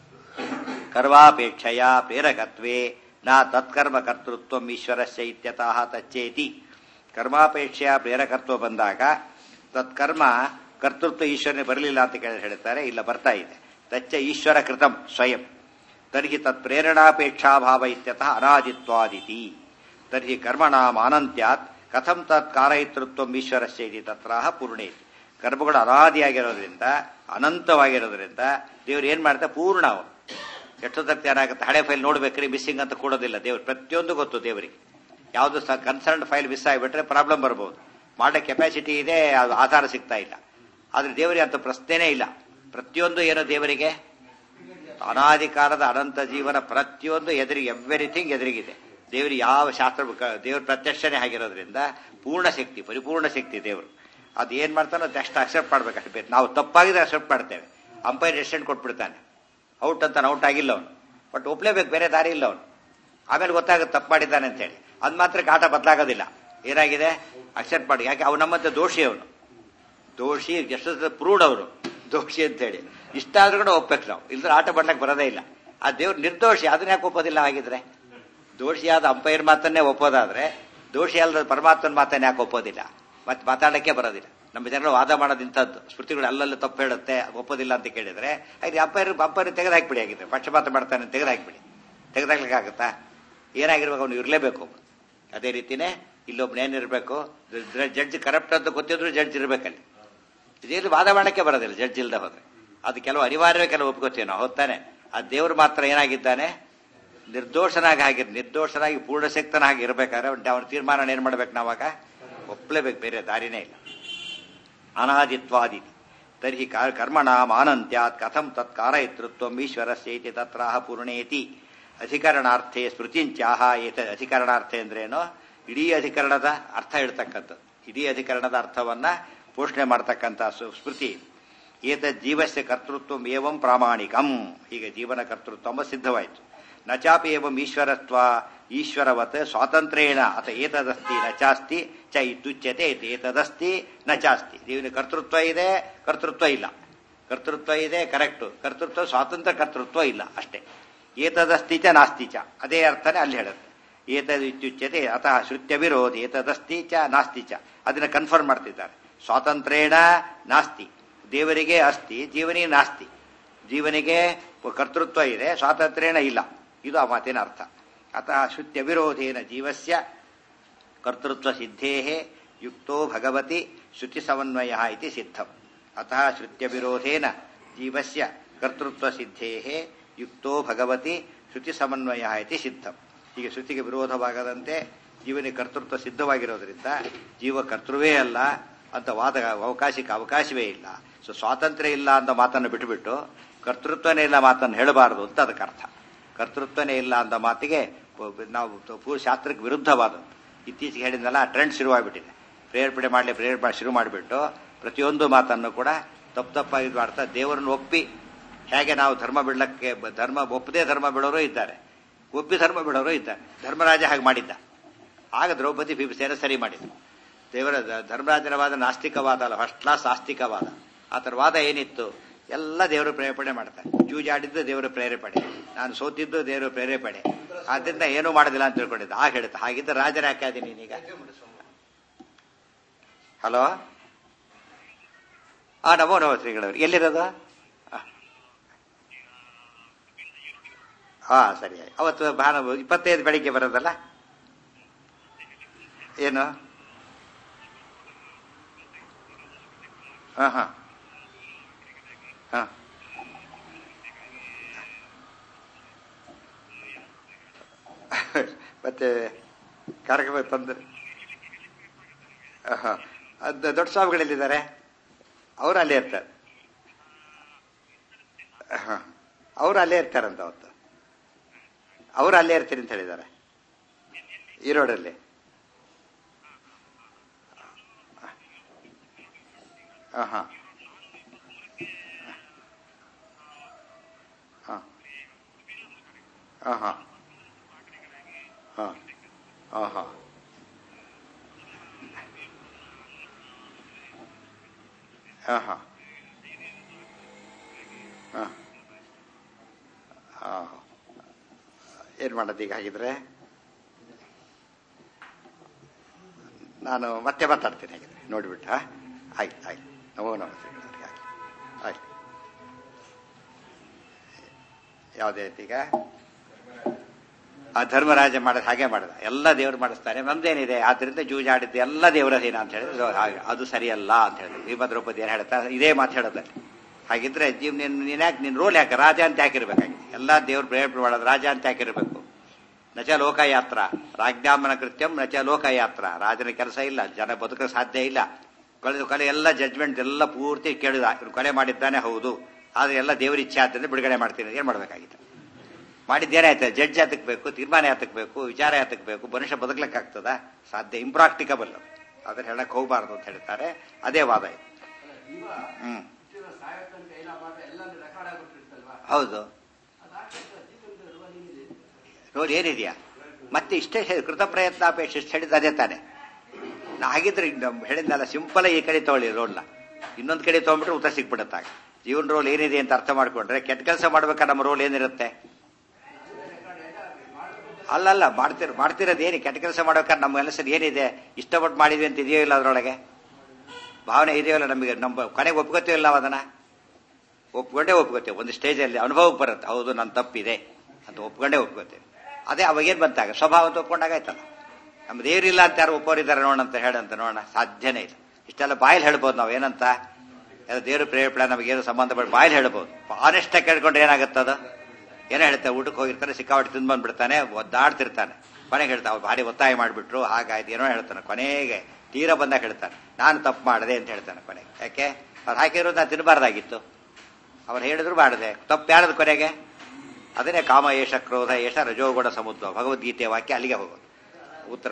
Speaker 1: ಕರ್ವಾಪೇಕ್ಷೆಯ ಪ್ರೇರಕತ್ವೇ ನ ತತ್ಕರ್ಮ ಕರ್ತೃತ್ವ ಈಶ್ವರಸ್ಯ ಇತ್ಯತಃ ತಚ್ಚೇತಿ ಕರ್ಮಾಪೇಕ್ಷೆಯ ಪ್ರೇರಕತ್ವ ಬಂದಾಗ ತತ್ಕರ್ಮ ಕರ್ತೃತ್ವ ಈಶ್ವರನೇ ಬರಲಿಲ್ಲ ಅಂತ ಕೇಳಿ ಹೇಳ್ತಾರೆ ಇಲ್ಲ ಬರ್ತಾ ಇದೆ ತಚ್ಚ ಈಶ್ವರ ಕೃತಂ ಸ್ವಯಂ ತರ್ಹಿ ತತ್ ಪ್ರೇರಣಾಪೇಕ್ಷಾಭಾವ ಇತ್ಯತಃ ಅನಾದಿತ್ವಾದಿತಿ ತರ್ಹಿ ಕರ್ಮಣಾಂ ಅನಂತ್ಯಾತ್ ಕಥಂ ತತ್ ಕಾರಯಿತೃತ್ವ ಈಶ್ವರಸ್ಯ ಇತಿ ತತ್ರಾಹ ಪೂರ್ಣೇತಿ ಕರ್ಮಗಳು ಅನಾದಿಯಾಗಿರೋದ್ರಿಂದ ಅನಂತವಾಗಿರೋದ್ರಿಂದ ದೇವ್ರು ಏನ್ ಮಾಡ್ತಾರೆ ಪೂರ್ಣ ಅವನು ಎಷ್ಟೊತ್ತಕ್ಕೆ ಏನಾಗುತ್ತೆ ಹಳೆ ಫೈಲ್ ನೋಡ್ಬೇಕ್ರಿ ಮಿಸ್ಸಿಂಗ್ ಅಂತ ಕೊಡೋದಿಲ್ಲ ದೇವ್ರು ಪ್ರತಿಯೊಂದು ಗೊತ್ತು ದೇವರಿಗೆ ಯಾವುದು ಸಹ ಕನ್ಸರ್ನ್ ಫೈಲ್ ಮಿಸ್ ಆಗಿಬಿಟ್ರೆ ಪ್ರಾಬ್ಲಮ್ ಬರ್ಬೋದು ಮಾಡೋ ಕೆಪಾಸಿಟಿ ಇದೆ ಅದು ಆಧಾರ ಸಿಗ್ತಾ ಇಲ್ಲ ಆದ್ರೆ ದೇವರಿಗೆ ಅಂತ ಪ್ರಶ್ನೆನೇ ಇಲ್ಲ ಪ್ರತಿಯೊಂದು ಏನೋ ದೇವರಿಗೆ ಅನಾದಿಕಾಲದ ಅನಂತ ಜೀವನ ಪ್ರತಿಯೊಂದು ಎದುರಿಗೆ ಎವ್ರಿಥಿಂಗ್ ಎದುರಿಗಿದೆ ದೇವರಿಗೆ ಯಾವ ಶಾಸ್ತ್ರ ದೇವ್ರ ಪ್ರತ್ಯಕ್ಷನೇ ಆಗಿರೋದ್ರಿಂದ ಪೂರ್ಣ ಶಕ್ತಿ ಪರಿಪೂರ್ಣ ಶಕ್ತಿ ದೇವರು ಅದು ಏನ್ ಮಾಡ್ತಾನೋ ಅಷ್ಟು ಅಕ್ಸೆಪ್ಟ್ ಮಾಡ್ಬೇಕಷ್ಟು ಬೇಕು ನಾವು ತಪ್ಪಾಗಿದೆ ಅಕ್ಸೆಪ್ಟ್ ಮಾಡ್ತೇವೆ ಅಂಪೈರ್ ರೆಸ್ಟೆಂಟ್ ಕೊಟ್ಬಿಡ್ತಾನೆ ಔಟ್ ಅಂತ ಔಟ್ ಆಗಿಲ್ಲ ಅವನು ಬಟ್ ಒಪ್ಲೇಬೇಕು ಬೇರೆ ದಾರಿ ಇಲ್ಲ ಅವನು ಆಮೇಲೆ ಗೊತ್ತಾಗುತ್ತೆ ತಪ್ಪು ಮಾಡಿದ್ದಾನೆ ಅಂತೇಳಿ ಅದ್ ಮಾತ್ರ ಆಟ ಬದಲಾಗೋದಿಲ್ಲ ಏನಾಗಿದೆ ಅಕ್ಸೆಪ್ಟ್ ಮಾಡಿ ಯಾಕೆ ಅವ್ನು ನಮ್ಮಂತೆ ದೋಷಿ ಅವನು ದೋಷಿ ಎಷ್ಟು ಪ್ರೂಡ್ ಅವರು ದೋಷಿ ಅಂತೇಳಿ ಇಷ್ಟ ಆದ್ರೂ ಕೂಡ ಒಪ್ಬೇಕು ನಾವು ಇಲ್ದ್ರೆ ಆಟ ಬಡ್ಲಕ್ಕೆ ಬರೋದೇ ಇಲ್ಲ ಆ ದೇವ್ರು ನಿರ್ದೋಷಿ ಅದನ್ನ ಯಾಕೆ ಒಪ್ಪೋದಿಲ್ಲ ಆಗಿದ್ರೆ ದೋಷಿಯಾದ ಅಂಪೈರ್ ಮಾತನ್ನೇ ಒಪ್ಪೋದಾದ್ರೆ ದೋಷಿ ಅಲ್ಲದ ಪರಮಾತ್ಮನ ಮಾತನ್ನ ಯಾಕೆ ಒಪ್ಪೋದಿಲ್ಲ ಮತ್ತೆ ಮಾತಾಡಕ್ಕೆ ಬರೋದಿಲ್ಲ ನಮ್ಮ ಜನರು ವಾದ ಮಾಡೋದು ಇಂಥದ್ದು ಸ್ಮೃತಿಗಳು ಅಲ್ಲಲ್ಲಿ ತಪ್ಪು ಹೇಳುತ್ತೆ ಒಪ್ಪೋದಿಲ್ಲ ಅಂತ ಕೇಳಿದ್ರೆ ಹಾಗೆ ಅಂಪೈರ್ ಅಂಪೈರ್ ತೆಗೆದು ಹಾಕ್ಬಿಡಿ ಆಗಿದ್ರೆ ಪಕ್ಷಪಾತ ಮಾಡ್ತಾನೆ ತೆಗೆದು ಹಾಕ್ಬಿಡಿ ತೆಗೆದಾಕ್ಲಿಕ್ಕಾಗತ್ತಾ ಏನಾಗಿರ್ಬೇಕು ಅವನು ಇರಲೇಬೇಕು ಅದೇ ರೀತಿನೇ ಇಲ್ಲೊಬ್ನ ಏನಿರಬೇಕು ಜಡ್ಜ್ ಕರಪ್ಟ್ ಅಂತ ಗೊತ್ತಿದ್ರು ಜಡ್ಜ್ ಇರಬೇಕಲ್ಲಿ ಇದೇನು ವಾದ ಮಾಡಕ್ಕೆ ಬರೋದಿಲ್ಲ ಜಡ್ಜ್ ಇಲ್ಲದೆ ಹೋದ್ರೆ ಅದು ಕೆಲವು ಅನಿವಾರ್ಯ ಕೆಲವು ಒಪ್ಕೋತೀವಿ ನಾವು ಹೊತ್ತಾನೆ ಆ ದೇವರು ಮಾತ್ರ ಏನಾಗಿದ್ದಾನೆ ನಿರ್ದೋಷನಾಗಿ ಆಗಿರ್ ನಿರ್ದೋಷನಾಗಿ ಪೂರ್ಣಶಕ್ತನಾಗಿ ಇರಬೇಕಾದ್ರೆ ಅವನ ತೀರ್ಮಾನ ಏನ್ ಮಾಡ್ಬೇಕು ನಾವಾಗ ಒಪ್ಲೇಬೇಕು ಬೇರೆ ದಾರಿನೇ ಇಲ್ಲ ಅನಾದಿತ್ವಾದಿ ತರ್ಹಿ ಕರ್ಮಣಾಂ ಅನಂತ್ಯಾತ್ ಕಥಂ ತತ್ ಕಾರಯಿತೃತ್ವ ಈಶ್ವರಸ್ಯೈತಿ ತತ್ರಾಹ ಪೂರ್ಣೇತಿ ಅಧಿಕರಣಾರ್ಥೆ ಸ್ಮೃತಿಂಚಾಹ ಏತ ಅಧಿಕರಣಾರ್ಥೆ ಅಂದ್ರೇನು ಇಡೀ ಅಧಿಕರಣದ ಅರ್ಥ ಹೇಳ್ತಕ್ಕಂಥದ್ದು ಇಡೀ ಅಧಿಕರಣದ ಅರ್ಥವನ್ನ ಪೋಷಣೆ ಮಾಡ್ತಕ್ಕಂಥ ಸು- ಸ್ಮೃತಿ ಏತ ಜೀವಸ್ಯ ಕರ್ತೃತ್ವ ಏವಂ ಪ್ರಾಮಾಣಿಕಂ ಹೀಗೆ ಜೀವನ ಕರ್ತೃತ್ವ ಸಿದ್ಧವಾಯಿತು ನ ಚಾಪಿ ಏವಂ ಈಶ್ವರತ್ವ ಈಶ್ವರವತ್ ಸ್ವಾತಂತ್ರ್ಯೇಣ ಅಥ ಏತದಸ್ತಿ ನ ಚಾಸ್ತಿ ಚ ಇತ್ಯುಚ್ಯತೆ ಇತಿ ಏತದಸ್ತಿ ನ ಚಾಸ್ತಿ ಜೀವನ ಕರ್ತೃತ್ವ ಇದೆ ಕರ್ತೃತ್ವ ಇಲ್ಲ ಕರ್ತೃತ್ವ ಇದೆ ಕರೆಕ್ಟು ಕರ್ತೃತ್ವ ಸ್ವಾತಂತ್ರ್ಯ ಕರ್ತೃತ್ವ ಇಲ್ಲ ಅಷ್ಟೇ ಏತದಸ್ತಿ ಚ ನಾಸ್ತಿ ಚ ಅದೇ ಅರ್ಥನೇ ಅಲ್ಲಿ ಹೇಳುತ್ತೆ ಏತದ್ ಇತ್ಯುಚ್ಯತೆ ಅತಃ ಶ್ರುತ್ಯ ವಿರೋಧ ಏತದಸ್ತಿ ಚ ನಾಸ್ತಿ ಚ ಅದನ್ನ ಕನ್ಫರ್ಮ್ ಮಾಡ್ತಿದ್ದಾರೆ ಸ್ವಾತಂತ್ರ್ಯೇಣ ನಾಸ್ತಿ ದೇವರಿಗೆ ಅಸ್ತಿ ಜೀವನಿಗೆ ನಾಸ್ತಿ ಜೀವನಿಗೆ ಕರ್ತೃತ್ವ ಇದೆ ಸ್ವಾತಂತ್ರ್ಯೇಣ ಇಲ್ಲ ಇದು ಆ ಮಾತಿನ ಅರ್ಥ ಅತಃ ಶ್ರುತ್ಯ ವಿರೋಧೇನ ಜೀವಸ್ಯ ಕರ್ತೃತ್ವ ಸಿದ್ಧೇ ಯುಕ್ತೋ ಭಗವತಿ ಶ್ರುತಿ ಸಮನ್ವಯ ಇತಿ ಸಿದ್ಧಂ ಅತಃ ಶ್ರುತ್ಯ ವಿರೋಧೇನ ಜೀವಸ್ಯ ಕರ್ತೃತ್ವ ಸಿದ್ಧೇ ಯುಕ್ತೋ ಭಗವತಿ ಶ್ರುತಿ ಸಮನ್ವಯ ಇತಿ ಸಿದ್ಧಂ ಹೀಗೆ ಶ್ರುತಿಗೆ ವಿರೋಧವಾಗದಂತೆ ಜೀವನಿಗೆ ಕರ್ತೃತ್ವ ಸಿದ್ಧವಾಗಿರೋದ್ರಿಂದ ಜೀವ ಕರ್ತೃವೇ ಅಲ್ಲ ಅಂತ ವಾದ ಅವಕಾಶಕ್ಕೆ ಅವಕಾಶವೇ ಇಲ್ಲ ಸೊ ಸ್ವಾತಂತ್ರ್ಯ ಇಲ್ಲ ಅಂತ ಮಾತನ್ನು ಬಿಟ್ಟುಬಿಟ್ಟು ಕರ್ತೃತ್ವನೇ ಇಲ್ಲ ಮಾತನ್ನು ಹೇಳಬಾರದು ಅಂತ ಅದಕ್ಕೆ ಅರ್ಥ ಕರ್ತೃತ್ವನೇ ಇಲ್ಲ ಅಂತ ಮಾತಿಗೆ ಪ- ನಾವು ಪೂರ್ವ ಶಾಸ್ತ್ರಕ್ಕೆ ವಿರುದ್ಧವಾದದ್ದು ಇತ್ತೀಚೆಗೆ ಹೇಳಿದ್ನಲ್ಲ ಟ್ರೆಂಡ್ ಶುರುವಾಗ್ಬಿಟ್ಟಿದೆ ಪ್ರೇರೇಪಣೆ ಮಾಡಲಿ ಪ್ರೇರೇಪಣೆ ಮಾಡಿ ಶುರು ಮಾಡಿಬಿಟ್ಟು ಪ್ರತಿಯೊಂದು ಮಾತನ್ನು ಕೂಡ ತಪ್ಪು ತಪ್ಪಾಗಿ ಮಾಡ್ತಾ ದೇವರನ್ನು ಒಪ್ಪಿ ಹೇಗೆ ನಾವು ಧರ್ಮ ಬಿಡಲಕ್ಕೆ ಧರ್ಮ ಒಪ್ಪದೇ ಧರ್ಮ ಬಿಡೋರು ಇದ್ದಾರೆ ಒಪ್ಪಿ ಧರ್ಮ ಬಿಡೋರು ಇದ್ದಾರೆ ಧರ್ಮರಾಜ ಹಾಗೆ ಮಾಡಿದ್ದ ಆಗ ದ್ರೌಪದಿ ಭೀಮಸೇನ ಸರಿ ಮಾಡಿದ್ರು ದೇವರ ದ- ಧರ್ಮರಾಜನ ವಾದ ನಾಸ್ತಿಕವಾದ ಅಲ್ಲ ಫಸ್ಟ್ ಕ್ಲಾಸ್ ಆಸ್ತಿಕವಾದ ಆತರ ವಾದ ಏನಿತ್ತು ಎಲ್ಲ ದೇವರು ಪ್ರೇರೇಪಣೆ ಮಾಡ್ತಾರೆ ಜೂಜಾಡಿದ್ದು ದೇವರ ಪ್ರೇರೇಪಣೆ ನಾನು ಸೋತಿದ್ದು ದೇವರ ಪ್ರೇರೇಪಣೆ ಆದ್ರಿಂದ ಏನೂ ಮಾಡೋದಿಲ್ಲ ಅಂತ ತಿಳ್ಕೊಂಡಿದ್ದೆ ಆಗ ಹೇಳುತ್ತೆ ಹಾಗಿದ್ದ ರಾಜರ ಯಾಕೆ ಆದಿ ನೀನೀಗ ಹಲೋ ಆ ನಮೋ ನಮೋ ಶ್ರೀಗಳವ್ರು ಎಲ್ಲಿರೋದು ಆ. ಹಾ ಸರಿ ಆಯ್ತು. ಅವತ್ತು ಭಾನ ಇಪ್ಪತ್ತೈದು ಬೆಳಿಗ್ಗೆ ಬರೋದಲ್ಲ ಏನು ಹಾ ಹಾ ಹಾ ಮತ್ತೆ ಕಾರ್ಯಕ್ರಮ ತಂದ್ರೆ ಆಹಾ. ಅದು ದೊಡ್ಡ ಸ್ವಾಮಿಗಳೆಲ್ಲಿದ್ದಾರೆ ಅವರು ಅಲ್ಲೇ ಇರ್ತಾರೆ ಆಹಾ. ಅವರು ಅಲ್ಲೇ ಇರ್ತಾರಂತ ಅವತ್ತು ಅವರು ಅಲ್ಲೇ ಇರ್ತೀರಿ ಅಂತ ಹೇಳಿದ್ದಾರೆ ಈರೋಡಲ್ಲಿ ಹಾ ಹಾ ಹಾ ಹಾ ಹಾ ಹಾ ಹಾ ಹಾ ಹಾ ಹಾ ಹಾ ಏನ್ ಮಾಡೋದು ಈಗ ಹಾಗಿದ್ರೆ ನಾನು ಮತ್ತೆ ಮಾತಾಡ್ತೀನಿ ಹಾಗಿದ್ರೆ ನೋಡ್ಬಿಟ್ಟು ಹಾ ಆಯ್ತು ಆಯ್ತು ನಮೋ ನಮಸ್ತೆ ಆಯ್ತು ಆಯ್ತು ಯಾವುದೇ ಆಯ್ತು ಈಗ ಆ ಧರ್ಮರಾಜ ಮಾಡೋದು ಹಾಗೆ ಮಾಡದ ಎಲ್ಲ ದೇವರು ಮಾಡಿಸ್ತಾನೆ ನಮ್ದೇನಿದೆ ಆದ್ರಿಂದ ಜೂಜಾಡಿದ್ದು ಎಲ್ಲ ದೇವರ ಸೇನ ಅಂತ ಹೇಳಿದ್ರೆ ಹಾಗೆ ಅದು ಸರಿಯಲ್ಲ ಅಂತ ಹೇಳಿದ್ರು ಭೀಮ ದ್ರೌಪದಿ ಏನು ಹೇಳ್ತಾ ಇದೇ ಮಾತು ಹೇಳೋದು ಹಾಗಿದ್ರೆ ಜೀವ್ ನೀನ್ ನೀನ್ ಯಾಕೆ ನಿನ್ ರೋಲ್ ಯಾಕೆ ರಾಜ ಅಂತ ಹಾಕಿರ್ಬೇಕಾಗಿದೆ ಎಲ್ಲ ದೇವ್ರು ಪ್ರೇರೇಪಣೆ ಮಾಡೋದು ರಾಜ ಅಂತ ಹಾಕಿರ್ಬೇಕು ನಚ ಲೋಕಯಾತ್ರ ರಾಜ್ಞಾಮನ ಕೃತ್ಯಂ ನಚ ಲೋಕಯಾತ್ರ ರಾಜನ ಕೆಲಸ ಇಲ್ಲ ಜನ ಬದುಕಲು ಸಾಧ್ಯ ಇಲ್ಲ ಕಳೆದು ಕಲೆ ಎಲ್ಲ ಜಡ್ಜ್ಮೆಂಟ್ ಎಲ್ಲ ಪೂರ್ತಿ ಕೇಳಿದ ಇವ್ನು ಕೊಲೆ ಮಾಡಿದ್ದಾನೆ ಹೌದು ಆದ್ರೆ ಎಲ್ಲ ದೇವರ ಇಚ್ಛೆ ಆದ್ದರಿಂದ ಬಿಡುಗಡೆ ಮಾಡ್ತೀನಿ ಏನ್ ಮಾಡ್ಬೇಕಾಗಿತ್ತು ಮಾಡಿದ್ದೇನಾಯ್ತು ಜಡ್ಜ್ ಯಾತಕ್ ಬೇಕು ತೀರ್ಮಾನ ಯಾತಕ್ ಬೇಕು ವಿಚಾರ ಯಾತಕ್ ಬೇಕು ಮನುಷ್ಯ ಬದುಕಲಿಕ್ಕಾಗ್ತದ ಸಾಧ್ಯ ಇಂಪ್ರಾಕ್ಟಿಕಬಲ್ ಅದನ್ನ ಹೇಳಕ್ ಹೋಗಬಾರ್ದು ಅಂತ ಹೇಳ್ತಾರೆ ಅದೇ ವಾದ ಇದು ಹ್ಮ್ ಹೌದು ರೋಲ್ ಏನಿದೆಯಾ ಮತ್ತೆ ಇಷ್ಟೇ ಹೇ- ಕೃತ ಪ್ರಯತ್ನ ಅಪೇಕ್ಷೆ ಇಷ್ಟು ಹೇಳಿದ ಅದೇ ತಾನೆ ನಾ ಹಾಗಿದ್ರೆ ಇನ್ನು ಹೇಳಿದ್ನಲ್ಲ ಸಿಂಪಲ್ ಈ ಕಡೆ ತಗೊಳ್ಳಿ ರೋಲ್ನ ಇನ್ನೊಂದು ಕಡೆ ತಗೊಂಡ್ಬಿಟ್ರೆ ಉತ್ತರ ಸಿಕ್ಬಿಡುತ್ತಾಗ ಜೀವನ ರೋಲ್ ಏನಿದೆ ಅಂತ ಅರ್ಥ ಮಾಡ್ಕೊಂಡ್ರೆ ಕೆಟ್ಟ ಕೆಲಸ ಮಾಡ್ಬೇಕಾದ್ರೆ ನಮ್ಮ ರೋಲ್ ಏನಿರುತ್ತೆ ಅಲ್ಲಲ್ಲ ಮಾಡ್ತಿರ ಮಾಡ್ತಿರೋದು ಏನು ಕೆಟ್ಟ ಕೆಲಸ ಮಾಡ್ಬೇಕಾದ್ರೆ ನಮ್ಮ ಕೆಲಸ ಏನಿದೆ ಇಷ್ಟಪಟ್ಟು ಮಾಡಿದ್ವಿ ಅಂತ ಇದೆಯೋ ಇಲ್ಲ ಅದರೊಳಗೆ ಭಾವನೆ ಇದೆಯೋ ಇಲ್ಲ ನಮಗೆ ನಮ್ಮ ಕೊನೆಗೆ ಒಪ್ಕೋತೀವಿ ಇಲ್ಲ ಅದನ್ನ ಒಪ್ಕೊಂಡೇ ಒಪ್ಕೋತೇವೆ ಒಂದು ಸ್ಟೇಜಲ್ಲಿ ಅನುಭವಕ್ಕೆ ಬರುತ್ತೆ ಹೌದು ನನ್ನ ತಪ್ಪಿದೆ ಅಂತ ಒಪ್ಕೊಂಡೇ ಒಪ್ಕೋತೇವೆ ಅದೇ ಅವಾಗೇನು ಬಂತಾಗ ಸ್ವಭಾವ ಅಂತ ಒಪ್ಕೊಂಡಾಗಾಯ್ತಲ್ಲ ನಮ್ಮ ದೇವರಿಲ್ಲ ಅಂತ ಯಾರು ಒಪ್ಪೋರಿದ್ದಾರೆ ನೋಡೋಣ ಅಂತ ಹೇಳಂತ ನೋಡೋಣ ಸಾಧ್ಯನೇ ಇಲ್ಲ ಇಷ್ಟೆಲ್ಲ ಬಾಯಲ್ಲಿ ಹೇಳ್ಬೋದು ನಾವು ಏನಂತ ಎಲ್ಲ ದೇವ್ರ ಪ್ರೇರೇಪಣೆ ನಮಗೇನು ಸಂಬಂಧ ಪಡ ಬಾಯಲ್ಲಿ ಹೇಳ್ಬೋದು ಆನೆಸ್ಟ್ ಕೇಳ್ಕೊಂಡ್ರೆ ಏನಾಗುತ್ತೆ ಅದು ಏನೋ ಹೇಳ್ತಾರೆ ಊಟಕ್ಕೆ ಹೋಗಿರ್ತಾನೆ ಸಿಕ್ಕಾಪಟ್ಟೆ ತಿಂದು ಬಂದ್ಬಿಡ್ತಾನೆ ಒದ್ದಾಡ್ತಿರ್ತಾನೆ ಕೊನೆಗೆ ಹೇಳ್ತಾನೆ ಅವ್ರು ಭಾರಿ ಒತ್ತಾಯ ಮಾಡಿಬಿಟ್ರು ಹಾಗಾಯ್ತು ಏನೋ ಹೇಳ್ತಾನೆ ಕೊನೆಗೆ ತೀರಾ ಬಂದಾಗ ಹೇಳ್ತಾನೆ ನಾನು ತಪ್ಪು ಮಾಡಿದೆ ಅಂತ ಹೇಳ್ತಾನೆ ಕೊನೆಗೆ ಯಾಕೆ ಅವ್ರು ಹಾಕಿರೋದು ನಾನು ತಿನ್ನಬಾರ್ದಾಗಿತ್ತು ಅವ್ರು ಹೇಳಿದ್ರು ಮಾಡಿದೆ ತಪ್ಪು ಯಾರದು ಕೊನೆಗೆ ಅದನ್ನೇ ಕಾಮ ಏಷ ಕ್ರೋಧ ಏಷ ರಜೋಗುಣ ಸಮುದ್ರ ಭಗವದ್ಗೀತೆ ವಾಕ್ಯ ಅಲ್ಲಿಗೆ ಹೋಗೋದು ಉತ್ತರ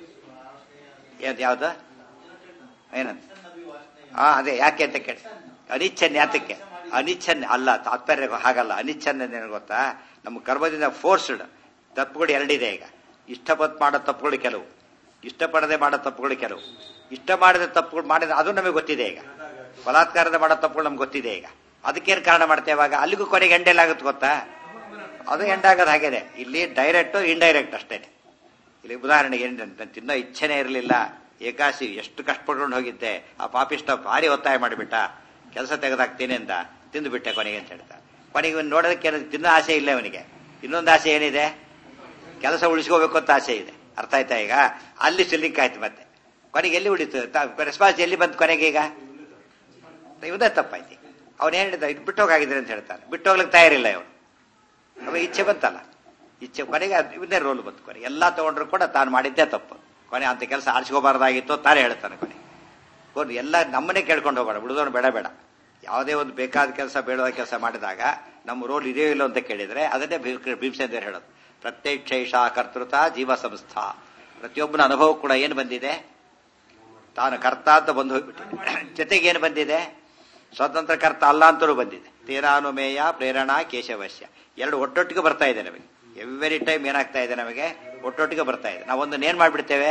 Speaker 1: ಏನ್ ಯಾವ್ದು ಏನಂತ ಹಾ ಅದೇ ಯಾಕೆ ಅಂತ ಕೇಳಿ ಅನಿಚ್ಛನ್ಯ ಯಾತಕ್ಕೆ ಅನಿಚ್ಛನ್ಯ ಅಲ್ಲ ತಾತ್ಪರ್ಯ ಹಾಗಲ್ಲ ಅನಿಚ್ಛನ್ಯ ಏನು ಗೊತ್ತಾ ನಮ್ಮ ಕರ್ಮದಿಂದ ಫೋರ್ಸ್ಡ್ ತಪ್ಪುಗಳು ಎರಡಿದೆ ಈಗ ಇಷ್ಟಪಟ್ಟು ಮಾಡೋ ತಪ್ಪುಗಳು ಕೆಲವು ಇಷ್ಟಪಡದೆ ಮಾಡೋ ತಪ್ಪುಗಳು ಕೆಲವು ಇಷ್ಟ ಮಾಡಿದ ತಪ್ಪುಗಳು ಮಾಡಿದ ಅದು ನಮಗೆ ಗೊತ್ತಿದೆ ಈಗ ಬಲಾತ್ಕಾರದ ಮಾಡೋ ತಪ್ಪುಗಳು ನಮ್ಗೆ ಗೊತ್ತಿದೆ ಈಗ ಅದಕ್ಕೇನು ಕಾರಣ ಮಾಡ್ತೇವೆ ಇವಾಗ ಅಲ್ಲಿಗೂ ಕೊನೆಗೆ ಎಂಡೆಲ್ಲಾಗುತ್ತೆ ಗೊತ್ತಾ ಅದು ಎಂಡಾಗೋದು ಹಾಗೇನೆ ಇಲ್ಲಿ ಡೈರೆಕ್ಟ್ ಇಂಡೈರೆಕ್ಟ್ ಅಷ್ಟೇನೆ ಇಲ್ಲಿ ಉದಾಹರಣೆಗೆ ಏನು ನಾನು ತಿನ್ನೋ ಇಚ್ಛೆನೇ ಇರಲಿಲ್ಲ ಏಕಾಸಿ ಎಷ್ಟು ಕಷ್ಟಪಟ್ಕೊಂಡು ಹೋಗಿದ್ದೆ ಆ ಪಾಪಿಷ್ಟ ಭಾರಿ ಒತ್ತಾಯ ಮಾಡಿಬಿಟ್ಟ ಕೆಲಸ ತೆಗೆದಾಕ್ತೀನಿ ಅಂತ ತಿಂದುಬಿಟ್ಟೆ ಕೊನೆಗೆ ಅಂತ ಹೇಳ್ತಾ ಕೊನೆಗೆ ಇವನು ನೋಡೋದಕ್ಕೆ ಏನದು ತಿನ್ನೋ ಆಸೆ ಇಲ್ಲ ಅವನಿಗೆ ಇನ್ನೊಂದು ಆಸೆ ಏನಿದೆ ಕೆಲಸ ಉಳಿಸ್ಕೋಬೇಕು ಅಂತ ಆಸೆ ಇದೆ ಅರ್ಥ ಆಯ್ತಾ ಈಗ ಅಲ್ಲಿ ಸಿಲ್ಲಿಂಕ್ ಆಯ್ತು ಮತ್ತೆ ಕೊನೆಗೆ ಎಲ್ಲಿ ಉಳಿತು ರೆಸ್ಪಾನ್ಸ್ ಎಲ್ಲಿ ಬಂತು ಕೊನೆಗೆ ಈಗ ಇವದೇ ತಪ್ಪಾಯ್ತು ಅವನು ಏನು ಹೇಳಿದ ಇದು ಬಿಟ್ಟೋಗಾಗಿದ್ರೆ ಅಂತ ಹೇಳ್ತಾನೆ ಬಿಟ್ಟೋಗ್ಲಿಕ್ಕೆ ತಯಾರಿಲ್ಲ ಇವನು ಅವಾಗ ಇಚ್ಛೆ ಬಂತಲ್ಲ ಇಚ್ಛೆ ಕೊನೆಗೆ ಅದು ಇವನ್ನೇ ರೋಲ್ ಬಂತು ಕೊನೆಗೆ ಎಲ್ಲ ತಗೊಂಡ್ರು ಕೂಡ ತಾನು ಮಾಡಿದ್ದೇ ತಪ್ಪು ಕೊನೆ ಅಂತ ಕೆಲಸ ಆರಿಸ್ಕೋಬಾರ್ದಾಗಿತ್ತು ತಾನೇ ಹೇಳ್ತಾನೆ ಕೊನೆ ಕೊನೆ ಎಲ್ಲ ನಮ್ಮನ್ನೇ ಕೇಳ್ಕೊಂಡು ಹೋಗೋಣ ಬಿಡುದವನು ಬೇಡ ಬೇಡ ಯಾವುದೇ ಒಂದು ಬೇಕಾದ ಕೆಲಸ ಬೇಡವಾದ ಕೆಲಸ ಮಾಡಿದಾಗ ನಮ್ಮ ರೋಲ್ ಇದೆಯೋ ಇಲ್ಲೋ ಅಂತ ಕೇಳಿದ್ರೆ ಅದನ್ನೇ ಭೀಮಸೇಂದ್ರ ಹೇಳೋದು ಪ್ರತ್ಯಕ್ಷ ಕರ್ತೃತ ಜೀವ ಸಂಸ್ಥಾ ಪ್ರತಿಯೊಬ್ಬನ ಅನುಭವ ಕೂಡ ಏನು ಬಂದಿದೆ ತಾನು ಕರ್ತ ಅಂತ ಬಂದು ಹೋಗ್ಬಿಟ್ಟಿದೆ ಜೊತೆಗೆ ಏನು ಬಂದಿದೆ ಸ್ವತಂತ್ರ ಕರ್ತ ಅಲ್ಲ ಅಂತಲೂ ಬಂದಿದೆ ತೀರಾನುಮೇಯ ಪ್ರೇರಣಾ ಕೇಶವಶ್ಯ ಎರಡು ಒಟ್ಟೊಟ್ಟಿಗೆ ಬರ್ತಾ ಇದೆ ನಮಗೆ ಎವ್ರಿ ಟೈಮ್ ಏನಾಗ್ತಾ ಇದೆ ನಮಗೆ ಒಟ್ಟೊಟ್ಟಿಗೆ ಬರ್ತಾ ಇದೆ ನಾವೊಂದನ್ನ ಏನ್ ಮಾಡ್ಬಿಡ್ತೇವೆ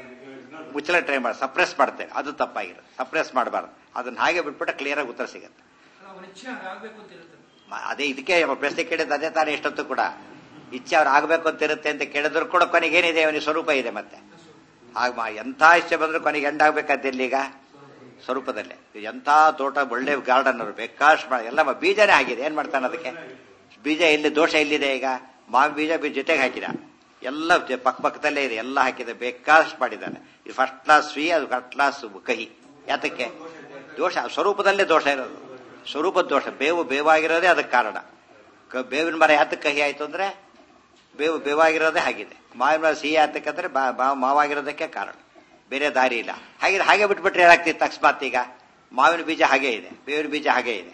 Speaker 1: ಮುಚ್ಚಲ ಟ್ರೈ ಮಾಡಿ ಸಪ್ರೆಸ್ ಮಾಡ್ತೇವೆ ಅದು ತಪ್ಪಾಗಿರುತ್ತೆ ಸಪ್ರೆಸ್ ಮಾಡಬಾರ್ದು ಅದನ್ನ ಹಾಗೆ ಬಿಟ್ಬಿಟ್ರೆ ಕ್ಲಿಯರ್ ಆಗಿ ಉತ್ತರ ಸಿಗುತ್ತೆ
Speaker 3: ಅವನ ಇಚ್ಛೆ ಹಾಗಾಗ್ಬೇಕು ಅಂತ ಇರುತ್ತೆ
Speaker 1: ಮ- ಅದೇ ಇದಕ್ಕೆ ಅವ್ರ ಪ್ರಶ್ನೆ ಕೇಳಿದ್ದು ಅದೇ ತಾನೇ ಎಷ್ಟೊತ್ತು ಕೂಡ ಇಚ್ಛೆ ಅವ್ರು ಆಗ್ಬೇಕು ಅಂತ ಇರುತ್ತೆ ಅಂತ ಕೇಳಿದ್ರು ಕೂಡ ಕೊನೆಗೆ ಏನಿದೆ ಅವನಿಗೆ ಸ್ವರೂಪ ಇದೆ ಮತ್ತೆ ಹಾಗೆ ಮಾ- ಎಂಥ ಇಚ್ಛೆ ಬಂದ್ರು ಕೊನೆಗೆ ಎಂಡಾಗ್ಬೇಕಾದ್ದು ಈಗ ಸ್ವರೂಪದಲ್ಲೇ ಎಂಥ ತೋಟ ಒಳ್ಳೆ ಗಾರ್ಡನ್ ಅವರು ಬೇಕಾಷ್ಟು ಮಾಡಿ ಎಲ್ಲ ಮ- ಬೀಜನೇ ಆಗಿದೆ ಏನ್ ಮಾಡ್ತಾನೆ ಅದಕ್ಕೆ ಬೀಜ ಎಲ್ಲಿ ದೋಷ ಎಲ್ಲಿದೆ ಈಗ ಮಾವಿನ ಬೀಜ ಬೀಜ ಜೊತೆಗೆ ಹಾಕಿದ ಎಲ್ಲ ಜ- ಪಕ್ಕ ಪಕ್ಕದಲ್ಲೇ ಇದೆ ಎಲ್ಲ ಹಾಕಿದೆ ಬೇಕಾಷ್ಟು ಮಾಡಿದ್ದಾನೆ ಇದು ಫಸ್ಟ್ ಕ್ಲಾಸ್ ಸ್ವೀ ಅದು ಫಸ್ಟ್ ಕ್ಲಾಸ್ ಕಹಿ ಯಾತಕ್ಕೆ ದೋಷ ಸ್ವರೂಪದಲ್ಲೇ ದೋಷ ಇರೋದು ಸ್ವರೂಪದ ದೋಷ ಬೇವು ಬೇವಾಗಿರೋದೇ ಅದಕ್ಕೆ ಕಾರಣ ಕ- ಬೇವಿನ ಮರ ಯಾತಕ್ಕೆ ಕಹಿ ಆಯ್ತು ಅಂದ್ರೆ ಬೇವು ಬೇವಾಗಿರೋದೇ ಆಗಿದೆ ಮಾವಿನ ಮರ ಸಿಹಿ ಆತಕ್ಕಂದ್ರೆ ಬಾ- ಬಾ- ಮಾವಾಗಿರೋದಕ್ಕೆ ಕಾರಣ ಬೇರೆ ದಾರಿ ಇಲ್ಲ ಹಾಗೆ ಹಾಗೆ ಬಿಟ್ಬಿಟ್ರೆ ಏನಾಗ್ತಿತ್ತು ಅಕಸ್ಮಾತ್ ಈಗ ಮಾವಿನ ಬೀಜ ಹಾಗೆ ಇದೆ ಬೇವಿನ ಬೀಜ ಹಾಗೆ ಇದೆ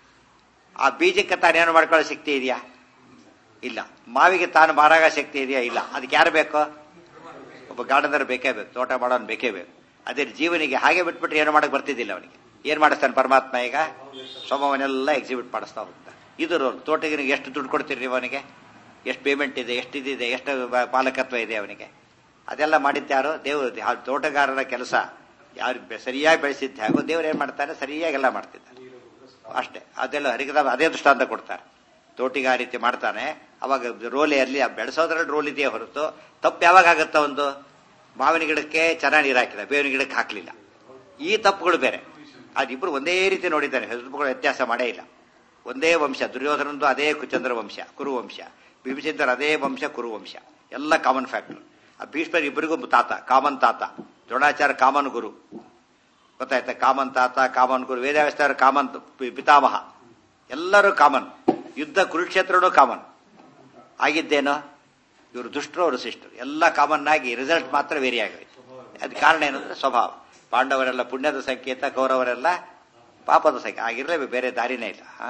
Speaker 1: ಆ ಬೀಜಕ್ಕೆ ತಾನೇನು ಮಾಡ್ಕೊಳ್ಳೋ ಶಕ್ತಿ ಇದೆಯಾ ಇಲ್ಲ ಮಾವಿಗೆ ತಾನು ಮಾರಾಗ ಶಕ್ತಿ ಇದೆಯಾ ಇಲ್ಲ ಅದಕ್ಕೆ ಯಾರು ಬೇಕು ಒಬ್ಬ ಗಾರ್ಡನರ್ ಬೇಕೇ ಬೇಕು ತೋಟ ಮಾಡೋನ್ ಬೇಕೇ ಬೇಕು ಅದೇ ಜೀವನಿಗೆ ಹಾಗೆ ಬಿಟ್ಬಿಟ್ರೆ ಏನು ಮಾಡಕ್ ಬರ್ತಿದ್ದಿಲ್ಲ ಅವನಿಗೆ ಏನ್ ಮಾಡಿಸ್ತಾನೆ ಪರಮಾತ್ಮ ಈಗ ಸ್ವಭಾವನೆಲ್ಲ ಎಕ್ಸಿಬಿಟ್ ಮಾಡಿಸ್ತಾ ಹೋಗ್ತಾನೆ ಇದು ರೋಲ್ ತೋಟಗಿರಿಗೆ ಎಷ್ಟು ದುಡ್ಡು ಕೊಡ್ತೀರಿ ಅವನಿಗೆ ಎಷ್ಟು ಪೇಮೆಂಟ್ ಇದೆ ಎಷ್ಟು ಇದಿದೆ ಎಷ್ಟು ಬ- ಪಾಲಕತ್ವ ಇದೆ ಅವನಿಗೆ ಅದೆಲ್ಲ ಮಾಡಿದ್ದ್ಯಾರು ದೇವರು ಆ ತೋಟಗಾರರ ಕೆಲಸ ಯಾರು ಬೆ- ಸರಿಯಾಗಿ ಬೆಳೆಸಿದ್ದೆ ಹಾಗೂ ದೇವ್ರು ಏನ್ ಮಾಡ್ತಾನೆ ಸರಿಯಾಗಿ ಎಲ್ಲ ಮಾಡ್ತಿದ್ದಾನೆ ಅಷ್ಟೇ ಅದೆಲ್ಲ ಹರಿಕದ ಅದೇ ದೃಷ್ಟಾಂತ ಕೊಡ್ತಾರೆ ತೋಟಿಗಾರಿಕೆ ಮಾಡ್ತಾನೆ ಅವಾಗ ರೋಲ್ ಅಲ್ಲಿ ಬೆಳೆಸೋದ್ರಲ್ಲಿ ರೋಲ್ ಇದೆಯೇ ಹೊರತು ತಪ್ಪು ಯಾವಾಗ ಆಗುತ್ತ ಒಂದು ಮಾವಿನ ಗಿಡಕ್ಕೆ ಚೆನ್ನಾಗಿ ನೀರು ಹಾಕಿದ ಬೇವಿನ ಗಿಡಕ್ಕೆ ಹಾಕ್ಲಿಲ್ಲ ಈ ತಪ್ಪುಗಳು ಬೇರೆ ಅದಿಬ್ರು ಒಂದೇ ರೀತಿ ನೋಡಿದ್ದಾನೆ ಹೆಸರುಗಳು ವ್ಯತ್ಯಾಸ ಮಾಡೇ ಇಲ್ಲ ಒಂದೇ ವಂಶ ದುರ್ಯೋಧನಂದು ಅದೇ ಕುಚಂದ್ರ ವಂಶ ಕುರು ವಂಶ ಭೀಮಚಂದ್ರ ಅದೇ ವಂಶ ಕುರು ವಂಶ ಎಲ್ಲ ಕಾಮನ್ ಫ್ಯಾಕ್ಟರ್ ಆ ಭೀಷ್ಮರ್ ಇಬ್ಬರಿಗೂ ತಾತ ಕಾಮನ್ ತಾತ ದ್ರೋಣಾಚಾರ್ಯ ಕಾಮನ್ ಗುರು ಗೊತ್ತಾಯ್ತಾ ಕಾಮನ್ ತಾತ ಕಾಮನ್ ಗುರು ವೇದವ್ಯಾಸ್ತಾರ ಕಾಮನ್ ಪಿ- ಪಿತಾಮಹ ಎಲ್ಲರೂ ಕಾಮನ್ ಯುದ್ಧ ಕುರುಕ್ಷೇತ್ರನೂ ಕಾಮನ್ ಆಗಿದ್ದೇನೋ ಇವರು ದುಷ್ಟರು ಅವರು ಶಿಷ್ಟರು ಎಲ್ಲ ಕಾಮನ್ ಆಗಿ ರಿಸಲ್ಟ್ ಮಾತ್ರ ವೇರಿ ಆಗೋಯ್ತು ಅದ್ ಕಾರಣ ಏನಂದ್ರೆ ಸ್ವಭಾವ ಪಾಂಡವರೆಲ್ಲ ಪುಣ್ಯದ ಸಂಕೇತ ಕೌರವರೆಲ್ಲ ಪಾಪದ ಸಂಕೇತ ಆಗಿರ್ಲೇ ಬೇರೆ ದಾರಿನೇ ಇಲ್ಲ ಆ?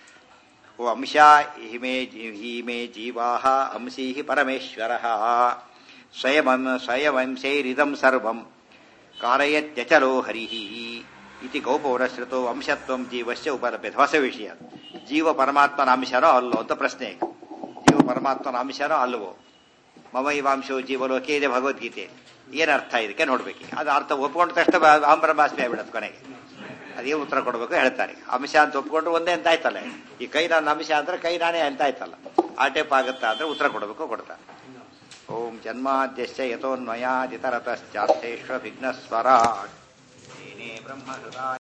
Speaker 1: ಓ ಅಂಶ ಹಿಮೇ ಹಿಮೇ ಜೀವಾ ಅಂಶೀ ಪರಮೇಶ್ವರ ಸ್ವಯಂ ಸ್ವಯಂಶೈರಿದಂ ಸರ್ವಂ ಕಾರಯತ್ಯಚಲೋ ಹರಿ ಇತಿ ಗೌಪೌರಶ್ರುತೋ ಅಂಶತ್ವಂ ಜೀವಸ್ಯ ಉಪಲಭ್ಯತೆ ಹೊಸ ವಿಷಯ ಜೀವ ಪರಮಾತ್ಮನ ಅಂಶನೋ ಅಲ್ಲೋ ಅಂತ ಪ್ರಶ್ನೆ ಈಗ ಜೀವ ಪರಮಾತ್ಮನ ಅಂಶನೋ ಅಲ್ಲವೋ ಮಮ ಇವಾಂಶೋ ಜೀವಲೋಕೆ ಇದೆ ಭಗವದ್ಗೀತೆ ಏನ್ ಅರ್ಥ ಇದಕ್ಕೆ ನೋಡ್ಬೇಕು ಅದು ಅರ್ಥ ಒಪ್ಕೊಂಡ ತಕ್ಷಣ ಬ- ಅಹಂ ಬ್ರಹ್ಮಾಸ್ಮಿ ಆಗ್ಬಿಡತ್ತೆ ಕೊನೆಗೆ ಅದೇ ಉತ್ತರ ಕೊಡಬೇಕು ಹೇಳ್ತಾರೆ ಅಂಶ ಅಂತ ಒಪ್ಕೊಂಡ್ರೆ ಒಂದೇ ಅಂತ ಆಯ್ತಲ್ಲ ಈ ಕೈ ನನ್ನ ಅಂಶ ಅಂದ್ರೆ ಕೈ ನಾನೇ ಅಂತ ಆಯ್ತಲ್ಲ ಆ ಟೈಪ್ ಆಗುತ್ತಾ ಅಂದ್ರೆ ಉತ್ತರ ಕೊಡಬೇಕು ಕೊಡ್ತಾರೆ ಓಂ ಜನ್ಮಾದ್ಯಶ್ಚ ಯಥೋನ್ಮಯಾದಿತರತಶ್ಚಾರ್ಥೇಶ್ವ ವಿಘ್ನಸ್ವರಾಟ್ ಏನೇ ಬ್ರಹ್ಮ ಹೃದಯ